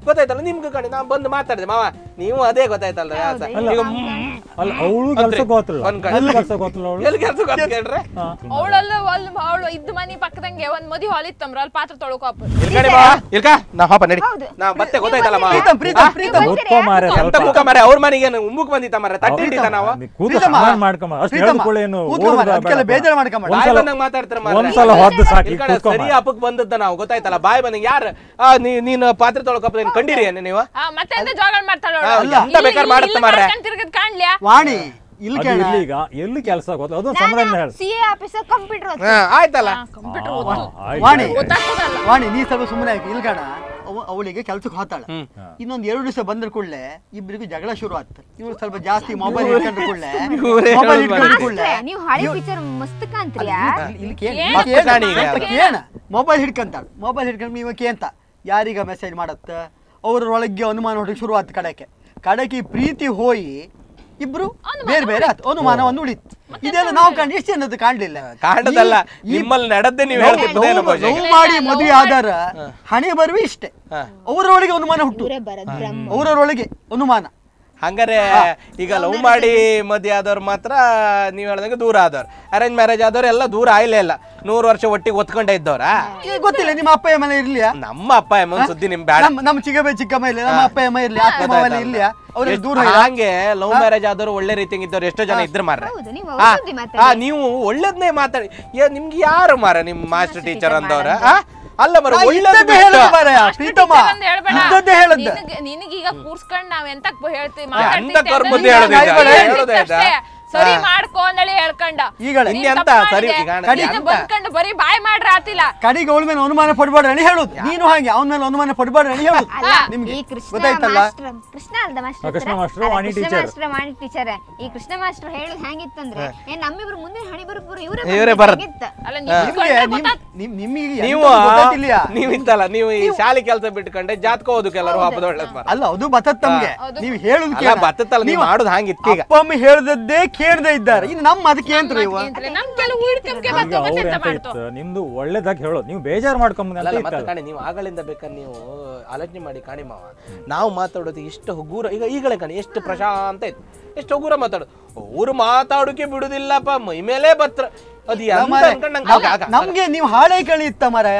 ಗೊತ್ತಾಯ್ತಲ್ಲ ನಿಮ್ಗೆ ಕಣಿ ನಾ ಬಂದು ಮಾತಾಡಿದೆ ಮಾವ ನೀವು ಅದೇ ಗೊತ್ತಾಯ್ತಲ್ಲ ವ್ಯಾಸ ಹೌದು, ಈಗ ಅಲ್ಲ ಅವಳು ಕೆಲಸ ಗೊತ್ತಿಲ್ಲ ಒಂದ್ ಕಡೆ. ಎಲ್ಲಿ ಕೆಲಸ ಗೊತ್ತಿಲ್ಲ ಅವಳು ಎಲ್ಲಿ ಕೆಲಸ ಗೊತ್ತೇಳ್ರೆ ಅವಳಲ್ಲ ಅಲ್ಲಿ ಅವಳು ಇದ್ದ ಮನಿ ಪಕ್ಕದಂಗೆ ಒಂದ್ ಮದಿ ಹೊಲಿತ್ತಂಬ್ರ ಅಲ್ಲಿ ಪಾತ್ರ ತೊಳ್ಕೊಪ್ಪ ಇಲ್ಲಿ ಕಡೆ ಬಾ ಇಲ್ಕ ನಾ ಹಾಪ ನಡಿ ಹೌದು. ನಾ ಮತ್ತೆ ಗೊತ್ತಾಯ್ತಲ್ಲ ಮಾವ ಪ್ರೀತಮ್ ಪ್ರೀತಮ್ ಪ್ರೀತಮ್ ಒಪ್ಕೊ ಮಾರೆ ಎಂತ ಸ್ವಲ್ಪ ಮುಖ ಮರೆ ಅವ್ರ ಮನೆಗೆ ಉಮ್ಮುಕ್ ಬಂದಿತ್ತ ಮರೆ ತಟ್ಟಿ ಹಿಡಿತ ನಾವು ನೀ ಕೂತು ಪ್ರೀತಮ್ಮ, ಸಮಾಧಾನ ಮಾಡ್ಕೊಂಬ ಅಷ್ಟು ಪ್ರೀತಮ್ಮ, ಹೇಳಿದ ಏನು ಕೂತ್ಕೊ ಮಾರ್ರೆ, ಅದಕ್ಕೆಲ್ಲ ಬೇಜಾರು ಮಾಡ್ಕೊಂಬೇಡ. ಬಾಯ್ ಒಂದ್ಸಲ ಬಂದಂಗ್ ಮಾತಾಡ್ತಾರ ಮಾರ್ರೆ. ಒಂದ್ಸಲ ಹೊದ್ದು ಸಾಕಿ ಈ ಕಡೆ ಕೂತ್ಕೊಂಬ ಸರಿ ಹಬ್ಬಕ್ ಬಂದದ್ದ ನಾವು ಗೊತ್ತಾಯ್ತಲ್ಲ ಬಾಯ್ ಬಂದಂಗ್ ಯಾರು ಆ, ನೀ- ನೀನು ಪಾತ್ರೆ ತೊಳ್ಕೊಪ್ಪ ಏನ್ ಕಂಡಿರಿ ಏನ್ ನೀವು ಆ, ಮತ್ತೆ ಎಂತ ಜೋಗಳ ಮಾಡ್ತಾಳ ಆ, ಎಂತ ಬೇಕಾರ್ ಮಾಡತ್ತೆ ಮಾರ್ರೆ. ತಿರ್ಗದ್ ಕಾಣ್ಲ್ಯಾ ವಾಣಿ ಇಲ್ಲಿ ಅದು ಕೇಳ ಇರ್ಲಿ ಈಗ ಎಲ್ಲಿ ಕೆಲಸ ಗೊತ್ತ ಅದೊಂದು ಸಮಾಧಾನ ಹೇಳ ಸಿ ಎ ಆಫೀಸರ್ ಕಂಪ್ಯೂಟರ್ ಹಾ, ಆಯ್ತಲ್ಲ ಕಂಪ್ಯೂಟರ್ ವಾಣಿ ಗೊತ್ತಾಗ್ತದಲ್ಲ ವಾಣಿ ನೀ ಸ್ವಲ್ಪ ಸುಮ್ಮನೆ ಆಗಿ ಇಲ್ಗಣ ಅವ ಅವಳಿಗೆ ಕೆಲ್ಸಕ್ಕೆ ಹೋತಾಳ ಹ್ಮ್. ಇನ್ನೊಂದ್ ಎರಡು ದಿವಸ ಬಂದ್ರ ಕೂಡಲೇ ಇಬ್ಬರಿಗೂ ಜಗಳ ಶುರು ಆಯ್ತು ಇವ್ರು ಸ್ವಲ್ಪ ಜಾಸ್ತಿ ಮೊಬೈಲ್ ಹಿಡ್ಕೊಂಡ್ರ ಕೂಡಲೇ ಇವ್ರೇ ಮೊಬೈಲ್ ಹೇಳೋದು ಹಿಡ್ಕೊಂಡ್ರ ಕೂಡಲೇ ನೀವು ಹಳೆ ಪಿಕ್ಚರ್ ಮಸ್ತ್ ಕಾಣ್ತೀರಿಯಾ ಇಲ್ಲಿ ಕೇಳ ಏನ್ ಇಲ್ಲಿ ಕೇಳ, ಕಾಣಿ ಈಗ. ಸ್ವಲ್ಪ ಕೇಳ ಮೊಬೈಲ್ ಹಿಡ್ಕಂತಾಳ ಮೊಬೈಲ್ ಹಿಡ್ಕೊಂಡು ನೀವು ಕೇಂತ ಯಾರಿಗ ಮೆಸೇಜ್ ಮಾಡತ್ತ ಅವ್ರೊಳಗೆ ಅನುಮಾನ ಹೊರಗೆ ಶುರು ಆಯ್ತು ಕಡೆಗೆ ಕಡೆಗೆ ಈ ಪ್ರೀತಿ ಹೋಯಿ ಇಬ್ರು ಬೇರೆ ಬೇರೆ ಆಯ್ತು ಅನುಮಾನ ಒಂದು ಉಳಿತು ಇದೆಲ್ಲ ನಾವು ಕಂಡು ಎಷ್ಟು ಜನದ್ದು ಕಾಣ್ಲಿಲ್ಲ ಕಾಂಡದಲ್ಲ ಈ- ಈ ನಿಮ್ಮಲ್ಲಿ ನಡೆದ್ದೆ ನೀವು ಲವ್- ಹೇಳ್ತಿದ್ದೇನೋ ಲವ್- ಬಹುಶಃ. ಲವ್ ಮಾಡಿ ಮದುವೆ ಆದಾರ ಹಣೆ ಬರುವೆ ಇಷ್ಟೇ ಹಾ. ಅವರೊಳಗೆ ಅನುಮಾನ ಹುಟ್ಟು ಇವರೇ ಬರದ್ ಬ್ರಹ್ಮ ಅವರೊಳಗೆ ಅನುಮಾನ ಹಂಗಾರೆ ಈಗ ಲವ್ ಮಾಡಿ ಮದುವೆ ಆದವ್ರು ಮಾತ್ರ ನೀವ್ ಹೇಳ್ದಂಗೆ ದೂರ ಆದವ್ರು ಅರೇಂಜ್ ಮ್ಯಾರೇಜ್ ಆದವ್ರು ಎಲ್ಲ ದೂರ ಆಯ್ಲೇ ಇಲ್ಲ ನೂರು ವರ್ಷ ಒಟ್ಟಿಗೆ ಒತ್ಕೊಂಡೇ ಇದ್ದವ್ರಾ ಈಗ ಗೊತ್ತಿಲ್ಲ ನಿಮ್ಮ ಅಪ್ಪ ಅಮ್ಮ ಇರ್ಲಿಯಾ ನಮ್ಮ ಅಪ್ಪ ಅಮ್ಮನ ಸುದ್ದಿ ನಿಮ್ ಬೇಡ ನಮ್ಮ ನಮ್ಮ ಚಿಕ್ಕಮ್ಮ ಚಿಕ್ಕಮ್ಮ ಇಲ್ಲ ನಮ್ಮ ಅಪ್ಪ ಅಮ್ಮ ಇರ್ಲಿ ಅಪ್ಪ ಅಮ್ಮ ಎಲ್ಲ ಇರ್ಲಿಯಾ ಅವ್ರಿಗೆ ದೂರ ಇಲ್ಲ. ಹಂಗೆ ಲವ್ ಮ್ಯಾರೇಜ್ ಆದವ್ರು ಒಳ್ಳೆ ರೀತಿಯಾಗಿ ಇದ್ದವ್ರು ಎಷ್ಟೋ ಜನ ಇದ್ರು ಮಾರ್ರೆ ಹೌದು ನೀವು ಆ, ಅವ್ರ ಸುದ್ದಿ ಆ, ಮಾತಾಡಿ ನೀವು ಒಳ್ಳೇದ್ನೇ ಮಾತಾಡಿ ಏ, ನಿಮ್ಗೆ ಯಾರು ಮಾರ ನಿಮ್ ಮಾಸ್ಟರ್ ಟೀಚರ್ ಅಂದವ್ರ ಆ? ಅಲ್ಲ ಮರ ನಾ ಒಳ್ಳೇದು ಇದ್ದದ್ದೇ ಹೇಳೋದು ಮಾರಾಯ, ಪ್ರೀತಮ್ಮ ಹೇಳ್ಬೇಡ ಇದ್ದದ್ದೇ ಹೇಳದ್ದ ನಿನಗ್- ನಿನಗೀಗ ಕೂರ್ಸ್ಕೊಂಡ್ ನಾವ್ ಎಂತಕ್ ಬ- ಹೇಳ್ತೀವಿ ಎಂತ ಕರ್ಮ ಬುದ್ಧಿ ಹೇಳೋದು ಈಗ? ಹೇಳೋದು ಈಗ? ಸರಿ ಹಾ. ಮಾಡ್ಕೊ ಅಂದೇಳಿ ಹೇಳ್ಕೊಂಡ ಈಗಲೇ. ನೀನ್ ಇನ್ನೆಂತ ತಪ್ಪ್ ಸರಿ ಮಾಡಿದೆ. ಈಗ ಅಣ್ಣ, ನೀನು ಎಂತ? ಬಂದ್ಕೊಂಡು ಬರೀ ಬಾಯ್ ಮಾಡ್ರ ಆತಿಲ್ಲ ಕಡೆಗೆ ಅವಳ ಮೇಲೆ ಅನುಮಾನ ಪಡ್ಬೇಡ್ರಿ ಅಂತ ಹೇಳುದು ನೀನು ಹಾಗೆ ಅವನ ಮೇಲೆ ಅನುಮಾನ ಪಡ್ಬೇಡ್ರಿ ಅಂತ ಹೇಳುದು ಅಲ್ಲ ನಿಮ್ಗೆ ಈ ಕೃಷ್ಣ ಗೊತ್ತಾಯ್ತಲ್ಲ ಮಾಸ್ಟರ್ ಕೃಷ್ಣ ಅಲ್ದ ಮಾಸ್ಟರ್ ಕೃಷ್ಣ ಹತ್ರ? ಮಾಸ್ಟ್ರು, ಅಲ್ಲ, Vani Krishna teacher. Master Vani teacher ಈ ಕೃಷ್ಣ ಮಾಸ್ಟರ್ ಹೇಳುದು ಹೆಂಗಿತ್ತಂದ್ರೆ ಏನ್ ನಮ್ಮಿಬ್ರು ಮುಂದೆ ಹಣಿ ಬರುಪುರು ಇವರೇ ಇವ್ರೇ ಬರದ್. ಅಲ್ಲ ನಿಮ್ಗೆ ನೀವು ನಿಮ್- ನಿಮ್- ನಿಮಗೆ ನೀವು ಎಂತದು ಗೊತ್ತಾಗ್ತಿಲ್ಯಾ? ನೀವು ಇತ್ತಲ್ಲ ನೀವು ಈ ಶಾಲೆ ಕೆಲಸ ಬಿಟ್ಕೊಂಡೆ ಜಾತಕ ಓದಕ್ಕೆ ಎಲ್ಲರೂ ಹಬ್ಬದ ಒಳ್ಳೆ ಅಲ್ಲ ಅದು ಬತತ್ ತಮ್ಗೆ ಅದು- ನೀವು ಹೇಳುದು ಅಲ್ಲ ಬತ್ತತ್ತಲ್ಲ ನೀವು ಮಾಡೋದು ಹಂಗಿತ್ತು ಈಗ ಅಪ್ಪ ಅಮ್ಮ ಹೇಳ್ದದ್ದೇ ಕೇಳ್ದೆ ಇದ್ದಾರೆ ಇನ್ನು ನಮ್ಮ ಅದಕ್ಕೆ ಏನ್ರಿ ಇವ ನಮ್ ಕೆಲವು ಉಳ್ಕಂಬ್ಕೆ ಈಗ ಬರ್ತಾವ, ಅವ್ರು ಮತ್ತೆ ಎಂತ ಎಂತ ಮಾಡ್ತಾವ? ಇತ್ತು ನಿಮ್ದು ಒಳ್ಳೇದಾಗಿ ಹೇಳೋದು ನೀವು ಬೇಜಾರು ಮಾಡ್ಕೊಂಬಂದ ಅಲ್ಲ ಅಂತ ಮತ್ತೆ ಇತ್ತಲ್ಲ ಕಾಣಿ ನೀವು ಆಗಳಿಂದ ಬೇಕಾದ್ರೆ ನೀವು ಆಲೋಚನೆ ಮಾಡಿ ಕಾಣಿ ಮಾವ ನಾವು ಮಾತಾಡೋದು ಎಷ್ಟು ಹಗುರ ಈಗ ಈಗಲೇ ಕಾಣಿ ಎಷ್ಟು ಪ್ರಶಾಂತ ಇತ್ತು ಎಷ್ಟು ಹಗುರ ಮಾತಾಡೋದು ಅವ್ರು ಮಾತಾಡೋಕೆ ಬಿಡುದಿಲ್ಲಪ್ಪ ಮೈ ಮೇಲೆ ಬತ್ರ ಅದು ಎಂತ ಮಾರ್ರೆ, ಅನ್ಕೊಂಡ್ ನಂಗೆ ಆಗ- ಆಗ- ನಮ್ಗೆ ನೀವು ಹಾಳೆ ಕಳಿ ಇತ್ತ ಮರಾಯ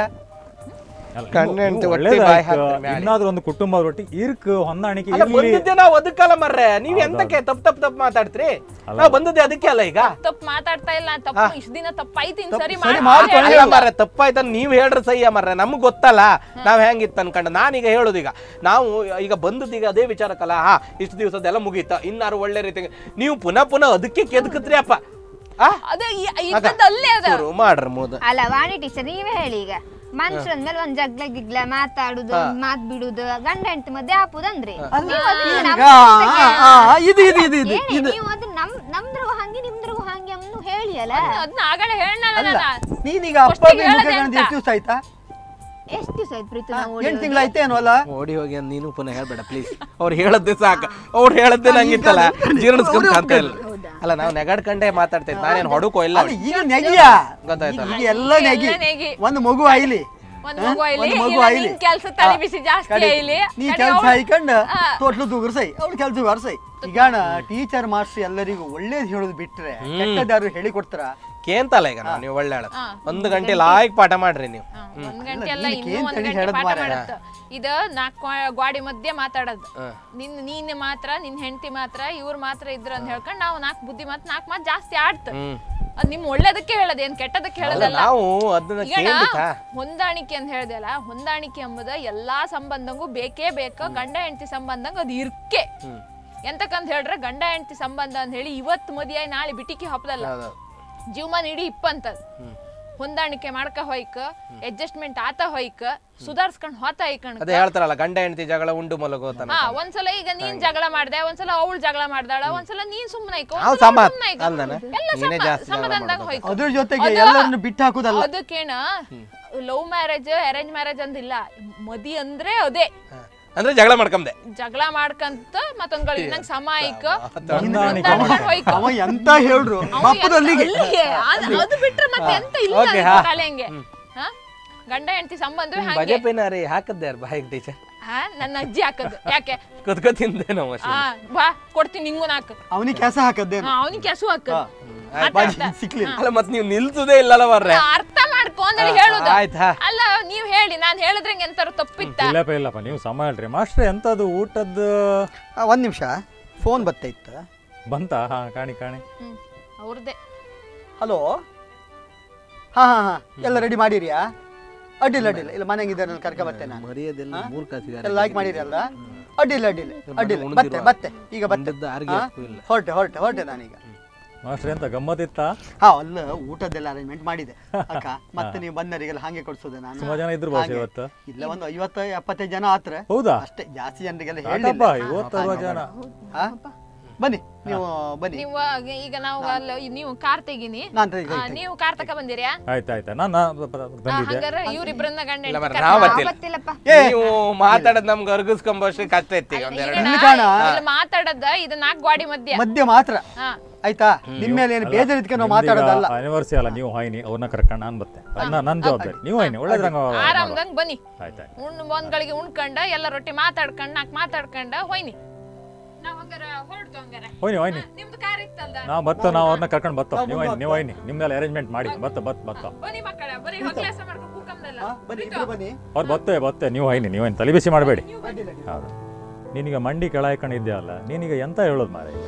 ಅಲ್ಲ, ಕಣ್ಣು ನೀವು- ಹೆಂಡ್ತಿ ನೀವು ಹೊಟ್ಟೆ ಒಳ್ಳೇದಾಯ್ತು. ಬಾಯಿ ಹಾಕ್ತಾರೆ ಮ್ಯಾಲೆ. ಇನ್ನಾದ್ರೂ ಒಂದು ಕುಟುಂಬದ ಒಟ್ಟಿಗೆ ಇರ್ಕ್ ಹೊಂದಾಣಿಕೆ ಅಲ್ಲ ಇರ್ಲಿ ಬಂದಿದ್ದೆ ನಾವು ಅದಕ್ಕಲ್ಲ ಮರ್ರೆ ನೀವ್ ಎಂತಕ್ಕೆ ತಪ್ಪು ತಪ್ಪು ತಪ್ಪು ಮಾತಾಡ್ತೀರಿ ನಾವು ಬಂದದ್ದೆ ಅದಕ್ಕೆ ಅಲ್ಲ ಈಗ ತಪ್ಪು ಮಾತಾಡ್ತಾ ಇಲ್ಲ ತಪ್ಪು ಇಷ್ಟ ದಿನ ತಪ್ಪಾಯ್ತು ಇನ್ ಸರಿ ಸರಿ ಮಾಡಿ ಮಾಡ್ಕೊಳ್ಳಿ. ಅಲ್ಲ ಮರ್ರೆ ತಪ್ಪಾಯ್ತ ನೀವ್ ಹೇಳ್ರಿ ಸಹ್ಯ ಮರ್ರೆ ನಮ್ಗ್ ಗೊತ್ತಲ್ಲ ನಾವ್ ಹೆಂಗಿತ್ತು ಅನ್ಕೊಂಡ ನಾನೀಗ ಹೇಳೋದು ಈಗ ನಾವು ಈಗ ಬಂದದ್ದು ಈಗ ಅದೇ ವಿಚಾರಕ್ಕಲ್ಲ ಹಾ ಇಷ್ಟು ದಿವಸದೆಲ್ಲ ಮುಗೀತ ಇನ್ನಾರು ಒಳ್ಳೆ ರೀತಿ ನೀವು ಪುನಃ ಪುನಃ ಅದಕ್ಕೆ ಕೆದಕತ್ರಿ ಅಪ್ಪ ಆ ಅದು ಈ- ಇದ್ದದ್ದು ಅಲ್ಲೇ ಅದ ಶುರು ಮಾಡ್ರಿ ಮುದ ಅಲ್ಲ ವಾಣಿ ಟೀಚರ್ ನೀವೇ ಹೇಳಿ ಈಗ ಮನುಷ್ಯರ ಅಂದ್ಮೇಲೆ ಒಂದ್ ಜಗ್ಲ ಗಿಗ್ಲ ಮಾತಾಡುದು ಮಾತ್ ಬಿಡುದು ಗಂಡ ಹೆಂಡತಿ ಮಧ್ಯೆ ಹಾಪುದಂದ್ರಿ ನೀವು ಅದನ್ನ ಈಗ, ನಮ್ಮ ಆ, ಆ, ಆ, ಇದು ಇದು ಇದು ಇದು ಹೇಳಿ, ಇದು ನೀವು ಅದನ್ನ ನಮ್ ನಮ್ದ್ರವ ಹಂಗೆ ನಿಮ್ದ್ರವ ಹಂಗೆ ಅನ್ನು ಹೇಳಿ ಅಲ್ಲ ಅದನ್ನ ಆಗಲೇ ಹೇಳಲ್ಲ ಅಲ್ಲ ನಾನು ನೀನೀಗ ಅಪ್ಪ ಫಸ್ಟಿಗೆ ಮುಖ ಹೇಳದೆ ಕಾಣದೆ ಅಂತ. ಎಷ್ಟು ದಿವಸ ಆಯ್ತಾ ಎಷ್ಟ್ ದಿವಸ ಆಯ್ತು ಪ್ರೀತು ನಾವು ಓಡಿ ಎಂಟು ಹೋಗಿ? ತಿಂಗಳು ಆಯ್ತೇನು ಅಲ್ಲ ಓಡಿ ಹೋಗಿ ಅಂದ್ ನೀನು ಪುನಃ ಹೇಳ್ಬೇಡ ಪ್ಲೀಸ್ ಅವ್ರು ಹೇಳದ್ದೆ ಸಾಕು ಅವ್ರು ಹೇಳದ್ದೆ ನಂಗಿತ್ತಲ್ಲ ಜೀರ್ಣಿಸ್ಕೊಂಡ್ ಅಂತ ಇಲ್ಲ ಅಲ್ಲ ನಾವು ನೆಗಾಡ್ಕಂಡೇ ಮಾತಾಡ್ತಾ ಇದ್ದೆ ನಾನೇನು ಹೊಡುಕೋ ಇಲ್ಲ ಅಲ್ಲ, ಈಗ ನೆಗಿಯ ಗೊತ್ತಾಯ್ತಲ್ಲ. ಈಗ ಎಲ್ಲ ಈಗ ನೆಗಿ ಎಲ್ಲ ನೆಗಿ. ಒಂದು ಮಗು ಆಯ್ಲಿ ಒಂದ್ ಹಾ? ಮಗು ಆಯ್ಲಿ, ಒಂದು ಮಗು ಇಲ್ಲ ಆಯ್ಲಿ ನಿನ್ ಕೆಲ್ಸ ತಲೆ ಬಿಸಿ ಜಾಸ್ತಿ ಕಡೆ ಆಯ್ಲಿ. ನೀ ಕಡೆ ಕೆಲ್ಸ ಅವ್ಳು- ಹಾಯ್ಕೊಂಡು ಹಾ. ತೋಟ್ಲು ತೂಗರ್ಸೈ ಅವ್ಳು ಕೆಲ್ಸ ವರ್ಸೈ ಈಗಾಣ ಟೀಚರ್ ಮಾಸ್ಟರ್ ಎಲ್ಲರಿಗೂ ಒಳ್ಳೇದ್ ಹೇಳೋದು ಬಿಟ್ರೆ ಕೆಟ್ಟದಾರು ಹೇಳಿ ಕೊಡ್ತಾರ ಕೇಂತಲ್ಲ ಈಗ ನಾವು ನೀವು ಒಳ್ಳೆ ಹೇಳೋದು ಹಾ. ಒಂದು ಗಂಟೆ ಲಾಯ್ಕ್ ಪಾಠ ಮಾಡ್ರಿ ನೀವು ಹಾ, ಒಂದ್ ಗಂಟೆ ಅಲ್ಲ ನೀನ್ ಇನ್ನೂ ಕೇಂತ ಒಂದ್ ಹೇಳಿ ಗಂಟೆ ಹೇಳೋದ್ ಪಾಠ ಮಾರ್ರೆ. ಮಾಡತ್ತ ಇದು ನಾಲ್ಕು ಗಾಡಿ ಮಧ್ಯೆ ಮಾತಾಡೋದು ಹಾ. ನಿನ್ ನೀನ್ ಮಾತ್ರ ನಿನ್ ಹೆಂಡತಿ ಮಾತ್ರ ಇವ್ರು ಮಾತ್ರ ಇದ್ರ ಅಂತ ಹೇಳ್ಕೊಂಡು ನಾವು ನಾಲ್ಕು ಬುದ್ಧಿ ಮಾತು ನಾಲ್ಕು ಮಾತು ಜಾಸ್ತಿ ಆಡ್ತ ಹ್ಮ್ ಅದ್ ನಿಮ್ ಒಳ್ಳೇದಕ್ಕೆ ಹೇಳೋದು ಏನ್ ಕೆಟ್ಟದಕ್ಕೆ ಅಲ್ಲ, ಹೇಳೋದಲ್ಲ ನಾವು ಅದನ್ನ ಈಗ ನಾ ಕೇಳಿಕ ಹೊಂದಾಣಿಕೆ ಅಂತ ಹೇಳ್ದಲ್ಲ ಹೊಂದಾಣಿಕೆ ಎಂಬುದ ಎಲ್ಲಾ ಸಂಬಂಧಂಗೂ ಬೇಕೇ ಬೇಕು ಗಂಡ ಹೆಂಡತಿ ಸಂಬಂಧಂಗ ಅದು ಇರ್ಕೆ ಎಂತಕ್ಕಂತ ಹೇಳ್ರೆ ಗಂಡ ಹೆಂಡತಿ ಸಂಬಂಧ ಅಂತ ಹೇಳಿ ಇವತ್ತು ಮದುವೆ ನಾಳೆ ಬಿಟಿಕಿ ಹಬ್ಬದಲ್ಲ ಜೀವಮಾನ ಇಡೀ ಇಪ್ಪಂತದ್ ಹೊಂದಾಣಿಕೆ ಮಾಡ್ಕ ಹೋಯ್ಕ ಅಡ್ಜಸ್ಟ್ಮೆಂಟ್ ಆತ ಹೋಯ್ಕ ಸುಧಾರ್ಸ್ಕೊಂಡ್ ಹೋತ ಐಕಣ್ ಅದೇ ಹೇಳ್ತಾರಲ್ಲ ಗಂಡ ಹೆಂಡತಿ ಜಗಳ ಉಂಡು ಮಲಗೋತಾನ ಹಾ ಒಂದ್ಸಲ ಈಗ ನೀನ್ ಜಗಳ ಮಾಡ್ದೆ ಒಂದ್ಸಲ ಅವಳು ಜಗಳ ಮಾಡ್ದಾಳ ಒಂದ್ಸಲ ನೀನ್ ಸುಮ್ಮನೆ ನಾವು ಸಮ ಅಲ್ದನ ನೀನೇ ಜಾಸ್ತಿ ಜಗಳ ಸಮಾಧಾನದಾಗ ಮಾಡೋದು. ಹೋಯ್ಕ ಅದ್ರ ಜೊತೆಗೆ ಅದು- ಎಲ್ಲರನ್ನು ಬಿಟ್ಟು ಹಾಕುದಲ್ಲ ಅದಕ್ಕೇನ ಲವ್ ಮ್ಯಾರೇಜ್ ಅರೇಂಜ್ ಮ್ಯಾರೇಜ್ ಅಂದಿಲ್ಲ ಮದಿ ಅಂದ್ರೆ ಅದೇ ಹಾ. ಅಂದ್ರೆ ಜಗಳ ಮಾಡ್ಕೊಂಡೆ ಜಗಳ ಮಾಡ್ಕಂತ ಮತ್ತೊಂದ್ ಗಳಿಗೆ ನಂಗ್ ಸಮಾಯಿಕ ಹೊಂದಾಣಿಕೆ ಹೊಂದಾಣಿಕೆ ಹೋಯ್ಕ ಅವ ಎಂತ ಹೇಳ್ರು ಅವ ಪಾಪದ ಎಂತ- ಅಲ್ಲಿಗೆ ಅಲ್ಲಿಗೆ. ಅದ್- ಅದು ಬಿಟ್ರೆ ಮತ್ತೆ ಎಂತ ಇಲ್ಲ Okay, ಅದು ಹಾ. ತಲೆಂಗೆ ಹಾ ಗಂಡ ಹೆಂಡತಿ ಸಂಬಂಧವೇ ಬಜೆ ಹಂಗೆ ಪೇನ ರೀ ಹಾಕದ್ದೆ ಯಾರು ಬಾಯಿಗೆ ಟೀಚರ್ ಹಾ ನನ್ನ ಅಜ್ಜಿ ಹಾಕದು ಯಾಕೆ ಕದ್ಕ ತಿಂದೆ ನಾವು ಅಷ್ಟೇ. ಹಾ ಬಾ ಕೊಡ್ತೀನಿ ನಿಂಗೂ ನಾಲ್ಕು ಅವನಿಗೆ ಕೆಲಸ ಹಾಕದ್ದೇನು ಅವನಿಗೆ ಕೆಸು ಹಾಕದು ಹಾ. ಬಾಜಿ ಸಿಕ್ಲಿಲ್ಲ ಅಲ್ಲ ಮತ್ ನೀವು ನಿಲ್ಸುದೇ ಇಲ್ಲಲ್ಲ ಬರ್ರೆ ಅರ್ಥ ಮಾಡ್ಕೊ ಅಂದ್ರೆ ಹೇಳುದು ಆಯ್ತಾ ಅಲ್ಲ ನೀವ್ ಹೇಳಿ ನಾನ್ ಹೇಳಿದ್ರೆ ಎಂತಾರು ತಪ್ಪಿತ್ತ ಇಲ್ಲಪ್ಪ ಇಲ್ಲಪ್ಪ ನೀವು ಸಮ ಹೇಳ್ರಿ ಮಾಸ್ಟ್ರೆ ಎಂತದು ಊಟದ್ದು ಆ, ಒಂದ್ ನಿಮಿಷ ಫೋನ್ ಬತ್ತೈತ ಬಂತಾ ಹಾ ಕಾಣಿ ಕಾಣಿ ಹ್ಮ್ ಅವ್ರದ್ದೇ ಹಲೋ ಹಾ ಹಾ ಹಾ ಎಲ್ಲ ರೆಡಿ ಮಾಡಿರಿಯಾ ಅಡ್ಡಿಲ್ಲ ಅಡ್ಡಿಲ್ಲ ಇಲ್ಲ ಮನೆಗಿದ್ದಾರೆ ನಾನು ಕರ್ಕ ಬರ್ತೇನೆ ನಾನು ಮರ್ಯಾದೆಲ್ಲ ಹಾ? ಮೂರ್ಖ ಎಲ್ಲ ಲೈಕ್ ಮಾಡಿರಿ ಅಲ್ಲ ಅಡ್ಡಿಲ್ಲ ಅಡ್ಡಿಲ್ಲ ಅಡ್ಡಿಲ್ಲ ಉಣ್ದಿರುವ- ಬತ್ತೆ ಬತ್ತೆ ಈಗ ಬತ್ತೆ ಉಂಡದ್ದು ಯಾರಿಗೂ ಹಾ? ಹಕ್ಕು ಇಲ್ಲ. ಹೊರಟೆ ಹೊರಟೆ ಹೊರಟೆ ನಾನೀಗ ಮಾಸ್ಟ್ರೆ ಎಂತ ಗಮ್ಮತ್ತಿತ್ತ ಹಾ ಅಲ್ಲ ಊಟದ್ದೆಲ್ಲ ಅರೇಂಜ್ಮೆಂಟ್ ಮಾಡಿದೆ ಅಕ್ಕ ಮತ್ತೆ ನೀವು ಬಂದವರಿಗೆಲ್ಲ ಹಾಗೆ ಕೊಡ್ಸೋದೆ ನಾನು ಸುಮಾರು ಜನ ಇದ್ರು ಬಹುಶಃ ಹಾಗೆ. ಇವತ್ತು ಇಲ್ಲ ಒಂದು ಐವತ್ತು ಎಪ್ಪತ್ತೈದು ಜನ ಆತ್ರ ಹೌದಾ ಅಷ್ಟೇ ಜಾಸ್ತಿ ಜನರಿಗೆಲ್ಲ ಯಾಕಪ್ಪ ಹೇಳಿಲ್ಲ ಇವತ್ತು ಜನ ಹಾ? ಬನ್ನಿ ನೀವು ಬನ್ನಿ ನೀವು ಈಗ ನಾವು ಅಲ್ಲ ನೀವು ಕಾರ್ ತೆಗಿನಿ ನಾನ್ ತೆಗಿ- ಆ, ನೀವು ಕಾರ್ ತಕ ಬಂದಿರ್ಯಾ ಆಯ್ತು ಆಯ್ತಾ ನಾನು ಬಂದಿದ್ದೆ ಹಂಗಾರ ಇವ್ರಿಬ್ರನ್ನ ಗಂಡ ಇಲ್ಲ ಹೆಂಡ್ತಿ ಬರ್ರಿ, ಕರ್ಕೊಂಡ್ ನಾವ್ ಬಾ. ಬರ್ತಿಲ್ಲ. ಗೊತ್ತಿಲ್ಲಪ್ಪ ಏ ನೀವು ಮಾತಾಡೋದ್ ನಮ್ಗೆ ಅರ್ಗಿಸ್ಕೊಂಬಷ್ಟು ಕಷ್ಟ ಐತಿ ಈಗ ಒಂದೆರಡು ಈಗ ಇಲ್ಲಿ ಕಾಣ. ಇಲ್ಲಿ ಮಾತಾಡದ ಇದು ನಾಲ್ಕು ಗಾಡಿ ಮಧ್ಯ ಮಧ್ಯ ಮಾತ್ರ ಹಾ ಆಯ್ತಾ ನಿಮ್ ಮೇಲೆ ಏನು ಬೇಜಾರು ಇದ್ಕೊಂಡು ನಾವು ಮಾತಾಡೋದಲ್ಲ ಅನಿವರ್ಸಿ ಅಲ್ಲ ನೀವು ಹಾಯ್ನಿ ಅವ್ರನ್ನ ಕರ್ಕೊಂಡು ನಾನು ಬತ್ತೆ ನನ್ನ ನನ್ನ ಜವಾಬ್ದಾರಿ ನೀವು ಹಾಯ್ನಿ ಒಳ್ಳೇದ್ರಂಗ ಆರಾಮದಂಗ್ ಬನ್ನಿ ಆಯ್ತಾಯ್ತು ಉಣ್ ಒಂದ್ಗಳಿಗೆ ಉಣ್ಕಂಡ ಎಲ್ಲ ರೊಟ್ಟಿ ಮಾತಾಡ್ಕೊಂಡ್ ನಾಕ್ ಮಾತಾಡ್ಕೊಂಡ ಹೋಯ್ನಿ ನಾವ್ ಹಂಗಾರ ಹೊರಡ್ತು ಹಂಗಾರ ಹೋಯ್ನಿ ಹೋಯ್ನಿ ನಿಮ್ದು ಕಾರ್ ಇತ್ತಲ್ದ ನಾವು ಬತ್ತ ನಾವು ಅವ್ರನ್ನ ಕರ್ಕೊಂಡು ಬತ್ತೋ ನೀವು ಹಾಯ್ನಿ ನೀವು ಹಾಯ್ನಿ ನಿಮ್ಮೆಲ್ಲ ಅರೇಂಜ್ಮೆಂಟ್ ಮಾಡಿ ಬತ್ತ ಬತ್ ಬತ್ತ ಬನ್ನಿ ಮಕ್ಕಳ ಬರೀ ಹೊಗ್ಲಾಸ ಮಾಡ್ಕೊಂಡು ಕೂಕಂದಲ್ಲ ಹಾ, ಬನ್ನಿ ಇಬ್ರು ಬನ್ನಿ ಅವ್ರು ಬತ್ತೆ ಬತ್ತೆ ನೀವು ಹಾಯ್ನಿ ನೀವು ಹಾಯ್ನಿ ತಲೆ ಬಿಸಿ ಮಾಡಬೇಡಿ ಹೌದು ನೀನೀಗ ಮಂಡಿ ಕೆಳಾಯ್ಕೊಂಡಿದ್ದೆ ಅಲ್ಲ ನೀನೀಗ ಎಂತ ಹೇಳೋದು ಮಾರ ಈಗ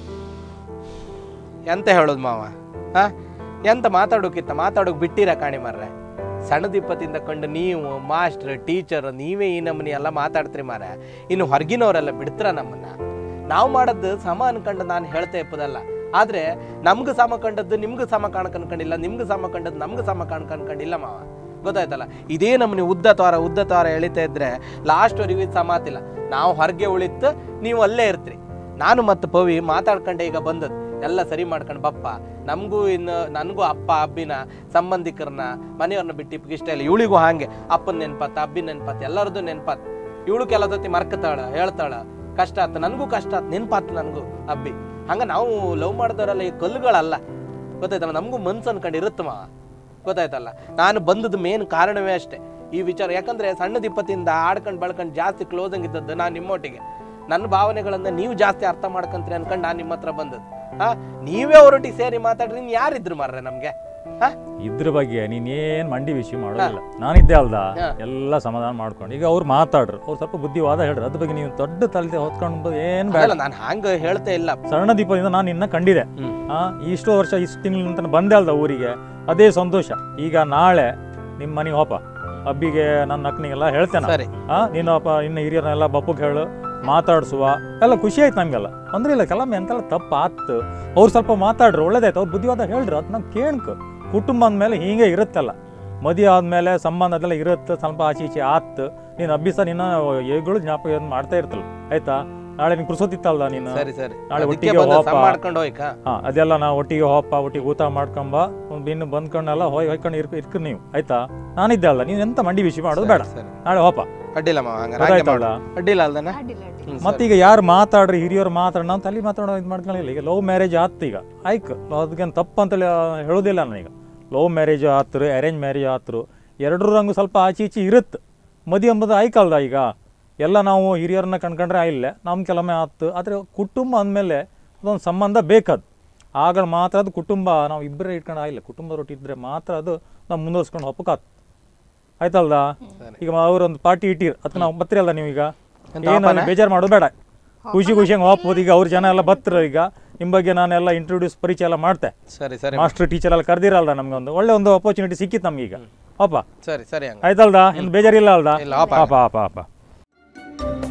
ಎಂತ ಹೇಳೋದು ಮಾವ ಹಾ ಎಂತ ಮಾತಾಡೋಕಿತ್ತ ಮಾತಾಡೋಕ್ ಬಿಟ್ಟಿರ ಕಾಣಿ ಮಾರ್ರೆ ಸಣ್ಣದಿಪ್ಪತ್ತಿಂದ ಕಂಡು ನೀವು ಮಾಸ್ಟರ್ ಟೀಚರ್ ನೀವೇ ಈ ನಮ್ಮನಿ ಎಲ್ಲ ಮಾತಾಡ್ತೀರಿ ಮಾರ ಇನ್ನು ಹೊರಗಿನವರೆಲ್ಲ ಬಿಡ್ತೀರ ನಮ್ಮನ್ನ ನಾವು ಮಾಡದ್ದು ಸಮ ಅನ್ಕಂಡು ನಾನು ಹೇಳ್ತಾ ಇಪ್ಪದಲ್ಲ ಆದ್ರೆ ನಮ್ಗೆ ಸಮ ಕಂಡದ್ದು ನಿಮ್ಗೆ ಸಮ ಕಾಣ್ಕಂಡ್ಕೊಂಡಿಲ್ಲ ನಿಮ್ಗೆ ಸಮ ಕಂಡದ್ದು ನಮ್ಗೆ ಸಮ ಕಾಣ್ಕಂಡ್ಕೊಂಡಿಲ್ಲ ಮಾವ ಗೊತ್ತಾಯ್ತಲ್ಲ ಇದೇ ನಮ್ಮನಿ ಉದ್ದ ತ್ವಾರ ಉದ್ದ ತ್ವಾರ ಎಳಿತಾ ಇದ್ರೆ ಲಾಸ್ಟ್ವರೆಗೂ ಇದು ಸಮಾತಿಲ್ಲ ನಾವು ಹೊರಗೆ ಉಳಿತು ನೀವು ಅಲ್ಲೇ ಇರ್ತೀರಿ ನಾನು ಮತ್ತು ಪವಿ ಮಾತಾಡ್ಕೊಂಡೆ ಈಗ ಬಂದದ್ದು ಎಲ್ಲ ಸರಿ ಮಾಡ್ಕೊಂಡು ಬಪ್ಪ ನಮಗೂ ಇನ್ನು ನನಗೂ ಅಪ್ಪ ಅಬ್ಬಿನ ಸಂಬಂಧಿಕರನ್ನ ಮನೆಯವ್ರನ್ನ ಬಿಟ್ಟು ಇಪ್ಪಿಗೆ ಇಷ್ಟ ಇಲ್ಲ ಇವಳಿಗೂ ಹಾಗೆ ಅಪ್ಪನ ನೆನ್ಪತ್ತ ಅಬ್ಬಿನ ನೆನ್ಪತ್ತ ಎಲ್ಲರದ್ದು ನೆನ್ಪತ್ ಇವಳು ಕೆಲದೊತ್ತಿ ಮರ್ಕತಾಳ ಹೇಳ್ತಾಳ ಕಷ್ಟ ಆತ ನನಗೂ ಕಷ್ಟ ಆತ್ ನೆನ್ಪಾತ್ ನನಗೂ ಅಬ್ಬಿ ಹಂಗ ನಾವು ಲವ್ ಮಾಡಿದವರೆಲ್ಲ ಈ ಕಲ್ಲುಗಳಲ್ಲ ಗೊತ್ತಾಯ್ತಲ್ಲ ನಮಗೂ ಮನ್ಸು ಅನ್ಕೊಂಡು ಇರುತ್ತೆ ಮಾವ ಗೊತ್ತಾಯ್ತಲ್ಲ ನಾನು ಬಂದದ್ದು ಮೇನ್ ಕಾರಣವೇ ಅಷ್ಟೇ ಈ ವಿಚಾರ ಯಾಕಂದ್ರೆ ಸಣ್ಣದಿಪ್ಪತ್ತಿಂದ ಆಡ್ಕೊಂಡು ಬೆಳ್ಕೊಂಡು ಜಾಸ್ತಿ ಕ್ಲೋಸ್ ಇದ್ದದ್ದು ನಾನು ನಿಮ್ಮೊಟ್ಟಿಗೆ ನನ್ನ ಭಾವನೆಗಳನ್ನ ನೀವು ಜಾಸ್ತಿ ಅರ್ಥ ಮಾಡ್ಕೊಂತೀರಿ ಅನ್ಕೊಂಡು ನಾನು ನಿಮ್ಮ ಹತ್ರ ಬಂದದ್ದು ಹಾ ನೀವೇ ಅವರೊಟ್ಟಿಗೆ ಸೇರಿ ಮಾತಾಡ್ರಿ ನೀನ್ ಯಾರಿದ್ರು ಮಾರ್ರೆ ನಮ್ಗೆ ಹಾ ಇದ್ರ ಬಗ್ಗೆ ನೀನೇನ್ ಮಂಡಿ ವಿಷಯ ಮಾಡೋದಿಲ್ಲ ನಾನಿದ್ದೆ ಅಲ್ದ ಹಾ. ಎಲ್ಲ ಸಮಾಧಾನ ಮಾಡ್ಕೊಂಡು ಈಗ ಅವ್ರು ಮಾತಾಡ್ರು ಅವ್ರು ಸ್ವಲ್ಪ ಬುದ್ಧಿವಾದ ಹೇಳ್ರು ಅದ್ರ ಬಗ್ಗೆ ನೀವು ದೊಡ್ಡ ತಲೆ ಹೊತ್ಕೊಂಡು ಏನ್ ಬೇಡ ಅಲ್ಲ ನಾನು ಹಂಗ ಹೇಳ್ತಾ ಇಲ್ಲ ಸಣ್ಣ ದೀಪದಿಂದ ನಾನು ಇನ್ನ ಕಂಡಿದೆ ಹ್ಮ್. ಆ ಇಷ್ಟು ವರ್ಷ ಇಷ್ಟು ತಿಂಗಳ ನಂತರ ಬಂದೆ ಅಲ್ದ ಊರಿಗೆ ಅದೇ ಸಂತೋಷ ಈಗ ನಾಳೆ ನಿಮ್ಮ ಮನೆಗೆ ಹೋಪ ಅಬ್ಬಿಗೆ ನನ್ನ ಅಕ್ಕನಿಗೆಲ್ಲ ಹೇಳ್ತೇನೆ ಸರಿ ಆ ನೀನು ಅಪ್ಪ ಇನ್ನು ಹಿರಿಯರನ್ನೆಲ್ಲ ಬಪ್ಪಗೆ ಹೇಳು ಮಾತಾಡ್ಸುವ ಎಲ್ಲ ಖುಷಿ ಆಯ್ತು ನಮ್ಗೆಲ್ಲ ಅಂದ್ರೆ ಇಲ್ಲ ಕೆಲವೊಮ್ಮೆ ಎಂತೆಲ್ಲ ತಪ್ಪು ಆತು ಅವ್ರು ಸ್ವಲ್ಪ ಮಾತಾಡ್ರು ಒಳ್ಳೇದಾಯ್ತು ಅವ್ರು ಬುದ್ಧಿವಾದ ಹೇಳ್ರು ಅದು ನಾವು ಕೇಳ್ಕ ಕುಟುಂಬ ಅಂದಮೇಲೆ ಹೀಗೆ ಇರುತ್ತಲ್ಲ ಮದುವೆ ಆದ್ಮೇಲೆ ಸಂಬಂಧ ಅದೆಲ್ಲ ಇರುತ್ತೆ ಸ್ವಲ್ಪ ಆಚೆ ಈಚೆ ಆತ್ ನೀನು ಅಭ್ಯಾಸ ನಿನ್ನ ಏಗಳು ಜ್ಞಾಪಕ ಏನ್ ಮಾಡ್ತಾ ಇರ್ತಲ್ಲ ಆಯ್ತಾ ನಾಳೆ ನೀನು ಕುರ್ಸೋತಿತ್ತಲ್ದ ನೀನು ಸರಿ ಸರಿ ನಾಳೆ ಅದಕ್ಕೆ ಒಟ್ಟಿಗೆ ಬಂದ ಹೋಪ. ಮಾಡ್ಕೊಂಡು ಹೋಯ್ಕ ಹಾ ಅದೆಲ್ಲ ನಾವು ಒಟ್ಟಿಗೆ ಹೋಪ ಒಟ್ಟಿಗೆ ಊಟ ಮಾಡ್ಕೊಂಬ ಒಂದು ಇನ್ನು ಬಂದ್ಕೊಂಡೆಲ್ಲ ಹೋಯ್ ಹೊಯ್ಕೊಂಡು ಇರ್ಕ ಇರ್ಕ ನೀವು ಆಯ್ತಾ ನಾನಿದ್ದೆ ಅಲ್ಲ ನೀನು ಎಂತ ಮಂಡಿ ಬಿಸಿ ಮಾಡೋದು ಬೇಡ ಸರಿ ನಾಳೆ ಹೋಪ ಅಡ್ಡಿಲ್ಲ ಮಾವ ಹಂಗಾರೆ ಹಾಗೆ ಗೊತ್ತಾಯ್ತಲ್ಲ ಮಾಡು. ಅಡ್ಡಿಲ್ಲ ಅಲ್ದನ ಅಡ್ಡಿಲ್ಲ ಅಡ್ಡಿಲ್ಲ ಹ್ಮ್, ಸರಿ. ಮತ್ತೀಗ ಯಾರು ಮಾತಾಡ್ರಿ ಹಿರಿಯರು ಮಾತಾಡ ನಾವು ತಲೆ ಮಾತಾಡೋ ಇದು ಮಾಡ್ಕೊಳ್ಳಿಲ್ಲ ಈಗ ಲವ್ ಮ್ಯಾರೇಜ್ ಆತ್ ಈಗ ಆಯ್ತು ಅದಕ್ಕೇನು ತಪ್ಪು ಅಂತೇಳಿ ಹೇಳೋದಿಲ್ಲ ನಾನೀಗ ಲವ್ ಮ್ಯಾರೇಜ್ ಆತ್ರು ಅರೇಂಜ್ ಮ್ಯಾರೇಜ್ ಆತ್ರು ಎರಡರಂಗು ಸ್ವಲ್ಪ ಆಚೆ ಈಚೆ ಇರುತ್ತೆ ಮದಿ ಎಂಬುದು ಆಯ್ಕಲ್ದ ಈಗ ಎಲ್ಲ ನಾವು ಹಿರಿಯರನ್ನ ಕಂಡ್ಕೊಂಡ್ರೆ ಆಯಿಲ್ಲ ನಮ್ಮ ಕೆಲವೊಮ್ಮೆ ಆತು ಆದರೆ ಕುಟುಂಬ ಅಂದಮೇಲೆ ಅದೊಂದು ಸಂಬಂಧ ಬೇಕದು ಆಗ ಮಾತ್ರ ಅದು ಕುಟುಂಬ ನಾವು ಇಬ್ಬರೇ ಇಟ್ಕೊಂಡು ಆಗಿಲ್ಲ ಕುಟುಂಬದೊಟ್ಟು ಇದ್ದರೆ ಮಾತ್ರ ಅದು ನಾವು ಮುಂದುವರ್ಸ್ಕೊಂಡು ಹೋಗ್ಬೇಕಾತ್ ಆಯ್ತಲ್ದ ಈಗ ಅವರೊಂದು ಪಾರ್ಟಿ ಇಟ್ಟಿರ್ ಅದಕ್ಕೆ ನಾವು ಬತ್ತಿರಲ್ಲ ನೀವು ಈಗ ಎಂತ ಏನು ಹೋಪನ? ಬೇಜಾರು ಮಾಡೋದು ಬೇಡ ಖುಷಿ ಖುಷಿಯಂಗೆ ಹೋಗ್ಬೋದು ಈಗ ಅವ್ರ ಜನ ಎಲ್ಲ ಬತ್ತರ ಈಗ ನಿಮ್ಮ ಬಗ್ಗೆ ನಾನೆಲ್ಲ ಇಂಟ್ರೊಡ್ಯೂಸ್ ಪರಿಚಯ ಎಲ್ಲ ಮಾಡ್ತೆ ಸರಿ ಸರಿ ಮಾಸ್ಟರ್ ಟೀಚರ್ ಎಲ್ಲ ಕರ್ದಿರಲ್ದ ನಮ್ಗೆ ಒಂದು ಒಳ್ಳೆ ಒಂದು ಅಪರ್ಚುನಿಟಿ ಸಿಕ್ಕಿತ್ತು ನಮ್ಗೆ ಈಗ ಅಪ್ಪ ಸರಿ ಸರಿ ಹಂಗ ಆಯ್ತಲ್ದ ಇನ್ನು ಬೇಜಾರಿಲ್ಲ ಅಲ್ದ ಇಲ್ಲ, ಹೋಪ. ಪಾಪ ಪಾಪ ಪಾಪ